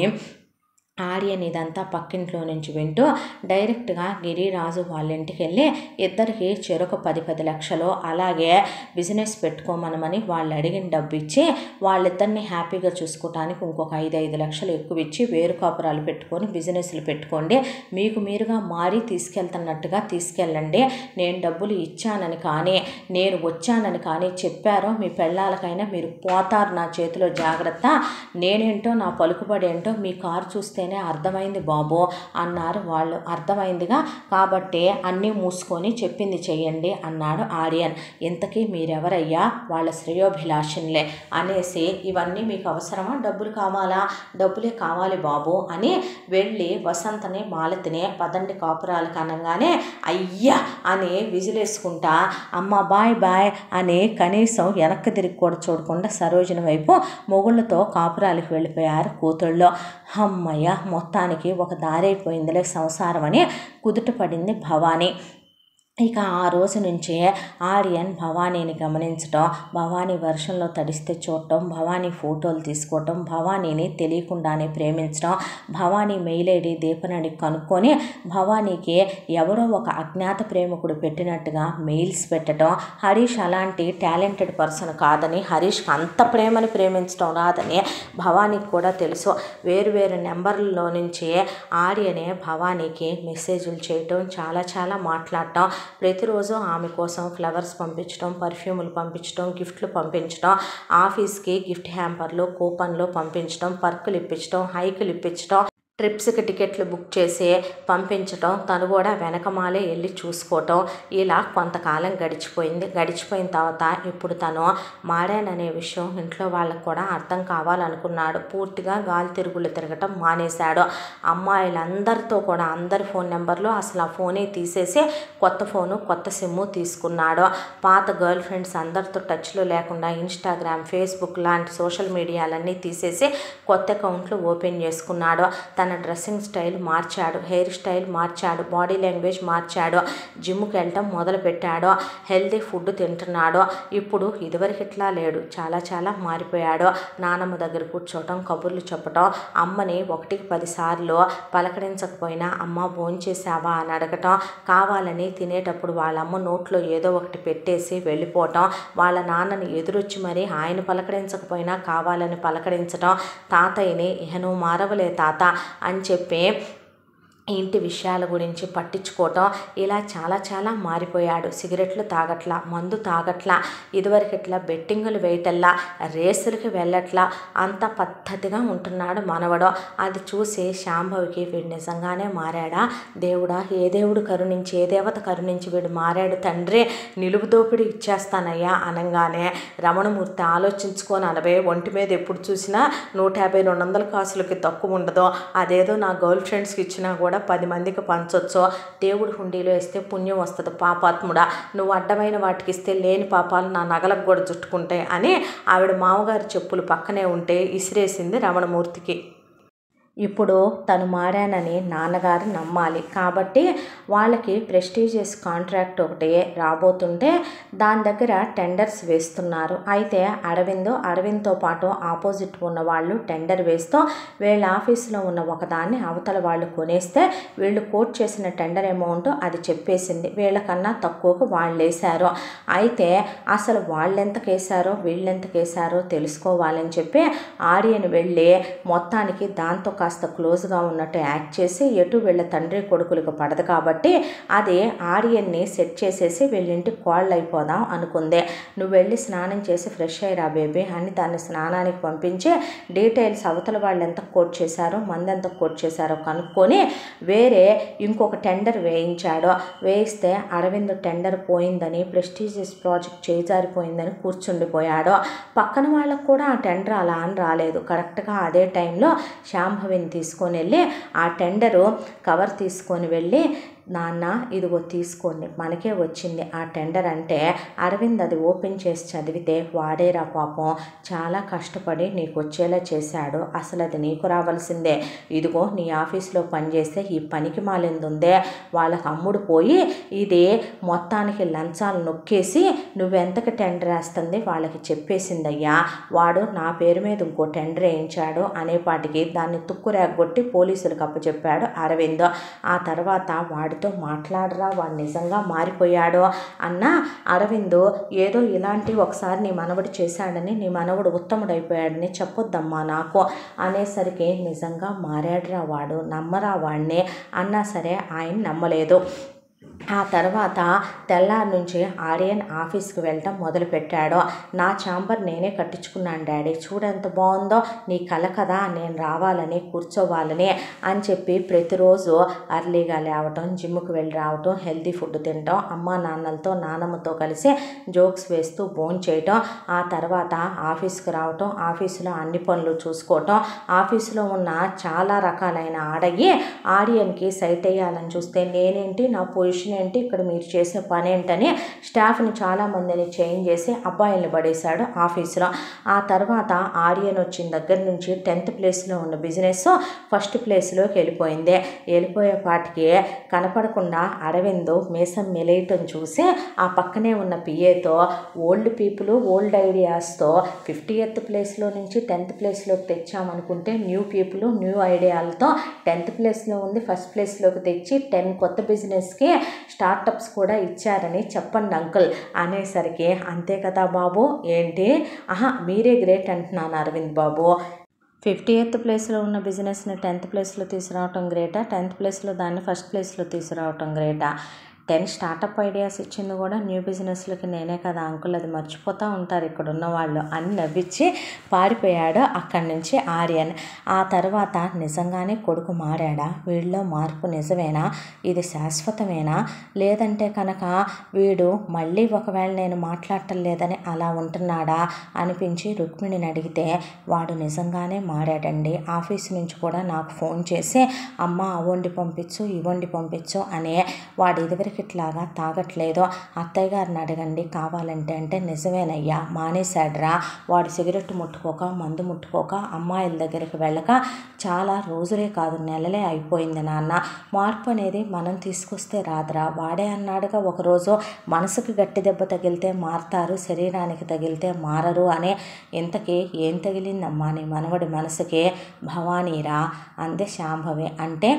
ఆర్యన్ ఇదంతా పక్కింట్లో నుంచి వింటూ డైరెక్ట్గా గిరిరాజు వాళ్ళ ఇంటికి వెళ్ళి ఇద్దరికి చెరొక పది పది లక్షలు అలాగే బిజినెస్ పెట్టుకోమనమని వాళ్ళు అడిగిన డబ్బు ఇచ్చి వాళ్ళిద్దరిని హ్యాపీగా చూసుకోవటానికి ఇంకొక ఐదు ఐదు లక్షలు ఎక్కువ ఇచ్చి వేరు కాపురాలు పెట్టుకొని బిజినెస్లు పెట్టుకోండి మీకు మీరుగా మారి తీసుకెళ్తున్నట్టుగా తీసుకెళ్ళండి నేను డబ్బులు ఇచ్చానని కానీ నేను వచ్చానని కానీ చెప్పారో మీ పెళ్ళాలకైనా మీరు పోతారు నా చేతిలో జాగ్రత్త నేనేంటో నా పలుకుబడి ఏంటో మీ కారు చూస్తేనే అర్థమైంది బాబు అన్నారు వాళ్ళు అర్థమైందిగా కాబట్టి అన్నీ మూసుకొని చెప్పింది చెయ్యండి అన్నాడు ఆర్యన్ ఇంతకీ మీరెవరయ్యా వాళ్ళ శ్రేయోభిలాషన్లే అనేసి ఇవన్నీ మీకు అవసరమా డబ్బులు కావాలా డబ్బులే కావాలి బాబు అని వెళ్ళి వసంతని మాలతిని పదండి కాపురాలకు అనగానే అయ్యా అని విజిలేసుకుంటా అమ్మ బాయ్ బాయ్ అని కనీసం వెనక్కి తిరిగి కూడా చూడకుండా సరోజన వైపు మొగుళ్ళతో కాపురాలకు వెళ్ళిపోయారు కూతుళ్ళు అమ్మయ్య మొత్తానికి ఒక దారైపోయిందిలే సంసారం అని కుదుట పడింది భవానీ ఇక ఆ రోజు నుంచే ఆర్యన్ భవానీని గమనించటం భవానీ వర్షంలో తడిస్తే చూడటం భవానీ ఫోటోలు తీసుకోవటం భవానీని తెలియకుండానే ప్రేమించడం భవానీ మెయిల్ ఐడి దీపనని కనుక్కొని భవానీకి ఎవరో ఒక అజ్ఞాత ప్రేమికుడు పెట్టినట్టుగా మెయిల్స్ పెట్టడం హరీష్ అలాంటి టాలెంటెడ్ పర్సన్ కాదని హరీష్కి అంత ప్రేమని ప్రేమించడం రాదని భవానీకి కూడా తెలుసు వేరు వేరు నెంబర్లలో నుంచి ఆర్యనే భవానీకి మెసేజ్లు చేయటం చాలా చాలా మాట్లాడటం ప్రతిరోజు ఆమె కోసం ఫ్లవర్స్ పంపించడం పర్ఫ్యూములు పంపించడం గిఫ్ట్లు పంపించడం ఆఫీస్కి గిఫ్ట్ హ్యాంపర్లు కూపన్లు పంపించడం పర్కులు ఇప్పించడం హైకులు ఇప్పించడం ట్రిప్స్కి టికెట్లు బుక్ చేసి పంపించటం తను కూడా వెనకమాలే వెళ్ళి చూసుకోవటం ఇలా కొంతకాలం గడిచిపోయింది గడిచిపోయిన తర్వాత ఇప్పుడు తను మారాననే విషయం ఇంట్లో వాళ్ళకు కూడా అర్థం కావాలనుకున్నాడు పూర్తిగా గాలి తిరుగులు తిరగటం మానేశాడు అమ్మాయిలందరితో కూడా అందరి ఫోన్ నెంబర్లు అసలు ఆ ఫోనే తీసేసి కొత్త ఫోను కొత్త సిమ్ము తీసుకున్నాడు పాత గర్ల్ ఫ్రెండ్స్ అందరితో టచ్లో లేకుండా ఇన్స్టాగ్రామ్ ఫేస్బుక్ లాంటి సోషల్ మీడియాలన్నీ తీసేసి కొత్త అకౌంట్లు ఓపెన్ చేసుకున్నాడు తన డ్రెస్సింగ్ స్టైల్ మార్చాడు హెయిర్ స్టైల్ మార్చాడు బాడీ లాంగ్వేజ్ మార్చాడు జిమ్కి వెళ్ళటం మొదలుపెట్టాడు హెల్తీ ఫుడ్ తింటున్నాడు ఇప్పుడు ఇదివరకు ఇట్లా లేడు చాలా చాలా మారిపోయాడు నానమ్మ దగ్గర కూర్చోవటం కబుర్లు చెప్పటం అమ్మని ఒకటికి పదిసార్లు పలకరించకపోయినా అమ్మ భోంచేసావా అని అడగటం కావాలని తినేటప్పుడు వాళ్ళ అమ్మ నోట్లో ఏదో ఒకటి పెట్టేసి వెళ్ళిపోవటం వాళ్ళ నాన్నని ఎదురొచ్చి మరి ఆయన పలకరించకపోయినా కావాలని పలకరించటం తాతయ్యని ఇహ నువ్వు మారవలే తాత అని చెప్పి ఇంటి విషయాల గురించి పట్టించుకోవటం ఇలా చాలా చాలా మారిపోయాడు సిగరెట్లు తాగట్లా మందు తాగట్లా ఇదివరకు ఇట్లా బెట్టింగులు వేయటల్లా రేసులకి వెళ్ళట్లా అంత పద్ధతిగా ఉంటున్నాడు మనవడు అది చూసి శాంభవికి వీడు నిజంగానే మారాడా దేవుడా ఏ దేవుడు కరుణించి ఏ దేవత కరుణించి వీడు మారాడు తండ్రి నిలువు దోపిడి ఇచ్చేస్తానయ్యా అనగానే రమణమూర్తి ఆలోచించుకొని అనవే ఒంటి మీద ఎప్పుడు చూసినా నూట యాభై రెండు వందల కాసులకి తక్కువ ఉండదు అదేదో నా గర్ల్ ఫ్రెండ్స్కి ఇచ్చినా కూడా పది మందికి పంచొచ్చు దేవుడు హుండీలో ఇస్తే పుణ్యం వస్తుంది పాపాత్ముడా నువ్వు అడ్డమైన వాటికి ఇస్తే లేని పాపాలు నా నగలకు కూడా చుట్టుకుంటాయి అని ఆవిడ మామగారి చెప్పులు పక్కనే ఉంటే ఇసిరేసింది రమణమూర్తికి ఇప్పుడు తను మారానని నాన్నగారు నమ్మాలి కాబట్టి వాళ్ళకి ప్రెస్టీజియస్ కాంట్రాక్ట్ ఒకటి రాబోతుంటే దాని దగ్గర టెండర్స్ వేస్తున్నారు అయితే అరవింద్ అరవింద్తో పాటు ఆపోజిట్ ఉన్న వాళ్ళు టెండర్ వేస్తూ వీళ్ళ ఆఫీస్లో ఉన్న ఒకదాన్ని అవతల వాళ్ళు కొనేస్తే వీళ్ళు కోట్ చేసిన టెండర్ అమౌంట్ అది చెప్పేసింది వీళ్ళకన్నా తక్కువకు వాళ్ళు వేశారు అయితే అసలు వాళ్ళెంతకు వేశారో వీళ్ళెంతకు వేశారో తెలుసుకోవాలని చెప్పి ఆర్యన్ వెళ్ళి మొత్తానికి దాంతో కాస్త క్లోజ్గా ఉన్నట్టు యాక్ట్ చేసి ఎటు వీళ్ళ తండ్రి కొడుకులకు పడదు కాబట్టి అది ఆర్యన్ని సెట్ చేసేసి వీళ్ళింటి కోళ్ళు అయిపోదాం అనుకుంది నువ్వు వెళ్ళి స్నానం చేసి ఫ్రెష్ అయ్యిరా బేబీ అని దాన్ని స్నానానికి పంపించి డీటెయిల్స్ అవతల వాళ్ళు ఎంత కోట్ చేశారో మంది ఎంత కోట్ చేశారో కనుక్కొని వేరే ఇంకొక టెండర్ వేయించాడు వేయిస్తే అరవింద్ టెండర్ పోయిందని ప్రెస్టీజియస్ ప్రాజెక్ట్ చేజారిపోయిందని కూర్చుండిపోయాడు పక్కన వాళ్ళకు కూడా ఆ టెండర్ అలా అని రాలేదు కరెక్ట్గా అదే టైంలో శాంభవిని తీసుకొని వెళ్ళి ఆ టెండరు కవర్ తీసుకొని వెళ్ళి నాన్న ఇదిగో తీసుకోండి మనకే వచ్చింది ఆ టెండర్ అంటే అరవింద్ అది ఓపెన్ చేసి చదివితే వాడేరా పాపం చాలా కష్టపడి నీకు వచ్చేలా చేశాడు అసలు అది నీకు రావాల్సిందే ఇదిగో నీ ఆఫీస్లో పనిచేస్తే ఈ పనికి మాలింది ఉందే వాళ్ళకి అమ్ముడు పోయి ఇది మొత్తానికి లంచాలు నొక్కేసి నువ్వెంతకి టెండర్ వేస్తుంది వాళ్ళకి చెప్పేసిందయ్యా వాడు నా పేరు మీద ఇంకో టెండర్ వేయించాడు అనేపాటికి దాన్ని తుక్కురేగొట్టి పోలీసులకు అప్పచెప్పాడు అరవింద్ ఆ తర్వాత వాడితో మాట్లాడరా వాడు నిజంగా మారిపోయాడు అన్న అరవింద్ ఏదో ఇలాంటి ఒకసారి నీ మనవడు చేశాడని నీ మనవడు ఉత్తముడైపోయాడని చెప్పొద్దమ్మా నాకు అనేసరికి నిజంగా మారాడురా వాడు నమ్మరా వాడిని అన్నా సరే ఆయన నమ్మలేదు ఆ తర్వాత తెల్లారి నుంచి ఆర్యన్ ఆఫీస్కి వెళ్ళటం మొదలుపెట్టాడు నా ఛాంబర్ నేనే కట్టించుకున్నాను డాడీ చూడెంత బాగుందో నీ కల కదా నేను రావాలని కూర్చోవాలని అని చెప్పి ప్రతిరోజు అర్లీగా లేవటం జిమ్కి వెళ్ళి రావటం హెల్తీ ఫుడ్ తినటం అమ్మా నాన్నలతో నానమ్మతో కలిసి జోక్స్ వేస్తూ భోన్ చేయటం ఆ తర్వాత ఆఫీస్కి రావటం ఆఫీసులో అన్ని పనులు చూసుకోవటం ఆఫీసులో ఉన్న చాలా రకాలైన ఆడగి ఆడియన్కి సైట్ వేయాలని చూస్తే నేనేంటి నా పొజిషన్ ఏంటి ఇక్కడ మీరు చేసే పని ఏంటని స్టాఫ్ని చాలామందిని చేంజ్ చేసి అబ్బాయిల్ని పడేశాడు ఆఫీస్లో ఆ తర్వాత ఆర్యన్ వచ్చిన దగ్గర నుంచి టెన్త్ ప్లేస్లో ఉన్న బిజినెస్ ఫస్ట్ ప్లేస్లోకి వెళ్ళిపోయింది వెళ్ళిపోయే పాటికి కనపడకుండా అరవింద్ మీసం మెలేయటం చూసి ఆ పక్కనే ఉన్న పిఏతో ఓల్డ్ పీపుల్ ఓల్డ్ ఐడియాస్తో ఫిఫ్టీ ఎయిత్ ప్లేస్లో నుంచి టెన్త్ ప్లేస్లోకి తెచ్చామనుకుంటే న్యూ పీపుల్ న్యూ ఐడియాలతో టెన్త్ ప్లేస్లో ఉంది ఫస్ట్ ప్లేస్లోకి తెచ్చి టెన్ కొత్త బిజినెస్కి స్టార్టప్స్ కూడా ఇచ్చారని చెప్పండి అంకుల్ అనేసరికి అంతే కదా బాబు ఏంటి ఆహా మీరే గ్రేట్ అంటున్నాను అరవింద్ బాబు ఫిఫ్టీ ఎయిత్ ప్లేస్లో ఉన్న బిజినెస్ని టెన్త్ ప్లేస్లో తీసుకురావటం గ్రేటా టెన్త్ ప్లేస్లో దాన్ని ఫస్ట్ ప్లేస్లో తీసుకురావటం గ్రేటా టెన్ స్టార్టప్ ఐడియాస్ ఇచ్చింది కూడా న్యూ బిజినెస్లకి నేనే కదా అంకుల్ అది మర్చిపోతూ ఉంటారు ఇక్కడ ఉన్న వాళ్ళు అని నవ్వించి పారిపోయాడు అక్కడి నుంచి ఆర్యన్ ఆ తర్వాత నిజంగానే కొడుకు మారాడా వీళ్ళలో మార్పు నిజమేనా ఇది శాశ్వతమేనా లేదంటే కనుక వీడు మళ్ళీ ఒకవేళ నేను మాట్లాడటం లేదని అలా ఉంటున్నాడా అనిపించి రుక్మిణిని అడిగితే వాడు నిజంగానే మారాడండి ఆఫీస్ నుంచి కూడా నాకు ఫోన్ చేసి అమ్మ అవ్వండి పంపించు ఇవ్వండి పంపించు అనే వాడు ఇదివరకు ఇట్లాగా తాగట్లేదు అత్తయ్య గారిని అడగండి కావాలంటే అంటే నిజమేనయ్యా మానేశాడ్రా వాడు సిగరెట్ ముట్టుకోక మందు ముట్టుకోక అమ్మాయిల దగ్గరికి వెళ్ళక చాలా రోజులే కాదు నెలలే అయిపోయింది నాన్న మార్పు అనేది మనం తీసుకొస్తే రాదురా వాడే అన్నాడుగా ఒకరోజు మనసుకు గట్టి దెబ్బ తగిలితే మారతారు శరీరానికి తగిలితే మారరు అనే ఇంతకీ ఏం తగిలిందమ్మా నీ మనవడి మనసుకి భవానీరా అందే శాంభవి అంటే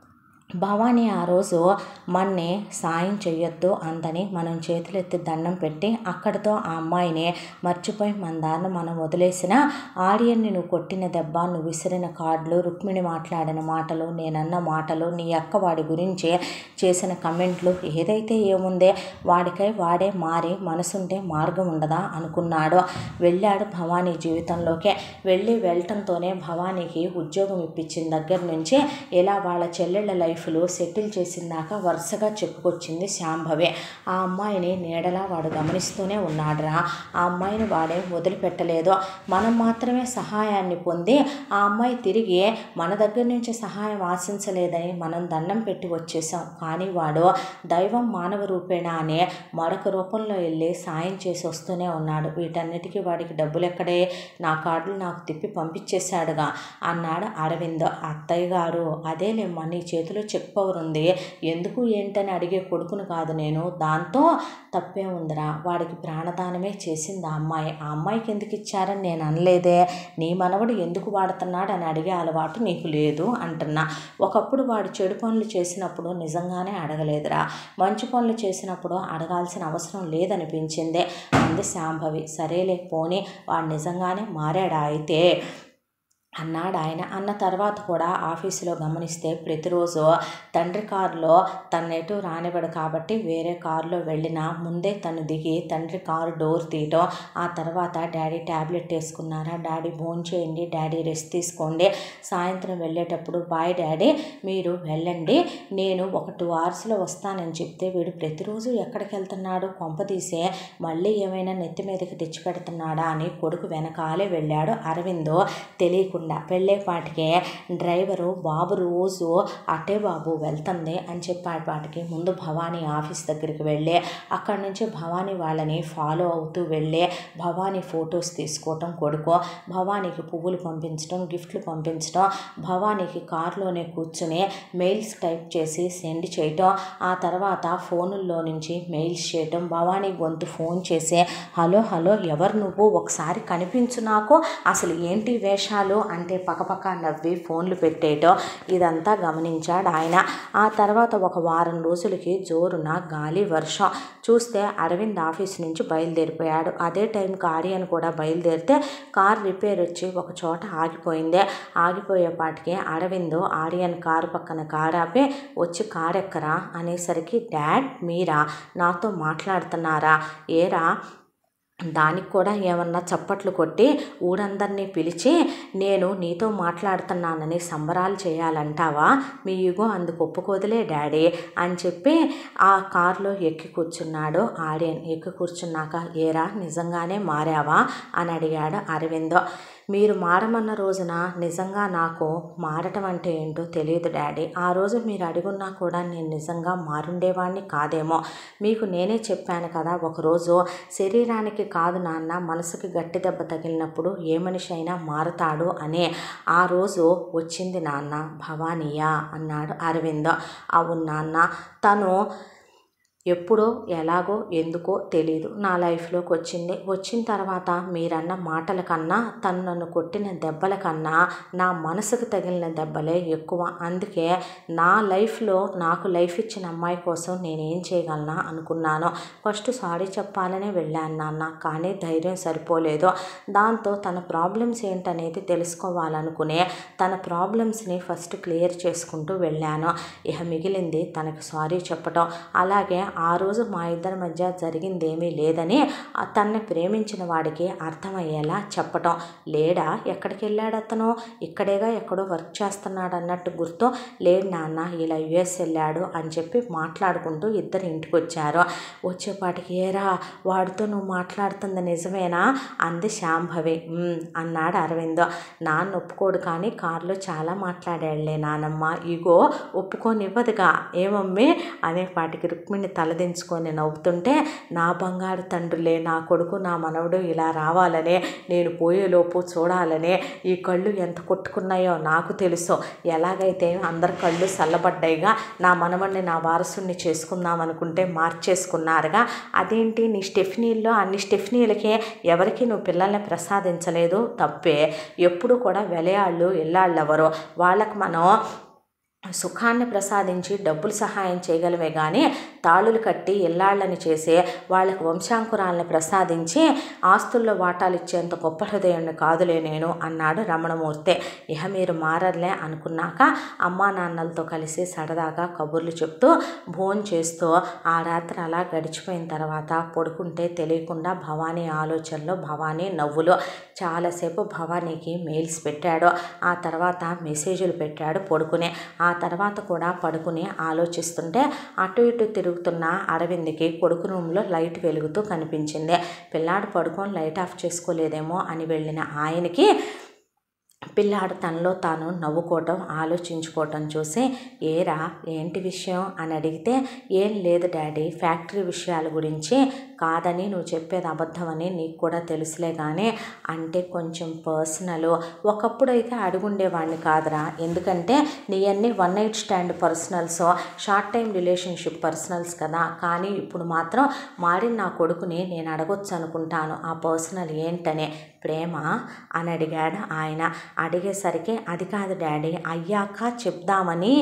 భవానీ ఆ రోజు మన్ని సాయం చెయ్యొద్దు అందని మనం చేతులెత్తి దండం పెట్టి అక్కడితో ఆ అమ్మాయిని మర్చిపోయి మన దారిని మనం వదిలేసిన ఆడియన్ని నువ్వు కొట్టిన దెబ్బ నువ్వు విసిరిన కార్డులు రుక్మిణి మాట్లాడిన మాటలు నేనన్న మాటలు నీ అక్క వాడి గురించి చేసిన కమెంట్లు ఏదైతే ఏముందే వాడికై వాడే మారి మనసుంటే మార్గం ఉండదా అనుకున్నాడు వెళ్ళాడు భవానీ జీవితంలోకే వెళ్ళి వెళ్ళటంతోనే భవానీకి ఉద్యోగం ఇప్పించిన దగ్గర నుంచి ఇలా వాళ్ళ చెల్లెళ్ళ లైఫ్ లైఫ్లో సెటిల్ చేసిందాక వరుసగా చెప్పుకొచ్చింది శాంభవి ఆ అమ్మాయిని నీడలా వాడు గమనిస్తూనే ఉన్నాడురా ఆ అమ్మాయిని వాడే వదిలిపెట్టలేదు మనం మాత్రమే సహాయాన్ని పొంది ఆ అమ్మాయి తిరిగి మన దగ్గర నుంచి సహాయం ఆశించలేదని మనం దండం పెట్టి వచ్చేసాం కానీ వాడు దైవం మానవ రూపేణ అనే మరొక రూపంలో వెళ్ళి సాయం చేసి వస్తూనే ఉన్నాడు వీటన్నిటికీ వాడికి డబ్బులు ఎక్కడే నా కార్డులు నాకు తిప్పి పంపించేశాడుగా అన్నాడు అరవింద్ అత్తయ్య గారు అదేలేమ్మా నీ చేతిలో చెక్ పవర్ ఉంది ఎందుకు ఏంటని అడిగే కొడుకును కాదు నేను దాంతో తప్పే ఉందిరా వాడికి ప్రాణదానమే చేసింది ఆ అమ్మాయి ఆ అమ్మాయికి ఎందుకు ఇచ్చారని నేను అనలేదే నీ మనవడు ఎందుకు వాడుతున్నాడు అని అడిగే అలవాటు నీకు లేదు అంటున్నా ఒకప్పుడు వాడు చెడు పనులు చేసినప్పుడు నిజంగానే అడగలేదురా మంచి పనులు చేసినప్పుడు అడగాల్సిన అవసరం లేదనిపించింది అంది శాంభవి సరేలే పోనీ వాడు నిజంగానే మారాడా అయితే అన్నాడు ఆయన అన్న తర్వాత కూడా ఆఫీసులో గమనిస్తే ప్రతిరోజు తండ్రి కారులో తన్నెటు రానివ్వడు కాబట్టి వేరే కారులో వెళ్ళినా ముందే తను దిగి తండ్రి కారు డోర్ తీయటం ఆ తర్వాత డాడీ ట్యాబ్లెట్ వేసుకున్నారా డాడీ భోన్ చేయండి డాడీ రెస్ట్ తీసుకోండి సాయంత్రం వెళ్ళేటప్పుడు బాయ్ డాడీ మీరు వెళ్ళండి నేను ఒక టూ అవర్స్లో వస్తానని చెప్తే వీడు ప్రతిరోజు ఎక్కడికి వెళ్తున్నాడు కొంపదీసే మళ్ళీ ఏమైనా నెత్తి మీదకి తెచ్చి పెడుతున్నాడా అని కొడుకు వెనకాలే వెళ్ళాడు అరవిందో తెలియకుండా వెళ్ళేపాటికే డ్రైవరు బాబు రోజు అటే బాబు వెళ్తుంది అని చెప్పేపాటికి ముందు భవానీ ఆఫీస్ దగ్గరికి వెళ్ళి అక్కడి నుంచి భవానీ వాళ్ళని ఫాలో అవుతూ వెళ్ళి భవానీ ఫొటోస్ తీసుకోవటం కొడుకు భవానీకి పువ్వులు పంపించడం గిఫ్ట్లు పంపించడం భవానీకి కారులోనే కూర్చుని మెయిల్స్ టైప్ చేసి సెండ్ చేయటం ఆ తర్వాత ఫోనుల్లో నుంచి మెయిల్స్ చేయటం భవానీ గొంతు ఫోన్ చేసి హలో హలో ఎవరు నువ్వు ఒకసారి కనిపించు నాకు అసలు ఏంటి వేషాలు అంటే పక్కపక్క నవ్వి ఫోన్లు పెట్టేయటం ఇదంతా గమనించాడు ఆయన ఆ తర్వాత ఒక వారం రోజులకి జోరున గాలి వర్షం చూస్తే అరవింద్ ఆఫీస్ నుంచి బయలుదేరిపోయాడు అదే టైంకి ఆర్యన్ కూడా బయలుదేరితే కార్ రిపేర్ వచ్చి ఒక చోట ఆగిపోయింది ఆగిపోయేపాటికి అరవింద్ ఆర్యన్ కారు పక్కన కారు ఆపి వచ్చి కారు ఎక్కరా అనేసరికి డాడ్ మీరా నాతో మాట్లాడుతున్నారా ఏరా దానికి కూడా ఏమన్నా చప్పట్లు కొట్టి ఊరందరినీ పిలిచి నేను నీతో మాట్లాడుతున్నానని సంబరాలు చేయాలంటావా మీ యుగో అందుకు ఒప్పుకోదులే డాడీ అని చెప్పి ఆ కారులో ఎక్కి కూర్చున్నాడు ఆర్యన్ ఎక్కి కూర్చున్నాక ఏరా నిజంగానే మారావా అని అడిగాడు అరవిందో మీరు మారమన్న రోజున నిజంగా నాకు మారటం అంటే ఏంటో తెలియదు డాడీ ఆ రోజు మీరు అడుగున్నా కూడా నేను నిజంగా మారుండేవాడిని కాదేమో మీకు నేనే చెప్పాను కదా ఒకరోజు శరీరానికి కాదు నాన్న మనసుకి గట్టి దెబ్బ తగిలినప్పుడు ఏ మనిషి అయినా మారుతాడు అనే ఆ రోజు వచ్చింది నాన్న భవానీయా అన్నాడు అరవింద్ అవును నాన్న తను ఎప్పుడో ఎలాగో ఎందుకో తెలీదు నా లైఫ్లోకి వచ్చింది వచ్చిన తర్వాత మీరన్న మాటల కన్నా తను నన్ను కొట్టిన దెబ్బల కన్నా నా మనసుకు తగిలిన దెబ్బలే ఎక్కువ అందుకే నా లైఫ్లో నాకు లైఫ్ ఇచ్చిన అమ్మాయి కోసం నేను ఏం చేయగలనా అనుకున్నాను ఫస్ట్ సారీ చెప్పాలనే వెళ్ళాను నాన్న కానీ ధైర్యం సరిపోలేదు దాంతో తన ప్రాబ్లమ్స్ ఏంటనేది తెలుసుకోవాలనుకునే తన ప్రాబ్లమ్స్ని ఫస్ట్ క్లియర్ చేసుకుంటూ వెళ్ళాను ఇక మిగిలింది తనకు సారీ చెప్పటం అలాగే ఆ రోజు మా ఇద్దరి మధ్య జరిగింది ఏమీ లేదని ఆ తనని ప్రేమించిన వాడికి అర్థమయ్యేలా చెప్పటం లేడా ఎక్కడికి వెళ్ళాడు అతను ఇక్కడేగా ఎక్కడో వర్క్ చేస్తున్నాడు అన్నట్టు గుర్తు లేడు నాన్న ఇలా యుఎస్ వెళ్ళాడు అని చెప్పి మాట్లాడుకుంటూ ఇద్దరు ఇంటికి వచ్చారు వచ్చేపాటికి ఏరా వాడితో నువ్వు మాట్లాడుతుంది నిజమేనా అంది శాంభవి "ఉమ్," అన్నాడు అరవింద్ నాన్న ఒప్పుకోడు కానీ కారులో చాలా మాట్లాడాడులే నానమ్మ ఇగో ఒప్పుకోనివ్వదుగా ఏమమ్మి అనేపాటికి రుక్మిణి తలదించుకొని నవ్వుతుంటే నా బంగారు తండ్రులే నా కొడుకు నా మనవడు ఇలా రావాలనే నేను పోయేలోపు చూడాలనే ఈ కళ్ళు ఎంత కొట్టుకున్నాయో నాకు తెలుసు ఎలాగైతే అందరి కళ్ళు చల్లబడ్డాయిగా నా మనవడిని నా వారసుని చేసుకుందాం అనుకుంటే మార్చేసుకున్నారుగా అదేంటి నీ స్టెఫ్నీల్లో అన్ని స్టెఫ్నీలకే ఎవరికి నువ్వు పిల్లల్ని ప్రసాదించలేదు తప్పే ఎప్పుడు కూడా వెలయాళ్ళు ఇల్లాళ్ళు ఎవరు వాళ్ళకి మనం సుఖాన్ని ప్రసాదించి డబ్బులు సహాయం చేయగలమే కానీ తాళులు కట్టి ఇల్లాళ్ళని చేసే వాళ్ళకు వంశాంకురాలను ప్రసాదించి ఆస్తుల్లో వాటాలు ఇచ్చేంత గొప్ప హృదయాన్ని కాదులే నేను అన్నాడు రమణమూర్తి ఇహ మీరు మారర్లే అనుకున్నాక అమ్మా నాన్నలతో కలిసి సరదాగా కబుర్లు చెప్తూ భోన్ చేస్తూ ఆ రాత్రి అలా గడిచిపోయిన తర్వాత పడుకుంటే తెలియకుండా భవానీ ఆలోచనలో భవానీ నవ్వులు చాలాసేపు భవానీకి మెయిల్స్ పెట్టాడు ఆ తర్వాత మెసేజ్లు పెట్టాడు పడుకునే ఆ తర్వాత కూడా పడుకుని ఆలోచిస్తుంటే అటు ఇటు తిరుగుతున్న అరవింద్కి కొడుకు రూమ్లో లైట్ వెలుగుతూ కనిపించింది పిల్లాడు పడుకొని లైట్ ఆఫ్ చేసుకోలేదేమో అని వెళ్ళిన ఆయనకి పిల్లాడు తనలో తాను నవ్వుకోవటం ఆలోచించుకోవటం చూసి ఏరా ఏంటి విషయం అని అడిగితే ఏం లేదు డాడీ ఫ్యాక్టరీ విషయాల గురించి కాదని నువ్వు చెప్పేది అబద్ధమని నీకు కూడా తెలుసులే కానీ అంటే కొంచెం పర్సనల్ ఒకప్పుడు అయితే అడుగుండేవాడిని కాదురా ఎందుకంటే నీ అన్ని one night stand personals short time relationship personals కదా కానీ ఇప్పుడు మాత్రం మారిన నా కొడుకుని నేను అడగొచ్చు అనుకుంటాను ఆ పర్సనల్ ఏంటనే ప్రేమ అని అడిగాడు ఆయన అడిగేసరికి అది కాదు డాడీ అయ్యాక చెప్దామని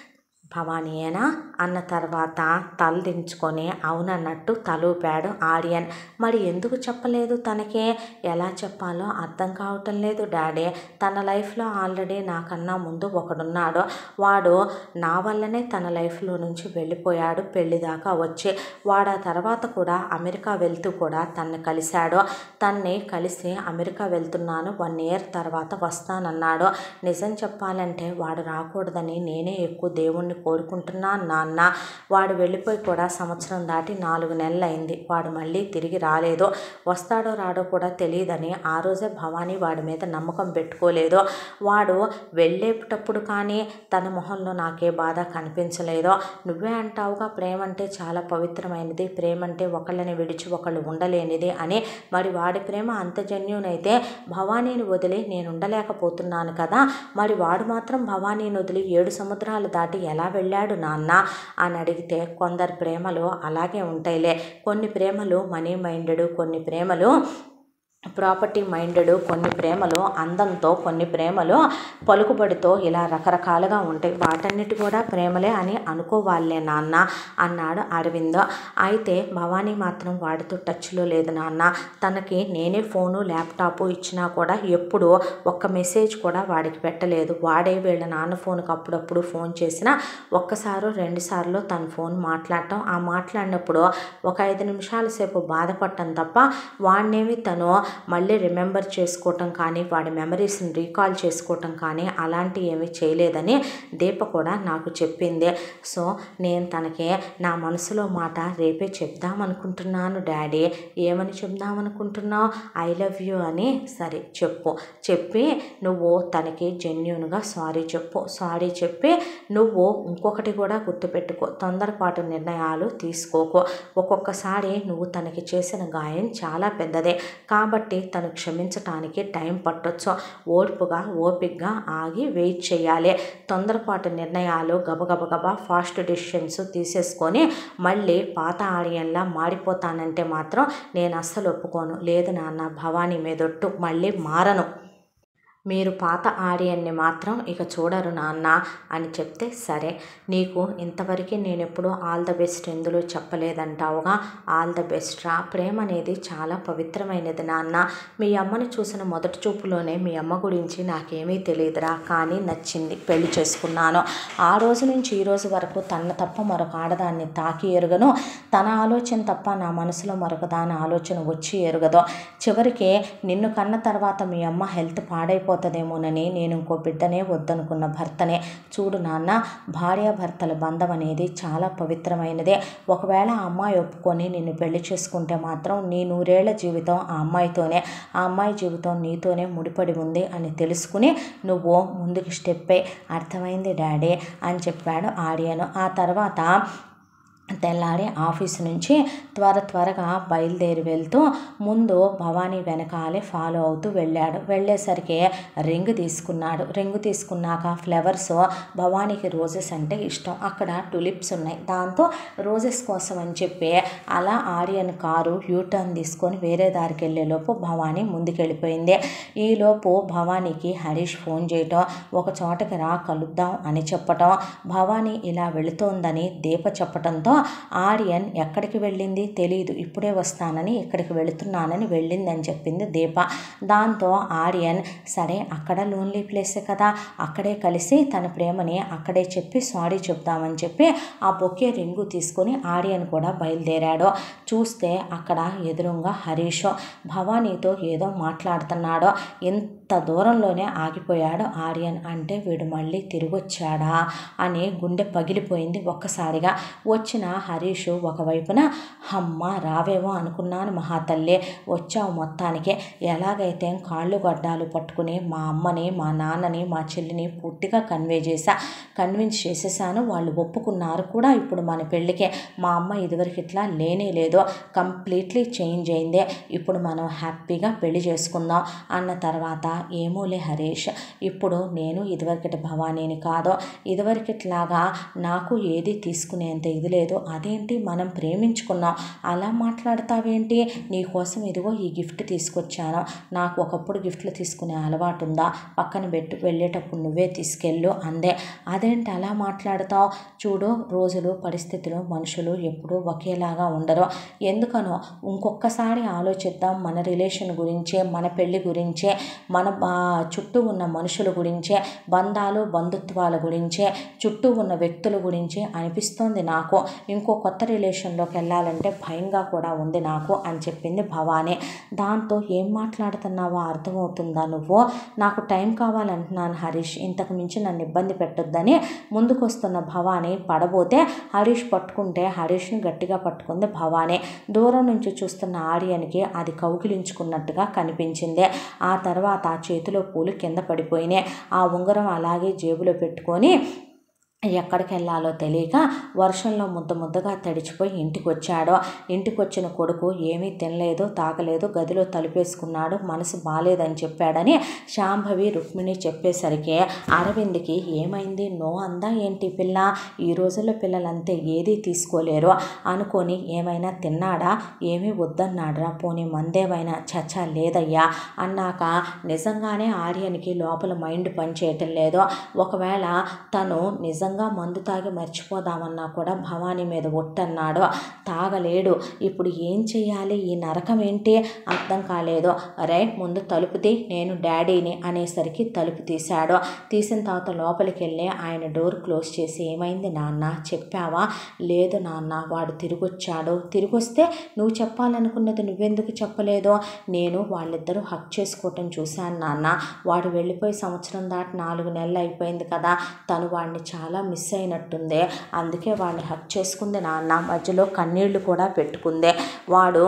భవానీయేనా అన్న తర్వాత తల దించుకొని అవునన్నట్టు తలూపాడు ఆర్యన్ మరి ఎందుకు చెప్పలేదు తనకి ఎలా చెప్పాలో అర్థం కావటం లేదు డాడీ తన లైఫ్లో ఆల్రెడీ నాకన్నా ముందు ఒకడున్నాడు వాడు నా వల్లనే తన లైఫ్లో నుంచి వెళ్ళిపోయాడు పెళ్లి దాకా వచ్చి వాడు ఆ తర్వాత కూడా అమెరికా వెళ్తూ కూడా తన్ని కలిశాడు తన్ని కలిసి అమెరికా వెళ్తున్నాను వన్ ఇయర్ తర్వాత వస్తానన్నాడు నిజం చెప్పాలంటే వాడు రాకూడదని నేనే ఎక్కువ దేవుణ్ణి కోరుకుంటున్నాను నాన్న వాడు వెళ్ళిపోయి కూడా సంవత్సరం దాటి నాలుగు నెలలు అయింది వాడు మళ్ళీ తిరిగి రాలేదు వస్తాడో రాడో కూడా తెలియదని ఆ రోజే భవానీ వాడి మీద నమ్మకం పెట్టుకోలేదు వాడు వెళ్ళేటప్పుడు కానీ తన మొహంలో నాకే బాధ కనిపించలేదో నువ్వే అంటావుగా ప్రేమ అంటే చాలా పవిత్రమైనది ప్రేమ అంటే ఒకళ్ళని విడిచి ఒకళ్ళు ఉండలేనిది అని మరి వాడి ప్రేమ అంత జెన్యున్ అయితే భవానీని వదిలి నేను ఉండలేకపోతున్నాను కదా మరి వాడు మాత్రం భవానీని వదిలి ఏడు సముద్రాలు దాటి ఎలా వెళ్ళాడు నాన్న అని అడిగితే కొందరు ప్రేమలు అలాగే ఉంటాయిలే కొన్ని ప్రేమలు మనీ మైండెడ్ కొన్ని ప్రేమలు ప్రాపర్టీ మైండెడ్ కొన్ని ప్రేమలు అందంతో కొన్ని ప్రేమలు పలుకుబడితో ఇలా రకరకాలుగా ఉంటాయి వాటన్నిటి కూడా ప్రేమలే అని అనుకోవాలే నాన్న అన్నాడు అరవింద్ అయితే భవానీ మాత్రం వాడితో టచ్లో లేదు నాన్న తనకి నేనే ఫోను ల్యాప్టాప్ ఇచ్చినా కూడా ఎప్పుడు ఒక్క మెసేజ్ కూడా వాడికి పెట్టలేదు వాడే వీళ్ళ నాన్న ఫోన్కి అప్పుడప్పుడు ఫోన్ చేసినా ఒక్కసారో రెండు సార్లు తన ఫోన్ మాట్లాడటం ఆ మాట్లాడినప్పుడు ఒక ఐదు నిమిషాల సేపు బాధపడటం తప్ప వాడినేమి తను మళ్ళీ రిమెంబర్ చేసుకోవటం కానీ వాడి మెమరీస్ని రీకాల్ చేసుకోవటం కానీ అలాంటివి ఏమీ చేయలేదని దీప కూడా నాకు చెప్పింది సో నేను తనకి నా మనసులో మాట రేపే చెప్దామనుకుంటున్నాను డాడీ ఏమని చెప్దామనుకుంటున్నావు ఐ లవ్ యూ అని సరే చెప్పు చెప్పి నువ్వు తనకి జెన్యున్గా సారీ చెప్పు సారీ చెప్పి నువ్వు ఇంకొకటి కూడా గుర్తుపెట్టుకో తొందరపాటు నిర్ణయాలు తీసుకోకు ఒక్కొక్కసారి నువ్వు తనకి చేసిన గాయం చాలా పెద్దదే కాబట్టి తను క్షమించటానికి టైం పట్టొచ్చు ఓర్పుగా ఓపికగా ఆగి వెయిట్ చేయాలి తొందరపాటు నిర్ణయాలు గబగబగబా ఫాస్ట్ డిసిషన్స్ తీసేసుకొని మళ్ళీ పాత ఆడియన్లా మారిపోతానంటే మాత్రం నేను అస్సలు ఒప్పుకోను లేదు నాన్న భవానీ మీదొట్టు మళ్ళీ మారను మీరు పాత ఆడియన్ని మాత్రం ఇక చూడరు నాన్న అని చెప్తే సరే నీకు ఇంతవరకు నేను ఎప్పుడూ ఆల్ ద బెస్ట్ ఎందులో చెప్పలేదంటావుగా ఆల్ ద బెస్ట్ రా ప్రేమ అనేది చాలా పవిత్రమైనది నాన్న మీ అమ్మని చూసిన మొదటి చూపులోనే మీ అమ్మ గురించి నాకేమీ తెలియదురా కానీ నచ్చింది పెళ్లి చేసుకున్నాను ఆ రోజు నుంచి ఈ రోజు వరకు తన తప్ప మరొక ఆడదాన్ని తాకి ఎరుగను తన ఆలోచన తప్ప నా మనసులో మరొక దాని ఆలోచన వచ్చి ఎరుగదు చివరికి నిన్ను కన్న తర్వాత మీ అమ్మ హెల్త్ పాడైపోతుందేమోనని నేను ఇంకో బిడ్డనే వద్దనుకున్న భర్తనే చూడు నాన్న భార్యాభర్తల బంధం అనేది చాలా పవిత్రమైనదే ఒకవేళ ఆ అమ్మాయి ఒప్పుకొని నిన్ను పెళ్లి చేసుకుంటే మాత్రం నీ నూరేళ్ల జీవితం ఆ అమ్మాయితోనే ఆ అమ్మాయి జీవితం నీతోనే ముడిపడి ఉంది అని తెలుసుకుని నువ్వు ముందుకు స్టెప్పే అర్థమైంది డాడీ అని చెప్పాడు ఆడియను ఆ తర్వాత తెల్లారి ఆఫీస్ నుంచి త్వర త్వరగా బయలుదేరి వెళ్తూ ముందు భవానీ వెనకాలే ఫాలో అవుతూ వెళ్ళాడు వెళ్ళేసరికి రింగ్ తీసుకున్నాడు రింగ్ తీసుకున్నాక ఫ్లవర్స్ భవానీకి రోజెస్ అంటే ఇష్టం అక్కడ టులిప్స్ ఉన్నాయి దాంతో రోజెస్ కోసం అని చెప్పి అలా ఆర్యన్ కారు యూటర్న్ తీసుకొని వేరే దారికి వెళ్ళేలోపు భవానీ ముందుకెళ్ళిపోయింది ఈలోపు భవానీకి హరీష్ ఫోన్ చేయటం ఒక చోటకి రా కలుద్దాం అని చెప్పటం భవానీ ఇలా వెళుతోందని దీప చెప్పటంతో ఆర్యన్ ఎక్కడికి వెళ్ళింది తెలియదు ఇప్పుడే వస్తానని ఇక్కడికి వెళుతున్నానని వెళ్ళిందని చెప్పింది దీప దాంతో ఆర్యన్ సరే అక్కడ లోన్లీ ప్లేసే కదా అక్కడే కలిసి తన ప్రేమని అక్కడే చెప్పి సారీ చెప్దామని చెప్పి ఆ బొకే రింగు తీసుకొని ఆర్యన్ కూడా బయలుదేరాడు చూస్తే అక్కడ ఎదురుగా హరీష్ భవానీతో ఏదో మాట్లాడుతున్నాడో ఇంత దూరంలోనే ఆగిపోయాడు ఆర్యన్ అంటే వీడు మళ్ళీ తిరిగొచ్చాడా అని గుండె పగిలిపోయింది ఒక్కసారిగా వచ్చిన హరీష్ ఒకవైపున అమ్మ రావేమో అనుకున్నాను మహాతల్లి వచ్చావు మొత్తానికే ఎలాగైతే కాళ్ళు గడ్డాలు పట్టుకుని మా అమ్మని మా నాన్నని మా చెల్లిని పూర్తిగా కన్వే చేశా కన్విన్స్ చేసేసాను వాళ్ళు ఒప్పుకున్నారు కూడా ఇప్పుడు మన పెళ్ళికే మా అమ్మ ఇదివరకు ఇట్లా లేనే లేదు కంప్లీట్లీ చేంజ్ అయింది ఇప్పుడు మనం హ్యాపీగా పెళ్లి చేసుకుందాం అన్న తర్వాత ఏమోలే హరీష్ ఇప్పుడు నేను ఇదివరకటి భవానీని కాదు ఇదివరకట్లాగా నాకు ఏది తీసుకునేంత ఇది లేదు అదేంటి మనం ప్రేమించుకున్నాం అలా మాట్లాడతావేంటి నీకోసం ఇదిగో ఈ గిఫ్ట్ తీసుకొచ్చాను నాకు ఒకప్పుడు గిఫ్ట్లు తీసుకునే అలవాటు ఉందా పక్కన పెట్టు వెళ్ళేటప్పుడు నువ్వే తీసుకెళ్ళు అందే అదేంటి అలా మాట్లాడతావు చూడు రోజులు పరిస్థితులు మనుషులు ఎప్పుడూ ఒకేలాగా ఉండరు ఎందుకనో ఇంకొకసారి ఆలోచిద్దాం మన రిలేషన్ గురించే మన పెళ్లి గురించే మన ఆ, చుట్టూ ఉన్న మనుషుల గురించే బంధాలు బంధుత్వాల గురించే చుట్టూ ఉన్న వ్యక్తుల గురించి అనిపిస్తోంది నాకు ఇంకో కొత్త రిలేషన్లోకి వెళ్ళాలంటే భయంగా కూడా ఉంది నాకు అని చెప్పింది భవానీ దాంతో ఏం మాట్లాడుతున్నావో అర్థమవుతుందా నువ్వు నాకు టైం కావాలంటున్నాను హరీష్ ఇంతకు మించి నన్ను ఇబ్బంది పెట్టొద్దని ముందుకొస్తున్న భవానీ పడబోతే హరీష్ పట్టుకుంటే హరీష్ని గట్టిగా పట్టుకుంది భవానీ దూరం నుంచి చూస్తున్న ఆర్యన్కి అది కౌగిలించుకున్నట్టుగా కనిపించింది ఆ తర్వాత ఆ చేతిలో పూలు కింద పడిపోయినాయి ఆ ఉంగరం అలాగే జేబులో పెట్టుకొని ఎక్కడికి వెళ్ళాలో తెలియక వర్షంలో ముద్ద ముద్దగా తడిచిపోయి ఇంటికి వచ్చాడు ఇంటికి వచ్చిన కొడుకు ఏమీ తినలేదు తాగలేదు గదిలో తలుపేసుకున్నాడు మనసు బాలేదని చెప్పాడని శాంభవి రుక్మిణి చెప్పేసరికి అరవింద్కి ఏమైంది నో అందా ఏంటి పిల్ల ఈ రోజుల్లో పిల్లలంతే ఏదీ తీసుకోలేరు అనుకొని ఏమైనా తిన్నాడా ఏమీ వద్దన్నాడురా పోనీ మందేమైనా చచ్చా లేదయ్యా అన్నాక నిజంగానే ఆర్యన్కి లోపల మైండ్ పనిచేయటం లేదు ఒకవేళ తను నిజంగా మందు తాగి మర్చిపోదామన్నా కూడా భవానీ మీద ఒట్టన్నాడు తాగలేడు ఇప్పుడు ఏం చేయాలి ఈ నరకం ఏంటి అర్థం కాలేదు అరే ముందు తలుపుది నేను డాడీని అనేసరికి తలుపు తీశాడు తీసిన తర్వాత లోపలికి వెళ్ళి ఆయన డోర్ క్లోజ్ చేసి ఏమైంది నాన్న చెప్పావా లేదు నాన్న వాడు తిరిగొచ్చాడు తిరిగొస్తే నువ్వు చెప్పాలనుకున్నది నువ్వెందుకు చెప్పలేదు నేను వాళ్ళిద్దరూ హక్ చేసుకోవటం చూశాను నాన్న వాడు వెళ్ళిపోయి సంవత్సరం దాటి నాలుగు నెలలు అయిపోయింది కదా తను వాడిని చాలా మిస్ అయినట్టుంది అందుకే వాడిని హక్ చేసుకుంది నాన్న మధ్యలో కన్నీళ్లు కూడా పెట్టుకుంది వాడు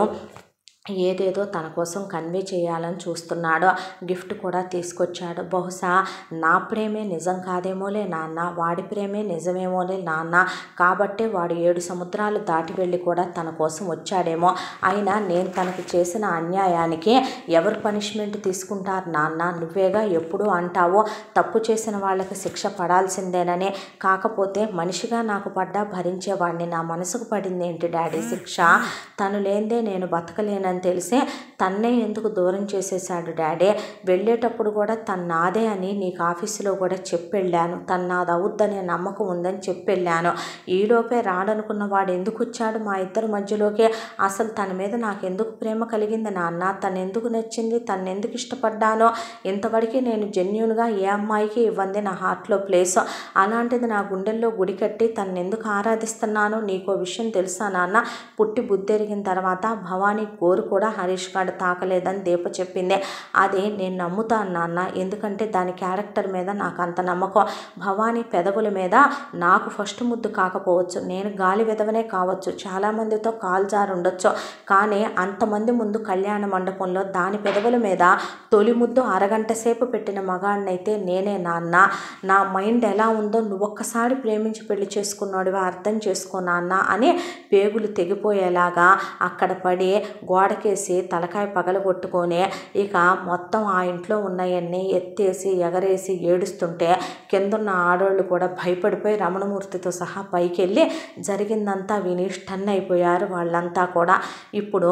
ఏదేదో తన కోసం కన్వే చేయాలని చూస్తున్నాడు గిఫ్ట్ కూడా తీసుకొచ్చాడు బహుశా నా ప్రేమే నిజం కాదేమోలే నాన్న వాడి ప్రేమే నిజమేమోలే నాన్న కాబట్టే వాడు ఏడు సముద్రాలు దాటి వెళ్ళి కూడా తన కోసం వచ్చాడేమో అయినా నేను తనకు చేసిన అన్యాయానికి ఎవరు పనిష్మెంట్ తీసుకుంటారు నాన్న నువ్వేగా ఎప్పుడు అంటావో తప్పు చేసిన వాళ్ళకి శిక్ష పడాల్సిందేనని కాకపోతే మనిషిగా నాకు పడ్డా భరించేవాడిని నా మనసుకు పడింది ఏంటి డాడీ శిక్ష తను లేనిదే నేను బతకలేనని తెలిసే తన్నే ఎందుకు దూరం చేసేసాడు డాడీ వెళ్ళేటప్పుడు కూడా తను నాదే అని నీకు ఆఫీసులో కూడా చెప్పెళ్ళాను తను నాది అవుద్దనే నమ్మకం ఉందని చెప్పెళ్ళాను ఈలోపే రాడనుకున్న వాడు ఎందుకు వచ్చాడు మా ఇద్దరి మధ్యలోకి అసలు తన మీద నాకు ఎందుకు ప్రేమ కలిగింది నాన్న తను ఎందుకు నచ్చింది తను ఎందుకు ఇష్టపడ్డానో ఇంతవరకు నేను జెన్యున్గా ఏ అమ్మాయికి ఇవ్వంది నా హార్ట్లో ప్లేస్ అలాంటిది నా గుండెల్లో గుడి కట్టి తను ఎందుకు ఆరాధిస్తున్నానో నీకో విషయం తెలుసా నాన్న పుట్టి బుద్ధి ఎరిగిన తర్వాత భవానీ గోరు కూడా హరీష్ గారు తాకలేదని దీప చెప్పింది అది నేను నమ్ముతాను నాన్న ఎందుకంటే దాని క్యారెక్టర్ మీద నాకు అంత నమ్మకం భవానీ పెదవుల మీద నాకు ఫస్ట్ ముద్దు కాకపోవచ్చు నేను గాలి విధవనే కావచ్చు చాలామందితో కాల్జారు ఉండొచ్చు కానీ అంతమంది ముందు కళ్యాణ మండపంలో దాని పెదవుల మీద తొలి ముద్దు అరగంట సేపు పెట్టిన మగాడినైతే నేనే నాన్న నా మైండ్ ఎలా ఉందో నువ్వు ఒక్కసారి ప్రేమించి పెళ్లి చేసుకున్నాడువా అర్థం చేసుకో నాన్న అని పేగులు తెగిపోయేలాగా అక్కడ పడి గోడకేసి తలకాయ పగలగొట్టుకొని ఇక మొత్తం ఆ ఇంట్లో ఉన్నాయన్నీ ఎత్తేసి ఎగరేసి ఏడుస్తుంటే కిందున్న ఆడోళ్ళు కూడా భయపడిపోయి రమణమూర్తితో సహా పైకి వెళ్ళి జరిగిందంతా విని స్టన్ అయిపోయారు వాళ్ళంతా కూడా ఇప్పుడు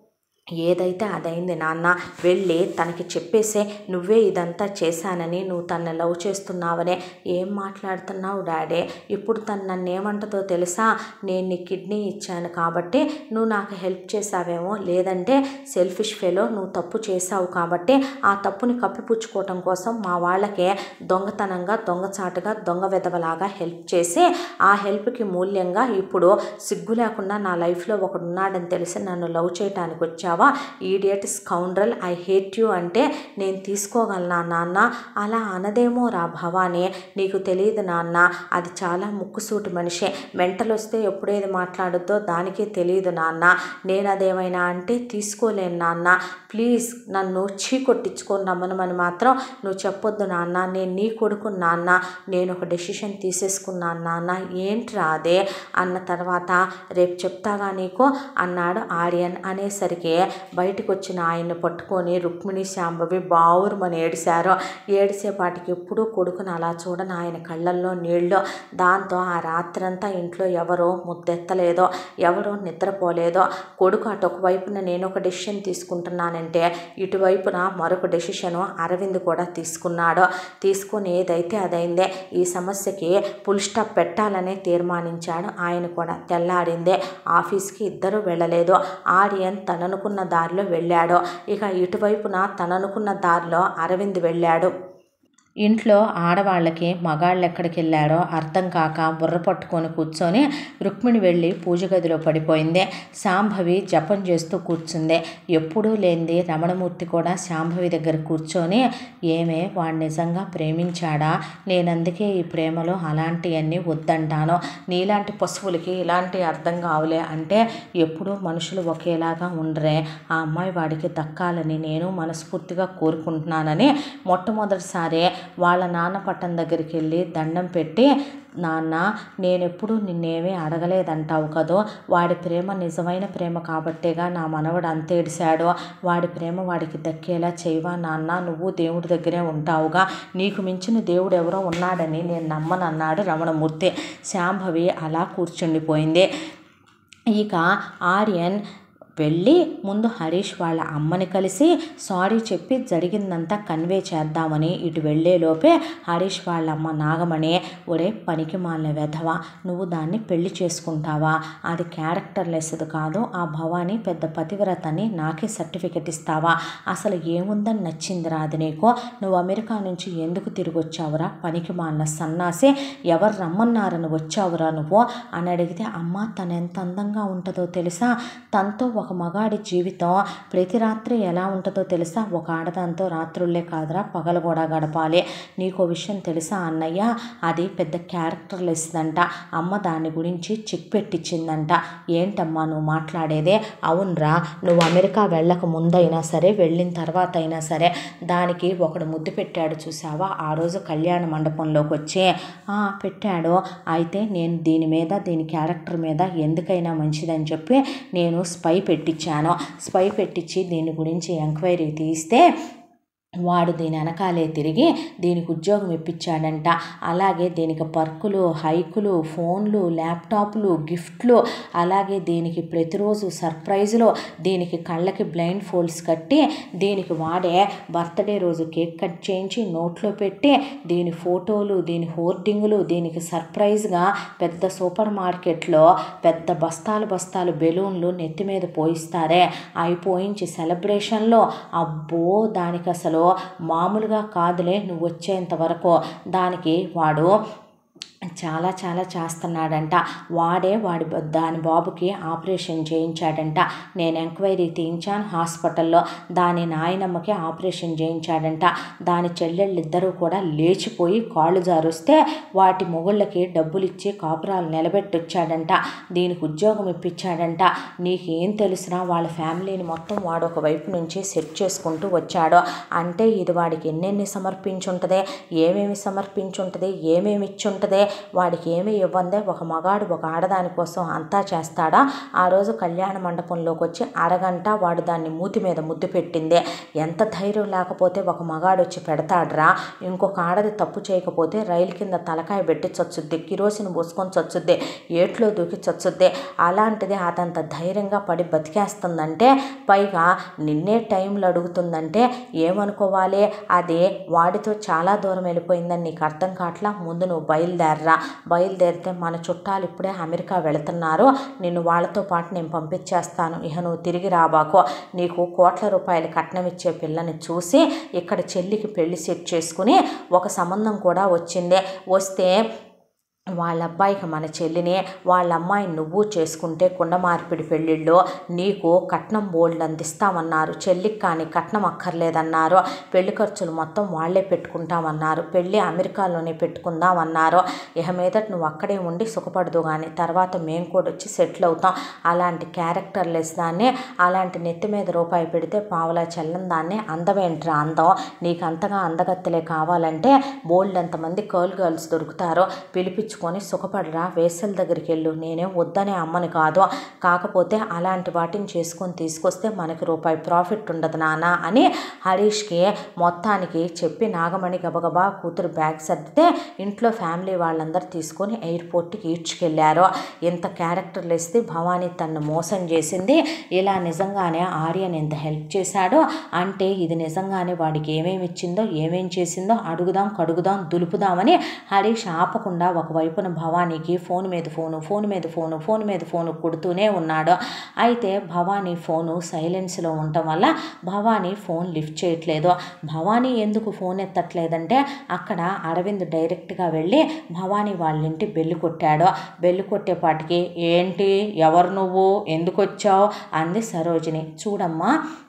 ఏదైతే అదైంది నాన్న వెళ్ళి తనకి చెప్పేసే నువ్వే ఇదంతా చేశానని నువ్వు తన లవ్ చేస్తున్నావనే ఏం మాట్లాడుతున్నావు డాడీ ఇప్పుడు తను నన్ను ఏమంటదో తెలుసా నేను నీ కిడ్నీ ఇచ్చాను కాబట్టి నువ్వు నాకు హెల్ప్ చేసావేమో లేదంటే సెల్ఫిష్ ఫెలో నువ్వు తప్పు చేసావు కాబట్టి ఆ తప్పుని కప్పిపుచ్చుకోవటం కోసం మా వాళ్ళకే దొంగతనంగా దొంగచాటుగా దొంగ వెదవలాగా హెల్ప్ చేసి ఆ హెల్ప్కి మూల్యంగా ఇప్పుడు సిగ్గు లేకుండా నా లైఫ్లో ఒకడు ఉన్నాడని తెలిసి నన్ను లవ్ చేయటానికి వచ్చావు చూసావా idiot scoundrel I hate you అంటే నేను తీసుకోగలనా నాన్న అలా అనదేమో రా భవానీ నీకు తెలియదు నాన్న అది చాలా ముక్కుసూటి మనిషి మెంటల్ వస్తే ఎప్పుడేది మాట్లాడుద్దో దానికే తెలియదు నాన్న నేను అదేమైనా అంటే తీసుకోలేను నాన్న ప్లీజ్ నన్ను చీ కొట్టించుకొని రమ్మనమని మాత్రం నువ్వు చెప్పొద్దు నాన్న నేను నీ కొడుకు నాన్న నేను ఒక డెసిషన్ తీసేసుకున్నాను నాన్న ఏంట్రా అదే అన్న తర్వాత రేపు చెప్తాగా నీకు అన్నాడు ఆర్యన్ అనేసరికి బయటకు వచ్చిన ఆయన్ని పట్టుకొని రుక్మిణి శాంభవి బావురుమని ఏడిశారు ఏడిసేపాటికి ఎప్పుడూ కొడుకుని అలా చూడని ఆయన కళ్ళల్లో నీళ్ళు దాంతో ఆ రాత్రంతా ఇంట్లో ఎవరో ముద్దెత్తలేదో ఎవరో నిద్రపోలేదో కొడుకు అటు ఒకవైపున నేను ఒక డెసిషన్ తీసుకుంటున్నానంటే ఇటువైపున మరొక డెసిషను అరవింద్ కూడా తీసుకున్నాడు తీసుకుని ఏదైతే అదైందే ఈ సమస్యకి ఫుల్ స్టాప్ పెట్టాలనే తీర్మానించాడు ఆయన కూడా తెల్లారిందే ఆఫీస్కి ఇద్దరు వెళ్ళలేదు ఆర్యన్ తననుకున్న దారిలో వెళ్ళాడు ఇక ఇటువైపున తననుకున్న దారిలో అరవింద్ వెళ్ళాడు ఇంట్లో ఆడవాళ్ళకి మగాళ్ళు ఎక్కడికి వెళ్ళారో అర్థం కాక బుర్ర పట్టుకొని కూర్చొని రుక్మిణి వెళ్ళి పూజ గదిలో పడిపోయింది శాంభవి జపం చేస్తూ కూర్చుంది ఎప్పుడూ లేనిది రమణమూర్తి కూడా శాంభవి దగ్గర కూర్చొని ఏమే వాడు నిజంగా ప్రేమించాడా నేనందుకే ఈ ప్రేమలో అలాంటివన్నీ వద్దంటాను నీలాంటి పశువులకి ఇలాంటి అర్థం కావులే అంటే ఎప్పుడూ మనుషులు ఒకేలాగా ఉండరే ఆ అమ్మాయి వాడికి దక్కాలని నేను మనస్ఫూర్తిగా కోరుకుంటున్నానని మొట్టమొదటిసారి వాళ్ళ నాన్న పట్టం దగ్గరికి వెళ్ళి దండం పెట్టి నాన్న నేనెప్పుడు నిన్నేమీ అడగలేదంటావు కదో వాడి ప్రేమ నిజమైన ప్రేమ కాబట్టేగా నా మనవడు అంతేడిశాడు వాడి ప్రేమ వాడికి దక్కేలా చేయవా నాన్న నువ్వు దేవుడి దగ్గరే ఉంటావుగా నీకు మించిన దేవుడు ఎవరో ఉన్నాడని నేను నమ్మనన్నాడు రమణమూర్తి శాంభవి అలా కూర్చుండిపోయింది ఇక ఆర్యన్ వెళ్ళి ముందు హరీష్ వాళ్ళ అమ్మని కలిసి సారీ చెప్పి జరిగిందంతా కన్వే చేద్దామని ఇటు వెళ్ళేలోపే హరీష్ వాళ్ళ అమ్మ నాగమణి ఒరే పనికి మాలిన వెధవ నువ్వు దాన్ని పెళ్లి చేసుకుంటావా అది క్యారెక్టర్ లెస్ది కాదు ఆ భవానీ పెద్ద పతివ్రతని నాకే సర్టిఫికెట్ ఇస్తావా అసలు ఏముందని నచ్చిందిరా అది నీకు నువ్వు అమెరికా నుంచి ఎందుకు తిరిగి వచ్చావురా పనికి మాలిన సన్నాసి ఎవరు రమ్మన్నారని వచ్చావురా నువ్వు అని అడిగితే అమ్మ తను ఎంత అందంగా ఉంటుందో తెలుసా తనతో ఒక మగాడి జీవితం ప్రతి రాత్రి ఎలా ఉంటుందో తెలుసా ఒక ఆడదాంతో రాత్రులే కాదురా పగలు కూడా గడపాలి నీకు విషయం తెలుసా అన్నయ్య అది పెద్ద క్యారెక్టర్ లెస్దంట అమ్మ దాని గురించి చిక్ పెట్టించిందంట ఏంటమ్మా నువ్వు మాట్లాడేదే అవునరా నువ్వు అమెరికా వెళ్ళక ముందైనా సరే వెళ్ళిన తర్వాత అయినా సరే దానికి ఒకడు ముద్దు పెట్టాడు చూసావా ఆ రోజు కళ్యాణ మండపంలోకి వచ్చి "ఆ, పెట్టాడు అయితే నేను దీని మీద దీని క్యారెక్టర్ మీద ఎందుకైనా మంచిదని చెప్పి నేను స్పై పెట్టించాను స్పై పెట్టించి దీని గురించి ఎంక్వైరీ తీస్తే వాడు దీని వెనకాలే తిరిగి దీనికి ఉద్యోగం ఇప్పించాడంట అలాగే దీనికి పర్కులు హైకులు ఫోన్లు ల్యాప్టాప్లు గిఫ్ట్లు అలాగే దీనికి ప్రతిరోజు సర్ప్రైజ్లో దీనికి కళ్ళకి బ్లైండ్ ఫోల్డ్స్ కట్టి దీనికి వాడే బర్త్డే రోజు కేక్ కట్ చేయించి నోట్లో పెట్టి దీని ఫోటోలు దీని హోర్డింగులు దీనికి సర్ప్రైజ్గా పెద్ద సూపర్ మార్కెట్లో పెద్ద బస్తాలు బస్తాలు బెలూన్లు నెత్తి మీద పోయిస్తారే అవి పోయించి సెలబ్రేషన్లో అబ్బో దానికి అసలు మామూలుగా కాదులే నువ్వు వచ్చేంత వరకు దానికి వాడు చాలా చాలా చేస్తున్నాడంట వాడే వాడి బ- దాని బాబుకి ఆపరేషన్ చేయించాడంట నేను ఎంక్వైరీ తీయించాను హాస్పిటల్లో దాని నాయనమ్మకి ఆపరేషన్ చేయించాడంట దాని చెల్లెళ్ళిద్దరూ కూడా లేచిపోయి కాళ్ళు జారుస్తే వాటి మొగుళ్ళకి డబ్బులు ఇచ్చి కాపురాలు నిలబెట్టొచ్చాడంట దీనికి ఉద్యోగం ఇప్పించాడంట నీకేం తెలుసురా వాళ్ళ ఫ్యామిలీని మొత్తం వాడు ఒక వైపు నుంచి సెట్ చేసుకుంటూ వచ్చాడు అంటే ఇది వాడికి ఎన్నెన్ని సమర్పించుంటదే ఏమేమి సమర్పించుంటది ఏమేమి ఇచ్చుంటదే వాడికి ఏమి ఇవ్వందే ఒక మగాడు ఒక ఆడదాని కోసం అంతా చేస్తాడా ఆ రోజు కళ్యాణ మండపంలోకి వచ్చి అరగంట వాడు దాన్ని మూతి మీద ముద్దు పెట్టిందే ఎంత ధైర్యం లేకపోతే ఒక మగాడు వచ్చి పెడతాడ్రా ఇంకొక ఆడది తప్పు చేయకపోతే రైలు కింద తలకాయ పెట్టి చచ్చుద్ది కిరోసిన్ పోసుకొని చచ్చుద్ది ఏట్లో దూకి చచ్చుద్ది అలాంటిది అదంత ధైర్యంగా పడి బతికేస్తుందంటే పైగా నిన్నే టైంలో అడుగుతుందంటే ఏమనుకోవాలి అది వాడితో చాలా దూరం వెళ్ళిపోయిందని నీకు అర్థం కావట్లా ముందు నువ్వు బయలుదేరరా బయలుదేరితే మన చుట్టాలు ఇప్పుడే అమెరికా వెళుతున్నారు నిన్ను వాళ్ళతో పాటు నేను పంపించేస్తాను ఇక నువ్వు తిరిగి రాబాకో నీకు కోట్ల రూపాయలు కట్నం ఇచ్చే పిల్లని చూసి ఇక్కడ చెల్లికి పెళ్లి సెట్ చేసుకుని ఒక సంబంధం కూడా వచ్చిందే వస్తే వాళ్ళ అబ్బాయికి మన చెల్లిని వాళ్ళ అమ్మాయిని నువ్వు చేసుకుంటే కుండ మార్పిడి పెళ్ళిళ్ళు నీకు కట్నం బోల్డ్ అందిస్తామన్నారు చెల్లికి కానీ కట్నం అక్కర్లేదన్నారు పెళ్లి ఖర్చులు మొత్తం వాళ్ళే పెట్టుకుంటామన్నారు పెళ్ళి అమెరికాలోనే పెట్టుకుందామన్నారు ఇక మీదట నువ్వు అక్కడే ఉండి సుఖపడదు కానీ తర్వాత మేము కూడా వచ్చి సెటిల్ అవుతాం అలాంటి క్యారెక్టర్ లెస్ దాన్ని అలాంటి నెత్తి మీద రూపాయి పెడితే పావలా చెల్లం దాన్ని అందమేంట్రా అందం నీకు అంతగా అందగత్తెలే కావాలంటే బోల్డ్ ఎంతమంది కర్ల్ గర్ల్స్ దొరుకుతారో పిలిపించుకొని సుఖపడరా వేసల దగ్గరికి వెళ్ళు నేనే వద్దనే అమ్మని కాదు కాకపోతే అలాంటి వాటిని చేసుకొని తీసుకొస్తే మనకి రూపాయి ప్రాఫిట్ ఉండదు నాన్న అని హరీష్కి మొత్తానికి చెప్పి నాగమణి గబగబా కూతురు బ్యాగ్ సర్దితే ఇంట్లో ఫ్యామిలీ వాళ్ళందరూ తీసుకొని ఎయిర్పోర్ట్కి ఈడ్చుకెళ్ళారు ఇంత క్యారెక్టర్ లేస్తే భవానీ తన్ను మోసం చేసింది ఇలా నిజంగానే ఆర్యన్ ఎంత హెల్ప్ చేశాడో అంటే ఇది నిజంగానే వాడికి ఏమేమి ఇచ్చిందో ఏమేం చేసిందో అడుగుదాం కడుగుదాం దులుపుదామని హరీష్ ఆపకుండా ఒకవైపున భవానీకి ఫోన్ మీద ఫోను ఫోన్ మీద ఫోను ఫోన్ మీద ఫోను కొడుతూనే ఉన్నాడు అయితే భవానీ ఫోను సైలెన్స్లో ఉండటం వల్ల భవానీ ఫోన్ లిఫ్ట్ చేయట్లేదు భవానీ ఎందుకు ఫోన్ ఎత్తట్లేదంటే అక్కడ అరవింద్ డైరెక్ట్గా వెళ్ళి భవానీ వాళ్ళ ఇంటి బెల్లు కొట్టాడు బెల్లు కొట్టేపాటికి ఏంటి ఎవరు నువ్వు ఎందుకు వచ్చావు అంది సరోజిని చూడమ్మా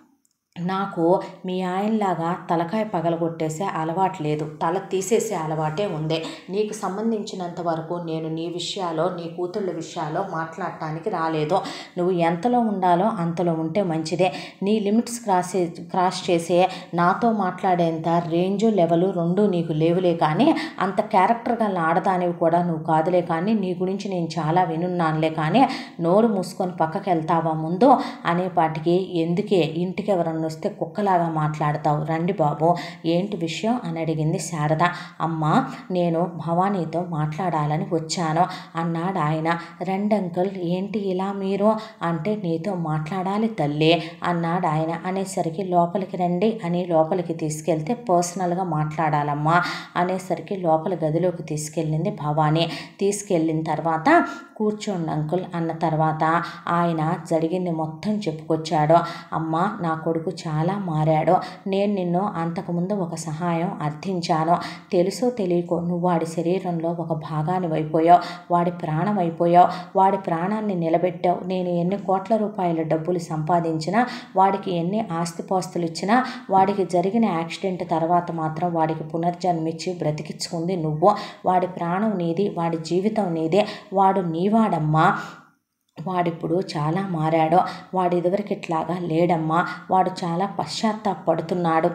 నాకు మీ ఆయనలాగా తలకాయ పగలగొట్టేసే అలవాటు లేదు తల తీసేసే అలవాటే ఉంది నీకు సంబంధించినంత వరకు నేను నీ విషయాలో నీ కూతుళ్ళ విషయాలో మాట్లాడటానికి రాలేదు నువ్వు ఎంతలో ఉండాలో అంతలో ఉంటే మంచిదే నీ లిమిట్స్ క్రాస్ క్రాస్ చేసే నాతో మాట్లాడేంత రేంజు లెవెల్ రెండు నీకు లేవులే కానీ అంత క్యారెక్టర్ గల ఆడదానివి కూడా నువ్వు కాదులే కానీ నీ గురించి నేను చాలా వినున్నానులే కానీ నోరు మూసుకొని పక్కకి వెళ్తావా ముందు అనేపాటికి ఎందుకే ఇంటికి ఎవరన్నా వస్తే కుక్కలాగా మాట్లాడతావు రండి బాబు ఏంటి విషయం అని అడిగింది శారద అమ్మ నేను భవానీతో మాట్లాడాలని వచ్చాను అన్నాడు ఆయన రండి అంకుల్ ఏంటి ఇలా మీరు అంటే నీతో మాట్లాడాలి తల్లి అన్నాడు ఆయన అనేసరికి లోపలికి రండి అని లోపలికి తీసుకెళ్తే పర్సనల్గా మాట్లాడాలమ్మా అనేసరికి లోపల గదిలోకి తీసుకెళ్ళింది భవానీ తీసుకెళ్ళిన తర్వాత కూర్చోండి అంకుల్ అన్న తర్వాత ఆయన జరిగింది మొత్తం చెప్పుకొచ్చాడు అమ్మ నా కొడుకు చాలా మారాడు నేను నిన్ను అంతకుముందు ఒక సహాయం అర్థించాను తెలుసో తెలియకో నువ్వు వాడి శరీరంలో ఒక భాగాన్ని అయిపోయావు వాడి ప్రాణం అయిపోయావు వాడి ప్రాణాన్ని నిలబెట్టావు నేను ఎన్ని కోట్ల రూపాయల డబ్బులు సంపాదించినా వాడికి ఎన్ని ఆస్తిపాస్తులు ఇచ్చినా వాడికి జరిగిన యాక్సిడెంట్ తర్వాత మాత్రం వాడికి పునర్జన్మిచ్చి బ్రతికించుకుంది నువ్వు వాడి ప్రాణం నీది వాడి జీవితం నీదే వాడు నీవాడమ్మా వాడిప్పుడు చాలా మారాడు వాడు ఇదివరకు ఇట్లాగా లేడమ్మా వాడు చాలా పశ్చాత్తాపడుతున్నాడు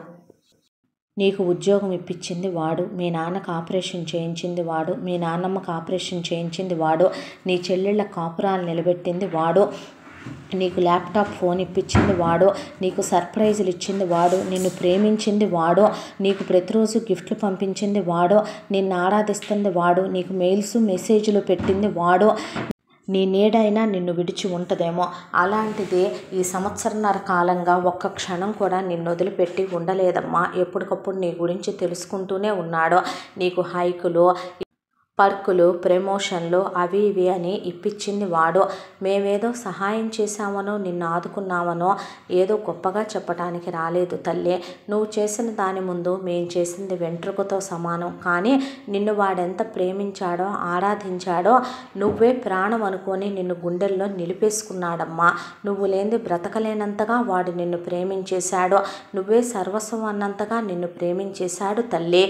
నీకు ఉద్యోగం ఇప్పించింది వాడు మీ నాన్నకు ఆపరేషన్ చేయించింది వాడు మీ నాన్నమ్మకు ఆపరేషన్ చేయించింది వాడు నీ చెల్లెళ్ళ కాపురాలు నిలబెట్టింది వాడు నీకు ల్యాప్టాప్ ఫోన్ ఇప్పించింది వాడు నీకు సర్ప్రైజులు ఇచ్చింది వాడు నిన్ను ప్రేమించింది వాడు నీకు ప్రతిరోజు గిఫ్ట్లు పంపించింది వాడు నిన్ను ఆరాధిస్తుంది వాడు నీకు మెయిల్స్ మెసేజ్లు పెట్టింది వాడు నీ నీడైనా నిన్ను విడిచి ఉంటుందేమో అలాంటిది ఈ సంవత్సరన్నర కాలంగా ఒక్క క్షణం కూడా నిన్ను వదిలిపెట్టి ఉండలేదమ్మా ఎప్పటికప్పుడు నీ గురించి తెలుసుకుంటూనే ఉన్నాడు నీకు హైకులు పర్కులు ప్రమోషన్లు అవి ఇవి అని ఇప్పించింది వాడు మేమేదో సహాయం చేశామనో నిన్ను ఆదుకున్నామనో ఏదో గొప్పగా చెప్పడానికి రాలేదు తల్లి నువ్వు చేసిన దాని ముందు మేం చేసింది వెంట్రుకతో సమానం కానీ నిన్ను వాడెంత ప్రేమించాడో ఆరాధించాడో నువ్వే ప్రాణం అనుకొని నిన్ను గుండెల్లో నిలిపేసుకున్నాడమ్మా నువ్వు లేనిది బ్రతకలేనంతగా వాడు నిన్ను ప్రేమించేశాడు నువ్వే సర్వస్వం అన్నంతగా నిన్ను ప్రేమించేశాడు తల్లి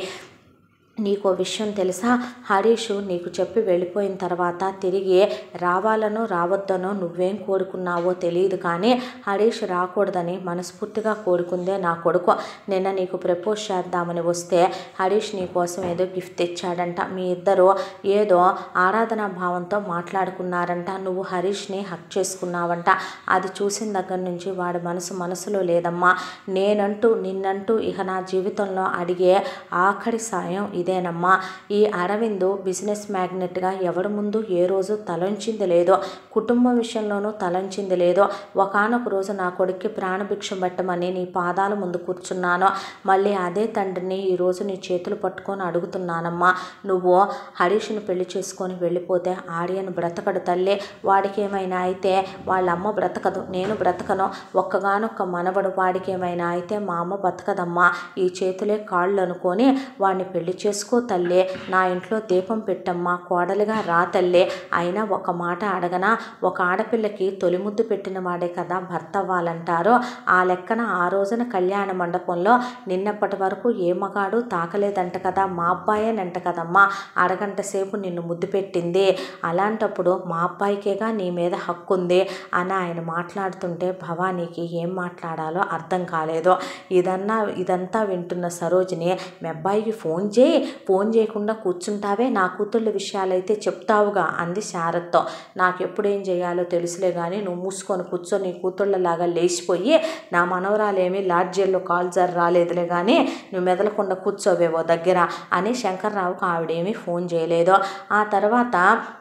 నీకో విషయం తెలుసా హరీష్ నీకు చెప్పి వెళ్ళిపోయిన తర్వాత తిరిగి రావాలనో రావద్దనో నువ్వేం కోరుకున్నావో తెలియదు కానీ హరీష్ రాకూడదని మనస్ఫూర్తిగా కోరుకుందే నా కొడుకు నిన్న నీకు ప్రపోజ్ చేద్దామని వస్తే హరీష్ నీ కోసం ఏదో గిఫ్ట్ తెచ్చాడంట మీ ఇద్దరు ఏదో ఆరాధనా భావంతో మాట్లాడుకున్నారంట నువ్వు హరీష్ని హక్ చేసుకున్నావంట అది చూసిన దగ్గర నుంచి వాడి మనసు మనసులో లేదమ్మా నేనంటూ నిన్నంటూ ఇక నా జీవితంలో అడిగే ఆఖరి సాయం ఇదేనమ్మా ఈ అరవింద్ బిజినెస్ మ్యాగ్నెట్గా ఎవరి ముందు ఏ రోజు తలంచింది లేదో కుటుంబం విషయంలోనూ తలంచింది లేదో ఒకనొక రోజు నా కొడుక్కి ప్రాణభిక్ష పెట్టమని నీ పాదాల ముందు కూర్చున్నాను మళ్ళీ అదే తండ్రిని ఈరోజు నీ చేతులు పట్టుకొని అడుగుతున్నానమ్మా నువ్వు హరీష్ని పెళ్లి చేసుకొని వెళ్ళిపోతే ఆర్యను బ్రతకడు తల్లి వాడికి ఏమైనా అయితే వాళ్ళ అమ్మ బ్రతకదు నేను బ్రతకను ఒక్కగానొక్క మనవడు వాడికి ఏమైనా అయితే మా అమ్మ బతకదమ్మా ఈ చేతులే కాళ్ళు అనుకొని వాడిని పెళ్లి చేసుకు చేసుకో తల్లే నా ఇంట్లో దీపం పెట్టమ్మా కోడలుగా రా తల్లే అయినా ఒక మాట అడగనా ఒక ఆడపిల్లకి తొలి ముద్దు పెట్టిన వాడే కదా భర్త అవ్వాలంటారు ఆ లెక్కన ఆ రోజున కళ్యాణ మండపంలో నిన్నప్పటి వరకు ఏ మగాడు తాకలేదంట కదా మా అబ్బాయేనంట కదమ్మా అరగంట సేపు నిన్ను ముద్దు పెట్టింది అలాంటప్పుడు మా అబ్బాయికేగా నీ మీద హక్కు ఉంది అని ఆయన మాట్లాడుతుంటే భవానీకి ఏం మాట్లాడాలో అర్థం కాలేదు ఇదన్నా ఇదంతా వింటున్న సరోజిని మీ అబ్బాయికి ఫోన్ చేయి ఫోన్ చేయకుండా కూర్చుంటావే నా కూతుళ్ళ విషయాలైతే చెప్తావుగా అంది శారత్తో నాకు ఎప్పుడు ఏం చేయాలో తెలుసులే కానీ నువ్వు మూసుకొని కూర్చో నీ కూతుళ్ళలాగా లేచిపోయి నా మనవరాలేమీ లాడ్జీల్లో కాల్ జర్ రాలేదులే కానీ నువ్వు మెదలకుండా కూర్చోవేవో దగ్గర అని శంకర్రావుకు ఆవిడేమీ ఫోన్ చేయలేదు ఆ తర్వాత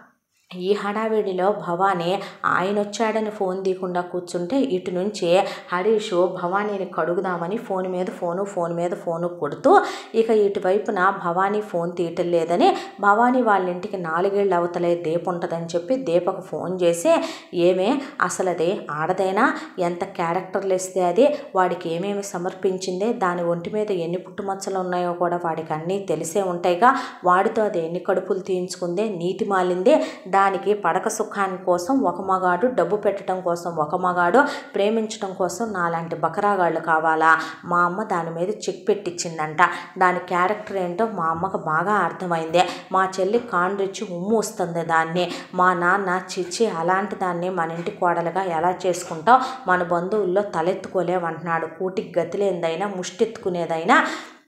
ఈ హడావిడిలో భవానీ ఆయన వచ్చాడని ఫోన్ తీయకుండా కూర్చుంటే ఇటు నుంచి హరీష్ భవానీని కడుగుదామని ఫోన్ మీద ఫోను ఫోన్ మీద ఫోను కొడుతూ ఇక ఇటువైపున భవానీ ఫోన్ తీయటం లేదని భవానీ వాళ్ళ ఇంటికి నాలుగేళ్ళు అవతలే దీప ఉంటుందని చెప్పి దీపకు ఫోన్ చేసి ఏమే అసలు అది ఆడదైనా ఎంత క్యారెక్టర్లు ఇస్తే అది వాడికి ఏమేమి సమర్పించిందే దాని ఒంటి మీద ఎన్ని పుట్టుమచ్చలు ఉన్నాయో కూడా వాడికి అన్నీ తెలిసే ఉంటాయిగా వాడితో అది ఎన్ని కడుపులు తీయించుకుందే నీటి మాలిందే దానికి పడక సుఖాన్ని కోసం ఒక మగాడు డబ్బు పెట్టడం కోసం ఒక మగాడు ప్రేమించడం కోసం నాలాంటి బకరాగాళ్ళు కావాలా మా అమ్మ దాని మీద చెక్ పెట్టించిందంట దాని క్యారెక్టర్ ఏంటో మా అమ్మకు బాగా అర్థమైంది మా చెల్లి కాండ్రిచ్చి ఉమ్ము వస్తుంది దాన్ని మా నాన్న చిచ్చి అలాంటి దాన్ని మన ఇంటి కోడలుగా ఎలా చేసుకుంటావు మన బంధువుల్లో తలెత్తుకోలేమంటున్నాడు కూటికి గతిలేందైనా ముష్టెత్తుకునేదైనా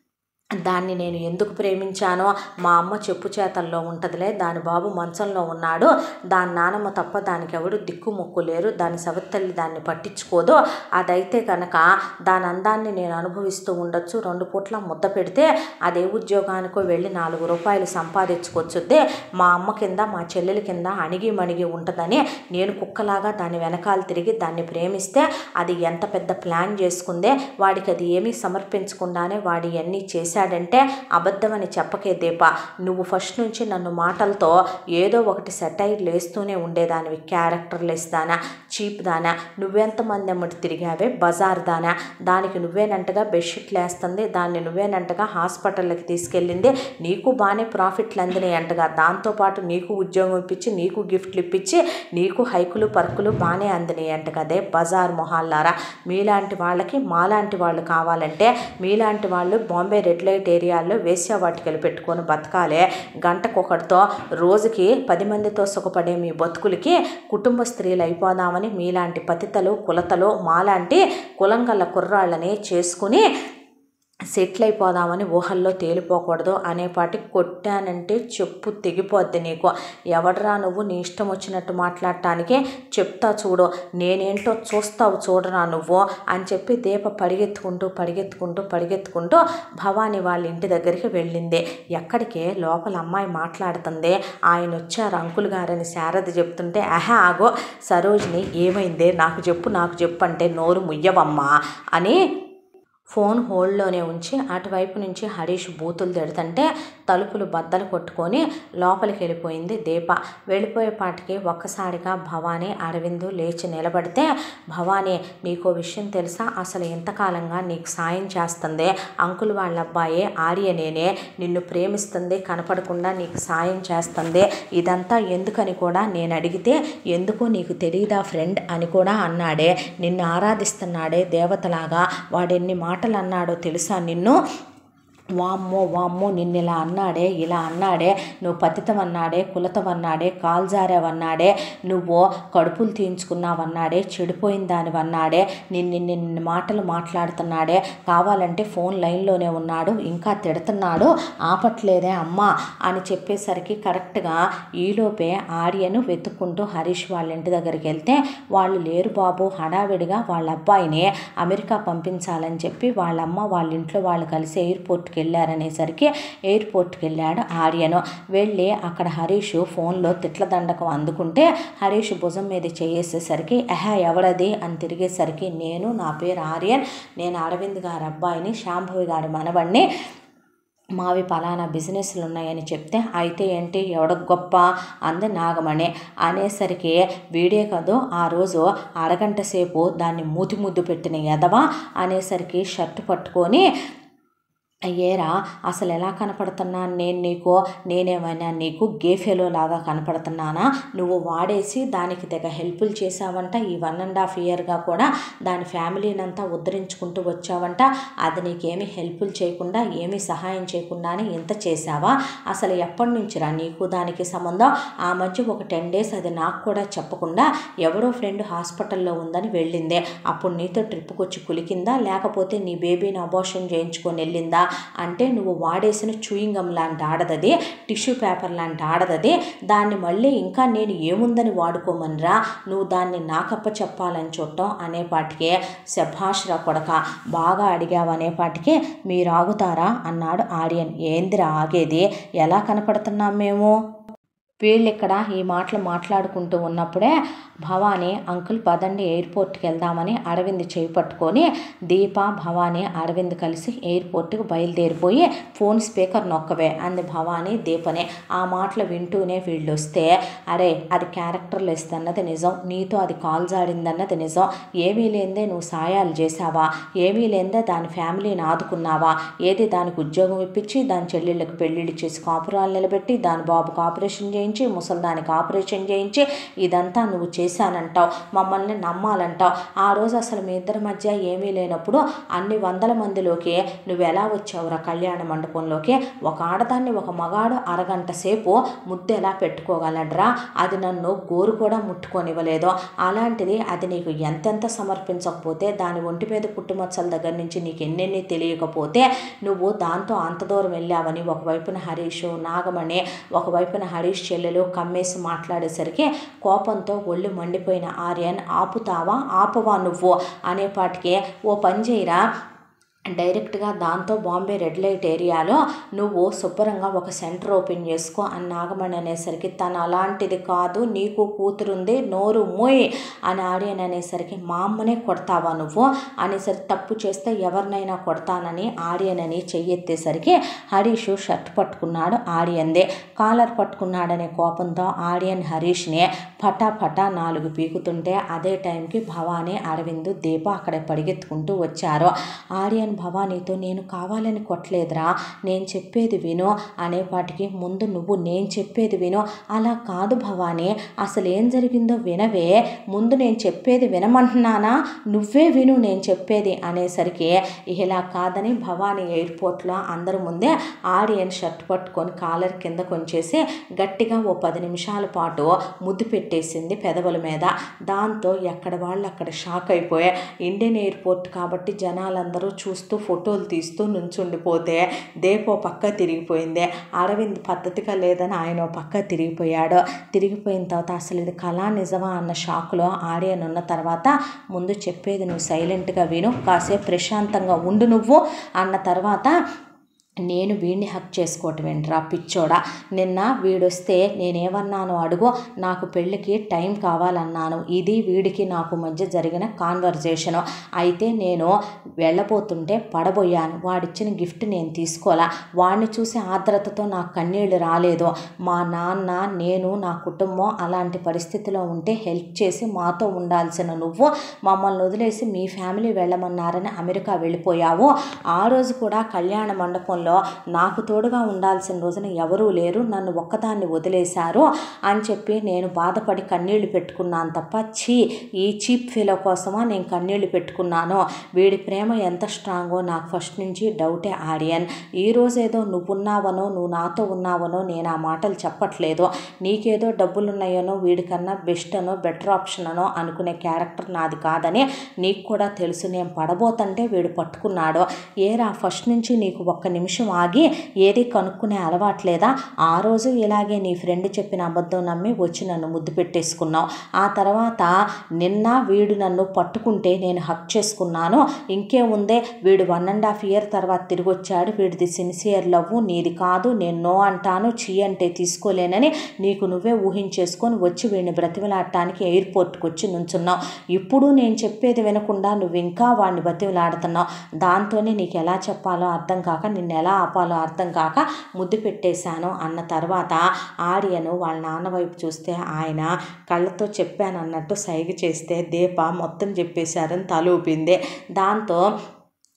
దాన్ని నేను ఎందుకు ప్రేమించానో మా అమ్మ చెప్పు చేతల్లో ఉంటుందిలే దాని బాబు మంచంలో ఉన్నాడు దాని నానమ్మ తప్ప దానికి ఎవడు దిక్కు మొక్కు లేరు దాని సవత్తల్లి దాన్ని పట్టించుకోదు అదైతే కనుక దాని అందాన్ని నేను అనుభవిస్తూ ఉండొచ్చు రెండు పూట్ల ముద్ద పెడితే అదే ఉద్యోగానికో వెళ్ళి నాలుగు రూపాయలు సంపాదించుకొచ్చుద్దే మా అమ్మ కింద మా చెల్లెల కింద అణిగి మణిగి ఉంటుందని నేను కుక్కలాగా దాని వెనకాల తిరిగి దాన్ని ప్రేమిస్తే అది ఎంత పెద్ద ప్లాన్ చేసుకుందే వాడికి అది ఏమీ సమర్పించకుండానే వాడి అన్నీ చేశాడంటే అబద్ధమని చెప్పకే దీప నువ్వు ఫస్ట్ నుంచి నన్ను మాటలతో ఏదో ఒకటి సెటైర్ లేస్తూనే ఉండేదానివి క్యారెక్టర్ లెస్ దానా చీప్ దానా నువ్వెంతమంది అమ్మటి తిరిగావే బజార్ దానా దానికి నువ్వేనంటగా బెడ్షీట్లు వేస్తుంది దాన్ని నువ్వేనంటగా హాస్పిటల్కి తీసుకెళ్ళింది నీకు బాగానే ప్రాఫిట్లు అందినాయి అంటగా దాంతోపాటు నీకు ఉద్యోగం ఇప్పించి నీకు గిఫ్ట్లు ఇప్పించి నీకు హైకులు పర్కులు బాగానే అందినాయి అంట కదే బజార్ మొహాల్లారా మీలాంటి వాళ్ళకి మాలాంటి వాళ్ళు కావాలంటే మీలాంటి వాళ్ళు బాంబే రెడ్ లైట్ ఏరియాల్లో వేశ్యావాటికలు పెట్టుకొని బతకాలే గంటకొకటితో రోజుకి పది మందితో సుఖపడే మీ బతుకులకి కుటుంబ స్త్రీలు అయిపోదామని మీలాంటి పతితలు కులతలు మాలాంటి కులంగల కుర్రాళ్ళని చేసుకుని సెటిల్ అయిపోదామని ఊహల్లో తేలిపోకూడదు అనేపాటి కొట్టానంటే చెప్పు తెగిపోద్ది నీకు ఎవడరా నువ్వు నీ ఇష్టం వచ్చినట్టు మాట్లాడటానికి చెప్తా చూడు నేనేంటో చూస్తావు చూడరా నువ్వు అని చెప్పి దీప పరిగెత్తుకుంటూ పరిగెత్తుకుంటూ పరిగెత్తుకుంటూ భవానీ వాళ్ళ ఇంటి దగ్గరికి వెళ్ళింది ఎక్కడికి లోపల అమ్మాయి మాట్లాడుతుంది ఆయన వచ్చారు అంకుల్ గారని శారద చెప్తుంటే ఆహా ఆగో సరోజిని ఏమైందే నాకు చెప్పు నాకు చెప్పు అంటే నోరు ముయ్యవమ్మా అని ఫోన్ హోల్డ్లోనే ఉంచి అటువైపు నుంచి హరీష్ బూతులు తిడుతుంటే తలుపులు బద్దలు కొట్టుకొని లోపలికి వెళ్ళిపోయింది దీప వెళ్ళిపోయేపాటికి ఒక్కసారిగా భవానీ అరవిందు లేచి నిలబడితే భవానీ నీకో విషయం తెలుసా అసలు ఎంతకాలంగా నీకు సాయం చేస్తుంది అంకుల్ వాళ్ళ అబ్బాయే ఆర్యనేనే నిన్ను ప్రేమిస్తుంది కనపడకుండా నీకు సాయం చేస్తుంది ఇదంతా ఎందుకని కూడా నేను అడిగితే ఎందుకో నీకు తెలియదా ఫ్రెండ్ అని కూడా అన్నాడే నిన్ను ఆరాధిస్తున్నాడే దేవతలాగా వాడెన్ని మాటలు అన్నాడో తెలుసా నిన్ను వామ్మో వామ్మో నిన్ను ఇలా అన్నాడే ఇలా అన్నాడే నువ్వు పతితమన్నాడే కులతమన్నాడే కాల్జారేవన్నాడే నువ్వు కడుపులు తీయించుకున్నావన్నాడే చెడిపోయిన దానివన్నాడే నిన్ను నిన్ను మాటలు మాట్లాడుతున్నాడే కావాలంటే ఫోన్ లైన్లోనే ఉన్నాడు ఇంకా తిడుతున్నాడు ఆపట్లేదే అమ్మ అని చెప్పేసరికి కరెక్ట్గా ఈలోపే ఆర్యను వెతుక్కుంటూ హరీష్ వాళ్ళ ఇంటి దగ్గరికి వెళ్తే వాళ్ళు లేరు బాబు హడావిడిగా వాళ్ళ అబ్బాయిని అమెరికా పంపించాలని చెప్పి వాళ్ళ అమ్మ వాళ్ళ ఇంట్లో వాళ్ళు కలిసి ఎయిర్పోర్ట్కి వెళ్ళారనేసరికి ఎయిర్పోర్ట్కి వెళ్ళాడు ఆర్యను వెళ్ళి అక్కడ హరీష్ ఫోన్లో తిట్ల దండకం అందుకుంటే హరీష్ భుజం మీద చేసేసరికి ఎహా ఎవడది అని తిరిగేసరికి నేను నా పేరు ఆర్యన్ నేను అరవింద్ గారి అబ్బాయిని శాంభవి గారి మనవడిని మావి పలానా బిజినెస్లు ఉన్నాయని చెప్తే అయితే ఏంటి ఎవడ గొప్ప అంది నాగమణి అనేసరికి వీడే కదూ ఆ రోజు అరగంట సేపు దాన్ని మూతి ముద్దు పెట్టిన ఎదవా అనేసరికి షర్టు పట్టుకొని ఏరా అసలు ఎలా కనపడుతున్నాను నేను నీకు నేనేమైనా నీకు గేఫెలో లాగా కనపడుతున్నానా నువ్వు వాడేసి దానికి తెగ హెల్ప్లు చేసావంట ఈ వన్ అండ్ హాఫ్ ఇయర్గా కూడా దాని ఫ్యామిలీని అంతా ఉద్ధరించుకుంటూ వచ్చావంట అది నీకేమీ హెల్ప్లు చేయకుండా ఏమీ సహాయం చేయకుండానే ఇంత చేసావా అసలు ఎప్పటి నుంచిరా నీకు దానికి సంబంధం ఆ మధ్య ఒక టెన్ డేస్ అది నాకు కూడా చెప్పకుండా ఎవరో ఫ్రెండ్ హాస్పిటల్లో ఉందని వెళ్ళిందే అప్పుడు నీతో ట్రిప్కి వచ్చి కులికిందా లేకపోతే నీ బేబీని అబోషన్ చేయించుకొని వెళ్ళిందా అంటే నువ్వు వాడేసిన చూయింగం లాంటి ఆడదది టిష్యూ పేపర్ లాంటి ఆడదది దాన్ని మళ్ళీ ఇంకా నేను ఏముందని వాడుకోమనిరా నువ్వు దాన్ని నాకప్ప చెప్పాలని చూడటం అనేపాటికే శభాష్రా కొడక బాగా అడిగావు అనేపాటికి మీరు ఆగుతారా అన్నాడు ఆడియన్ ఏందిరా ఆగేది ఎలా కనపడుతున్నాం మేము వీళ్ళు ఇక్కడ ఈ మాటలు మాట్లాడుకుంటూ ఉన్నప్పుడే భవానీ అంకుల్ పదండి ఎయిర్పోర్ట్కి వెళ్దామని అరవింద్ చేయి పట్టుకొని దీప భవానీ అరవింద్ కలిసి ఎయిర్పోర్ట్కి బయలుదేరిపోయి ఫోన్ స్పీకర్ నొక్కవే అంది భవానీ దీపనే ఆ మాటలు వింటూనే వీళ్ళు వస్తే అరే అది క్యారెక్టర్లు ఇస్తన్నది నిజం నీతో అది కాల్ జాడిందన్నది నిజం ఏమీ లేదే నువ్వు సాయాలు చేసావా ఏమీ లేదే దాని ఫ్యామిలీని ఆదుకున్నావా ఏది దానికి ఉద్యోగం ఇప్పించి దాని చెల్లెళ్ళకి పెళ్ళిళ్ళు చేసి కాపురాలు నిలబెట్టి దాని బాబుకి ఆపరేషన్ చేయించి ముసలిదానికి ఆపరేషన్ చేయించి ఇదంతా నువ్వు చేశానంటావు మమ్మల్ని నమ్మాలంటావు ఆ రోజు అసలు మీ ఇద్దరి మధ్య ఏమీ లేనప్పుడు అన్ని వందల మందిలోకి నువ్వు ఎలా వచ్చావురా కళ్యాణ మండపంలోకి ఒక ఆడదాన్ని ఒక మగాడు అరగంట సేపు ముద్దు ఎలా పెట్టుకోగలడ్రా అది నన్ను గోరు కూడా ముట్టుకొనివ్వలేదు అలాంటిది అది నీకు ఎంతెంత సమర్పించకపోతే దాని ఒంటి మీద పుట్టుమచ్చల దగ్గర నుంచి నీకు ఎన్నెన్ని తెలియకపోతే నువ్వు దాంతో అంత దూరం వెళ్ళావని ఒకవైపున హరీష్ నాగమణి ఒకవైపున హరీష్ చెల్లెలు కమ్మేసి మాట్లాడేసరికి కోపంతో ఒళ్ళు మండిపోయిన ఆర్యన్ ఆపుతావా ఆపవా నువ్వు అనేపాటికే ఓ పని చేయరా డైరెక్ట్గా దాంతో బాంబే రెడ్ లైట్ ఏరియాలో నువ్వు శుభ్రంగా ఒక సెంటర్ ఓపెన్ చేసుకో అని నాగమణి అనేసరికి తను అలాంటిది కాదు నీకు కూతురుంది నోరు మూయ్ అని ఆడియన్ అనేసరికి మా అమ్మనే కొడతావా నువ్వు అనేసరికి తప్పు చేస్తే ఎవరినైనా కొడతానని ఆడియన్ అని చెయ్యెత్తేసరికి హరీష్ షర్ట్ పట్టుకున్నాడు ఆడియన్దే కాలర్ పట్టుకున్నాడనే కోపంతో ఆడియన్ హరీష్ని పటా పటా నాలుగు పీకుతుంటే అదే టైంకి భవానీ అరవింద్ దీప అక్కడ పరిగెత్తుకుంటూ వచ్చారు ఆడియన్ భవానీతో నేను కావాలని కొట్టలేదురా నేను చెప్పేది విను అనేపాటికి ముందు నువ్వు నేను చెప్పేది విను అలా కాదు భవానీ అసలు ఏం జరిగిందో వినవే ముందు నేను చెప్పేది వినమంటున్నానా నువ్వే విను నేను చెప్పేది అనేసరికి ఇలా కాదని భవానీ ఎయిర్పోర్ట్లో అందరి ముందే ఆడియన్ షర్ట్ పట్టుకొని కాలర్ కింద కొంచేసి గట్టిగా ఓ పది నిమిషాల పాటు ముద్దు పెట్టేసింది పెదవుల మీద దాంతో ఎక్కడ వాళ్ళు అక్కడ షాక్ అయిపోయా ఇండియన్ ఎయిర్పోర్ట్ కాబట్టి జనాలందరూ చూస్తూ ఫోటోలు తీస్తూ నుంచుండిపోతే దేపో పక్క తిరిగిపోయింది అరవింద్ పద్ధతిగా లేదని ఆయన ఓ పక్క తిరిగిపోయాడు తిరిగిపోయిన తర్వాత అసలు ఇది కళా నిజమా అన్న షాక్లో ఆడియన్ ఉన్న తర్వాత ముందు చెప్పేది నువ్వు సైలెంట్గా విను కాసేపు ప్రశాంతంగా ఉండు నువ్వు అన్న తర్వాత నేను వీడిని హక్ చేసుకోవటం ఏంట్రా పిచ్చోడా నిన్న వీడొస్తే నేనేమన్నాను అడుగు నాకు పెళ్ళికి టైం కావాలన్నాను ఇది వీడికి నాకు మధ్య జరిగిన కాన్వర్జేషను అయితే నేను వెళ్ళబోతుంటే పడబోయాను వాడిచ్చిన గిఫ్ట్ నేను తీసుకోవాలా వాడిని చూసి ఆర్ద్రతతో నాకు కన్నీళ్ళు రాలేదు మా నాన్న నేను నా కుటుంబం అలాంటి పరిస్థితిలో ఉంటే హెల్ప్ చేసి మాతో ఉండాల్సిన నువ్వు మమ్మల్ని వదిలేసి మీ ఫ్యామిలీ వెళ్ళమన్నారని అమెరికా వెళ్ళిపోయావు ఆ రోజు కూడా కళ్యాణ మండపంలో నాకు తోడుగా ఉండాల్సిన రోజున ఎవరూ లేరు నన్ను ఒక్కదాన్ని వదిలేశారు అని చెప్పి నేను బాధపడి కన్నీళ్లు పెట్టుకున్నాను తప్ప చీ ఈ చీప్ ఫీలో కోసమా నేను కన్నీళ్లు పెట్టుకున్నాను వీడి ప్రేమ ఎంత స్ట్రాంగో నాకు ఫస్ట్ నుంచి డౌటే ఆడియన్ ఈ రోజేదో నువ్వున్నావనో నువ్వు నాతో ఉన్నావనో నేను ఆ మాటలు చెప్పట్లేదు నీకేదో డబ్బులున్నాయనో వీడికన్నా బెస్ట్ అనో బెటర్ ఆప్షన్ అనో అనుకునే క్యారెక్టర్ నాది కాదని నీకు కూడా తెలుసు నేను పడబోతంటే వీడు పట్టుకున్నాడు ఏరా ఫస్ట్ నుంచి నీకు ఒక్క నిమిషం ఆగి ఏది కనుక్కునే అలవాట్లేదా ఆ రోజు ఇలాగే నీ ఫ్రెండ్ చెప్పిన అబద్ధం నమ్మి వచ్చి నన్ను ముద్దు పెట్టేసుకున్నావు ఆ తర్వాత నిన్న వీడు నన్ను పట్టుకుంటే నేను హక్ చేసుకున్నాను ఇంకేముందే వీడు వన్ అండ్ హాఫ్ ఇయర్ తర్వాత తిరిగి వచ్చాడు వీడిది సిన్సియర్ లవ్ నీది కాదు నేను నో అంటాను చీ అంటే తీసుకోలేనని నీకు నువ్వే ఊహించేసుకొని వచ్చి వీడిని బ్రతిమలాడటానికి ఎయిర్పోర్ట్కి వచ్చి నుంచున్నావు ఇప్పుడు నేను చెప్పేది వినకుండా నువ్వు ఇంకా వాడిని బతిమలాడుతున్నావు దాంతోనే నీకు ఎలా చెప్పాలో అర్థం కాక నిన్ను ఎలా ఆపాలో అర్థం కాక ముద్దు పెట్టేశాను అన్న తర్వాత ఆర్యను వాళ్ళ నాన్న వైపు చూస్తే ఆయన కళ్ళతో చెప్పానన్నట్టు సైగ చేస్తే దీప మొత్తం చెప్పేశారని తలూపింది దాంతో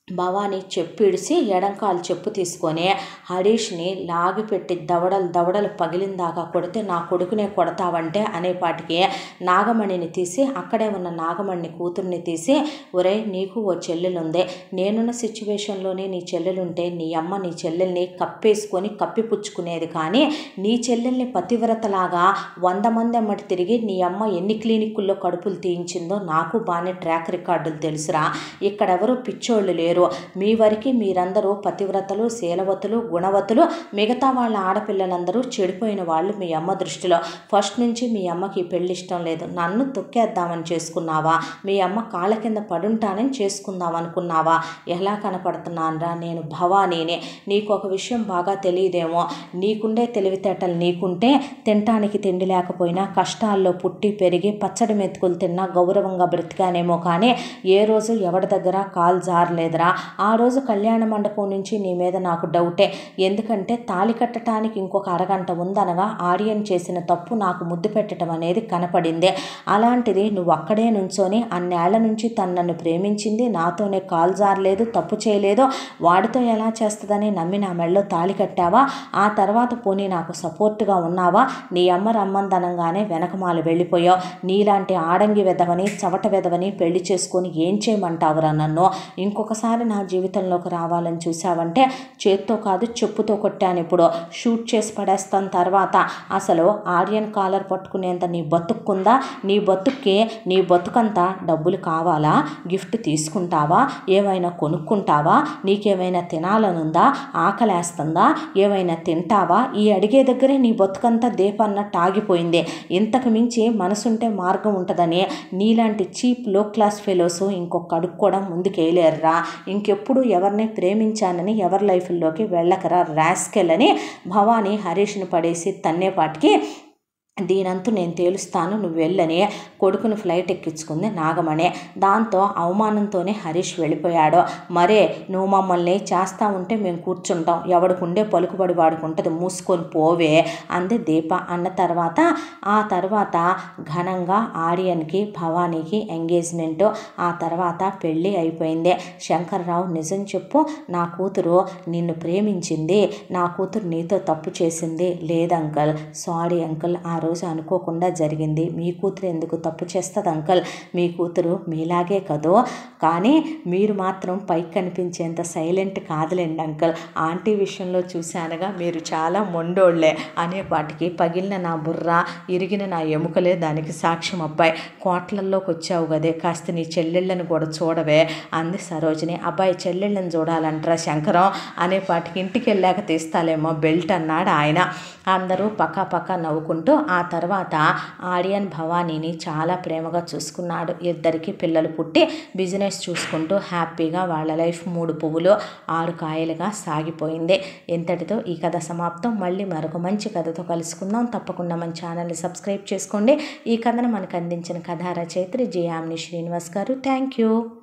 భవాని చెప్పిడిసి ఎడంకాలు చెప్పు తీసుకొని హరీష్ని లాగిపెట్టి దవడలు దవడలు పగిలిందాకా కొడితే నా కొడుకునే కొడతావంటే అనేపాటికి నాగమణిని తీసి అక్కడే ఉన్న నాగమణిని కూతుర్ని తీసి ఒరే నీకు ఓ చెల్లెలుందే నేనున్న సిచ్యువేషన్లోనే నీ చెల్లెలుంటే నీ అమ్మ నీ చెల్లెల్ని కప్పేసుకొని కప్పిపుచ్చుకునేది కానీ నీ చెల్లెల్ని పతివ్రతలాగా వంద మంది అమ్మటి తిరిగి నీ అమ్మ ఎన్ని క్లినిక్కుల్లో కడుపులు తీయించిందో నాకు బాగానే ట్రాక్ రికార్డులు తెలుసురా ఇక్కడెవరూ పిచ్చోళ్ళు లేరు మీ వరకు మీరందరూ పతివ్రతలు శీలవతులు గుణవతులు మిగతా వాళ్ళ ఆడపిల్లలందరూ చెడిపోయిన వాళ్ళు మీ అమ్మ దృష్టిలో ఫస్ట్ నుంచి మీ అమ్మకి ఈ పెళ్లి ఇష్టం లేదు నన్ను తొక్కేద్దామని చేసుకున్నావా మీ అమ్మ కాళ్ళ కింద పడుంటానని చేసుకుందాం అనుకున్నావా ఎలా కనపడుతున్నానరా నేను భవానీనే నీకు ఒక విషయం బాగా తెలియదేమో నీకుండే తెలివితేటలు నీకుంటే తినటానికి తిండి లేకపోయినా కష్టాల్లో పుట్టి పెరిగి పచ్చడి మెతుకులు తిన్నా గౌరవంగా బ్రతికానేమో కానీ ఏ రోజు ఎవరి దగ్గర కాల్ జారలేదురా ఆ రోజు కళ్యాణ మండపం నుంచి నీ మీద నాకు డౌటే ఎందుకంటే తాళి కట్టడానికి ఇంకొక అరగంట ఉందనగా ఆడియన్ చేసిన తప్పు నాకు ముద్దు పెట్టడం అనేది కనపడింది అలాంటిది నువ్వు అక్కడే నుంచొని అన్నేళ్ల నుంచి తను నన్ను ప్రేమించింది నాతోనే కాల్ జారలేదు తప్పు చేయలేదు వాడితో ఎలా చేస్తుందని నమ్మి నా మెళ్ళలో తాళి కట్టావా ఆ తర్వాత పోనీ నాకు సపోర్ట్గా ఉన్నావా నీ అమ్మ రమ్మందనంగానే వెనకమాల వెళ్ళిపోయావు నీలాంటి ఆడంగి వెదవని చవట వెదవని పెళ్లి చేసుకొని ఏం చేయమంటావురా నన్ను ఇంకొకసారి నా జీవితంలోకి రావాలని చూసావంటే చేత్తో కాదు చెప్పుతో కొట్టాను ఇప్పుడు షూట్ చేసి పడేస్తాను తర్వాత అసలు ఆర్యన్ కాలర్ పట్టుకునేంత నీ బతుక్కుందా నీ బతుక్కి నీ బతుకంతా డబ్బులు కావాలా గిఫ్ట్ తీసుకుంటావా ఏమైనా కొనుక్కుంటావా నీకేమైనా తినాలనుందా ఆకలేస్తుందా ఏమైనా తింటావా ఈ అడిగే దగ్గరే నీ బతుకంతా దేపన్నట్టు ఆగిపోయింది ఇంతకు మించి మనసుంటే మార్గం ఉంటుందని నీలాంటి చీప్ లో క్లాస్ ఫెలోస్ ఇంకొక అడుగు కూడా ముందుకేయలేరురా ఇంకెప్పుడు ఎవరిని ప్రేమించానని ఎవరి లైఫ్లోకి వెళ్ళకరా రాస్కెల్ అని భవానీ హరీష్ని పడేసి తన్నేపాటికి దీనంతు నేను తేలుస్తాను నువ్వు వెళ్ళని కొడుకును ఫ్లైట్ ఎక్కించుకుంది నాగమణి దాంతో అవమానంతోనే హరీష్ వెళ్ళిపోయాడు మరే నువ్వు మమ్మల్ని చేస్తా ఉంటే మేము కూర్చుంటాం ఎవడికుండే పలుకుబడి వాడికి ఉంటుంది మూసుకొని పోవే అంది దీప అన్న తర్వాత ఆ తర్వాత ఘనంగా ఆడియన్కి భవానీకి ఎంగేజ్మెంట్ ఆ తర్వాత పెళ్ళి అయిపోయింది శంకర్రావు నిజం చెప్పు నా కూతురు నిన్ను ప్రేమించింది నా కూతురు నీతో తప్పు చేసింది లేదు అంకల్ సారీ అంకల్ ఆ రోజు అనుకోకుండా జరిగింది మీ కూతురు ఎందుకు తప్పు చేస్తుంది అంకల్ మీ కూతురు మీలాగే కదో కానీ మీరు మాత్రం పైకి కనిపించేంత సైలెంట్ కాదులేండి అంకల్ ఆంటీ విషయంలో చూశానుగా మీరు చాలా మొండోళ్లే అనేపాటికి పగిలిన నా బుర్ర ఇరిగిన నా ఎముకలే దానికి సాక్ష్యం అబ్బాయి కోట్లల్లోకి వచ్చావు కదే కాస్త నీ చెల్లెళ్ళని కూడా చూడవే అంది సరోజిని అబ్బాయి చెల్లెళ్ళని చూడాలంటారా శంకరం అనేపాటికి ఇంటికి వెళ్ళాక తీస్తాలేమో బెల్ట్ అన్నాడు ఆయన అందరూ పక్క పక్క నవ్వుకుంటూ ఆ తర్వాత ఆడియన్ భవానీని చాలా ప్రేమగా చూసుకున్నాడు ఇద్దరికి పిల్లలు పుట్టి బిజినెస్ చూసుకుంటూ హ్యాపీగా వాళ్ళ లైఫ్ మూడు పువ్వులు ఆరు కాయలుగా సాగిపోయింది ఇంతటితో ఈ కథ సమాప్తం మళ్ళీ మరొక మంచి కథతో కలుసుకుందాం తప్పకుండా మన ఛానల్ని సబ్స్క్రైబ్ చేసుకోండి ఈ కథను మనకు అందించిన కథా రచయిత్రి జయామిని శ్రీనివాస్ గారు థ్యాంక్ యూ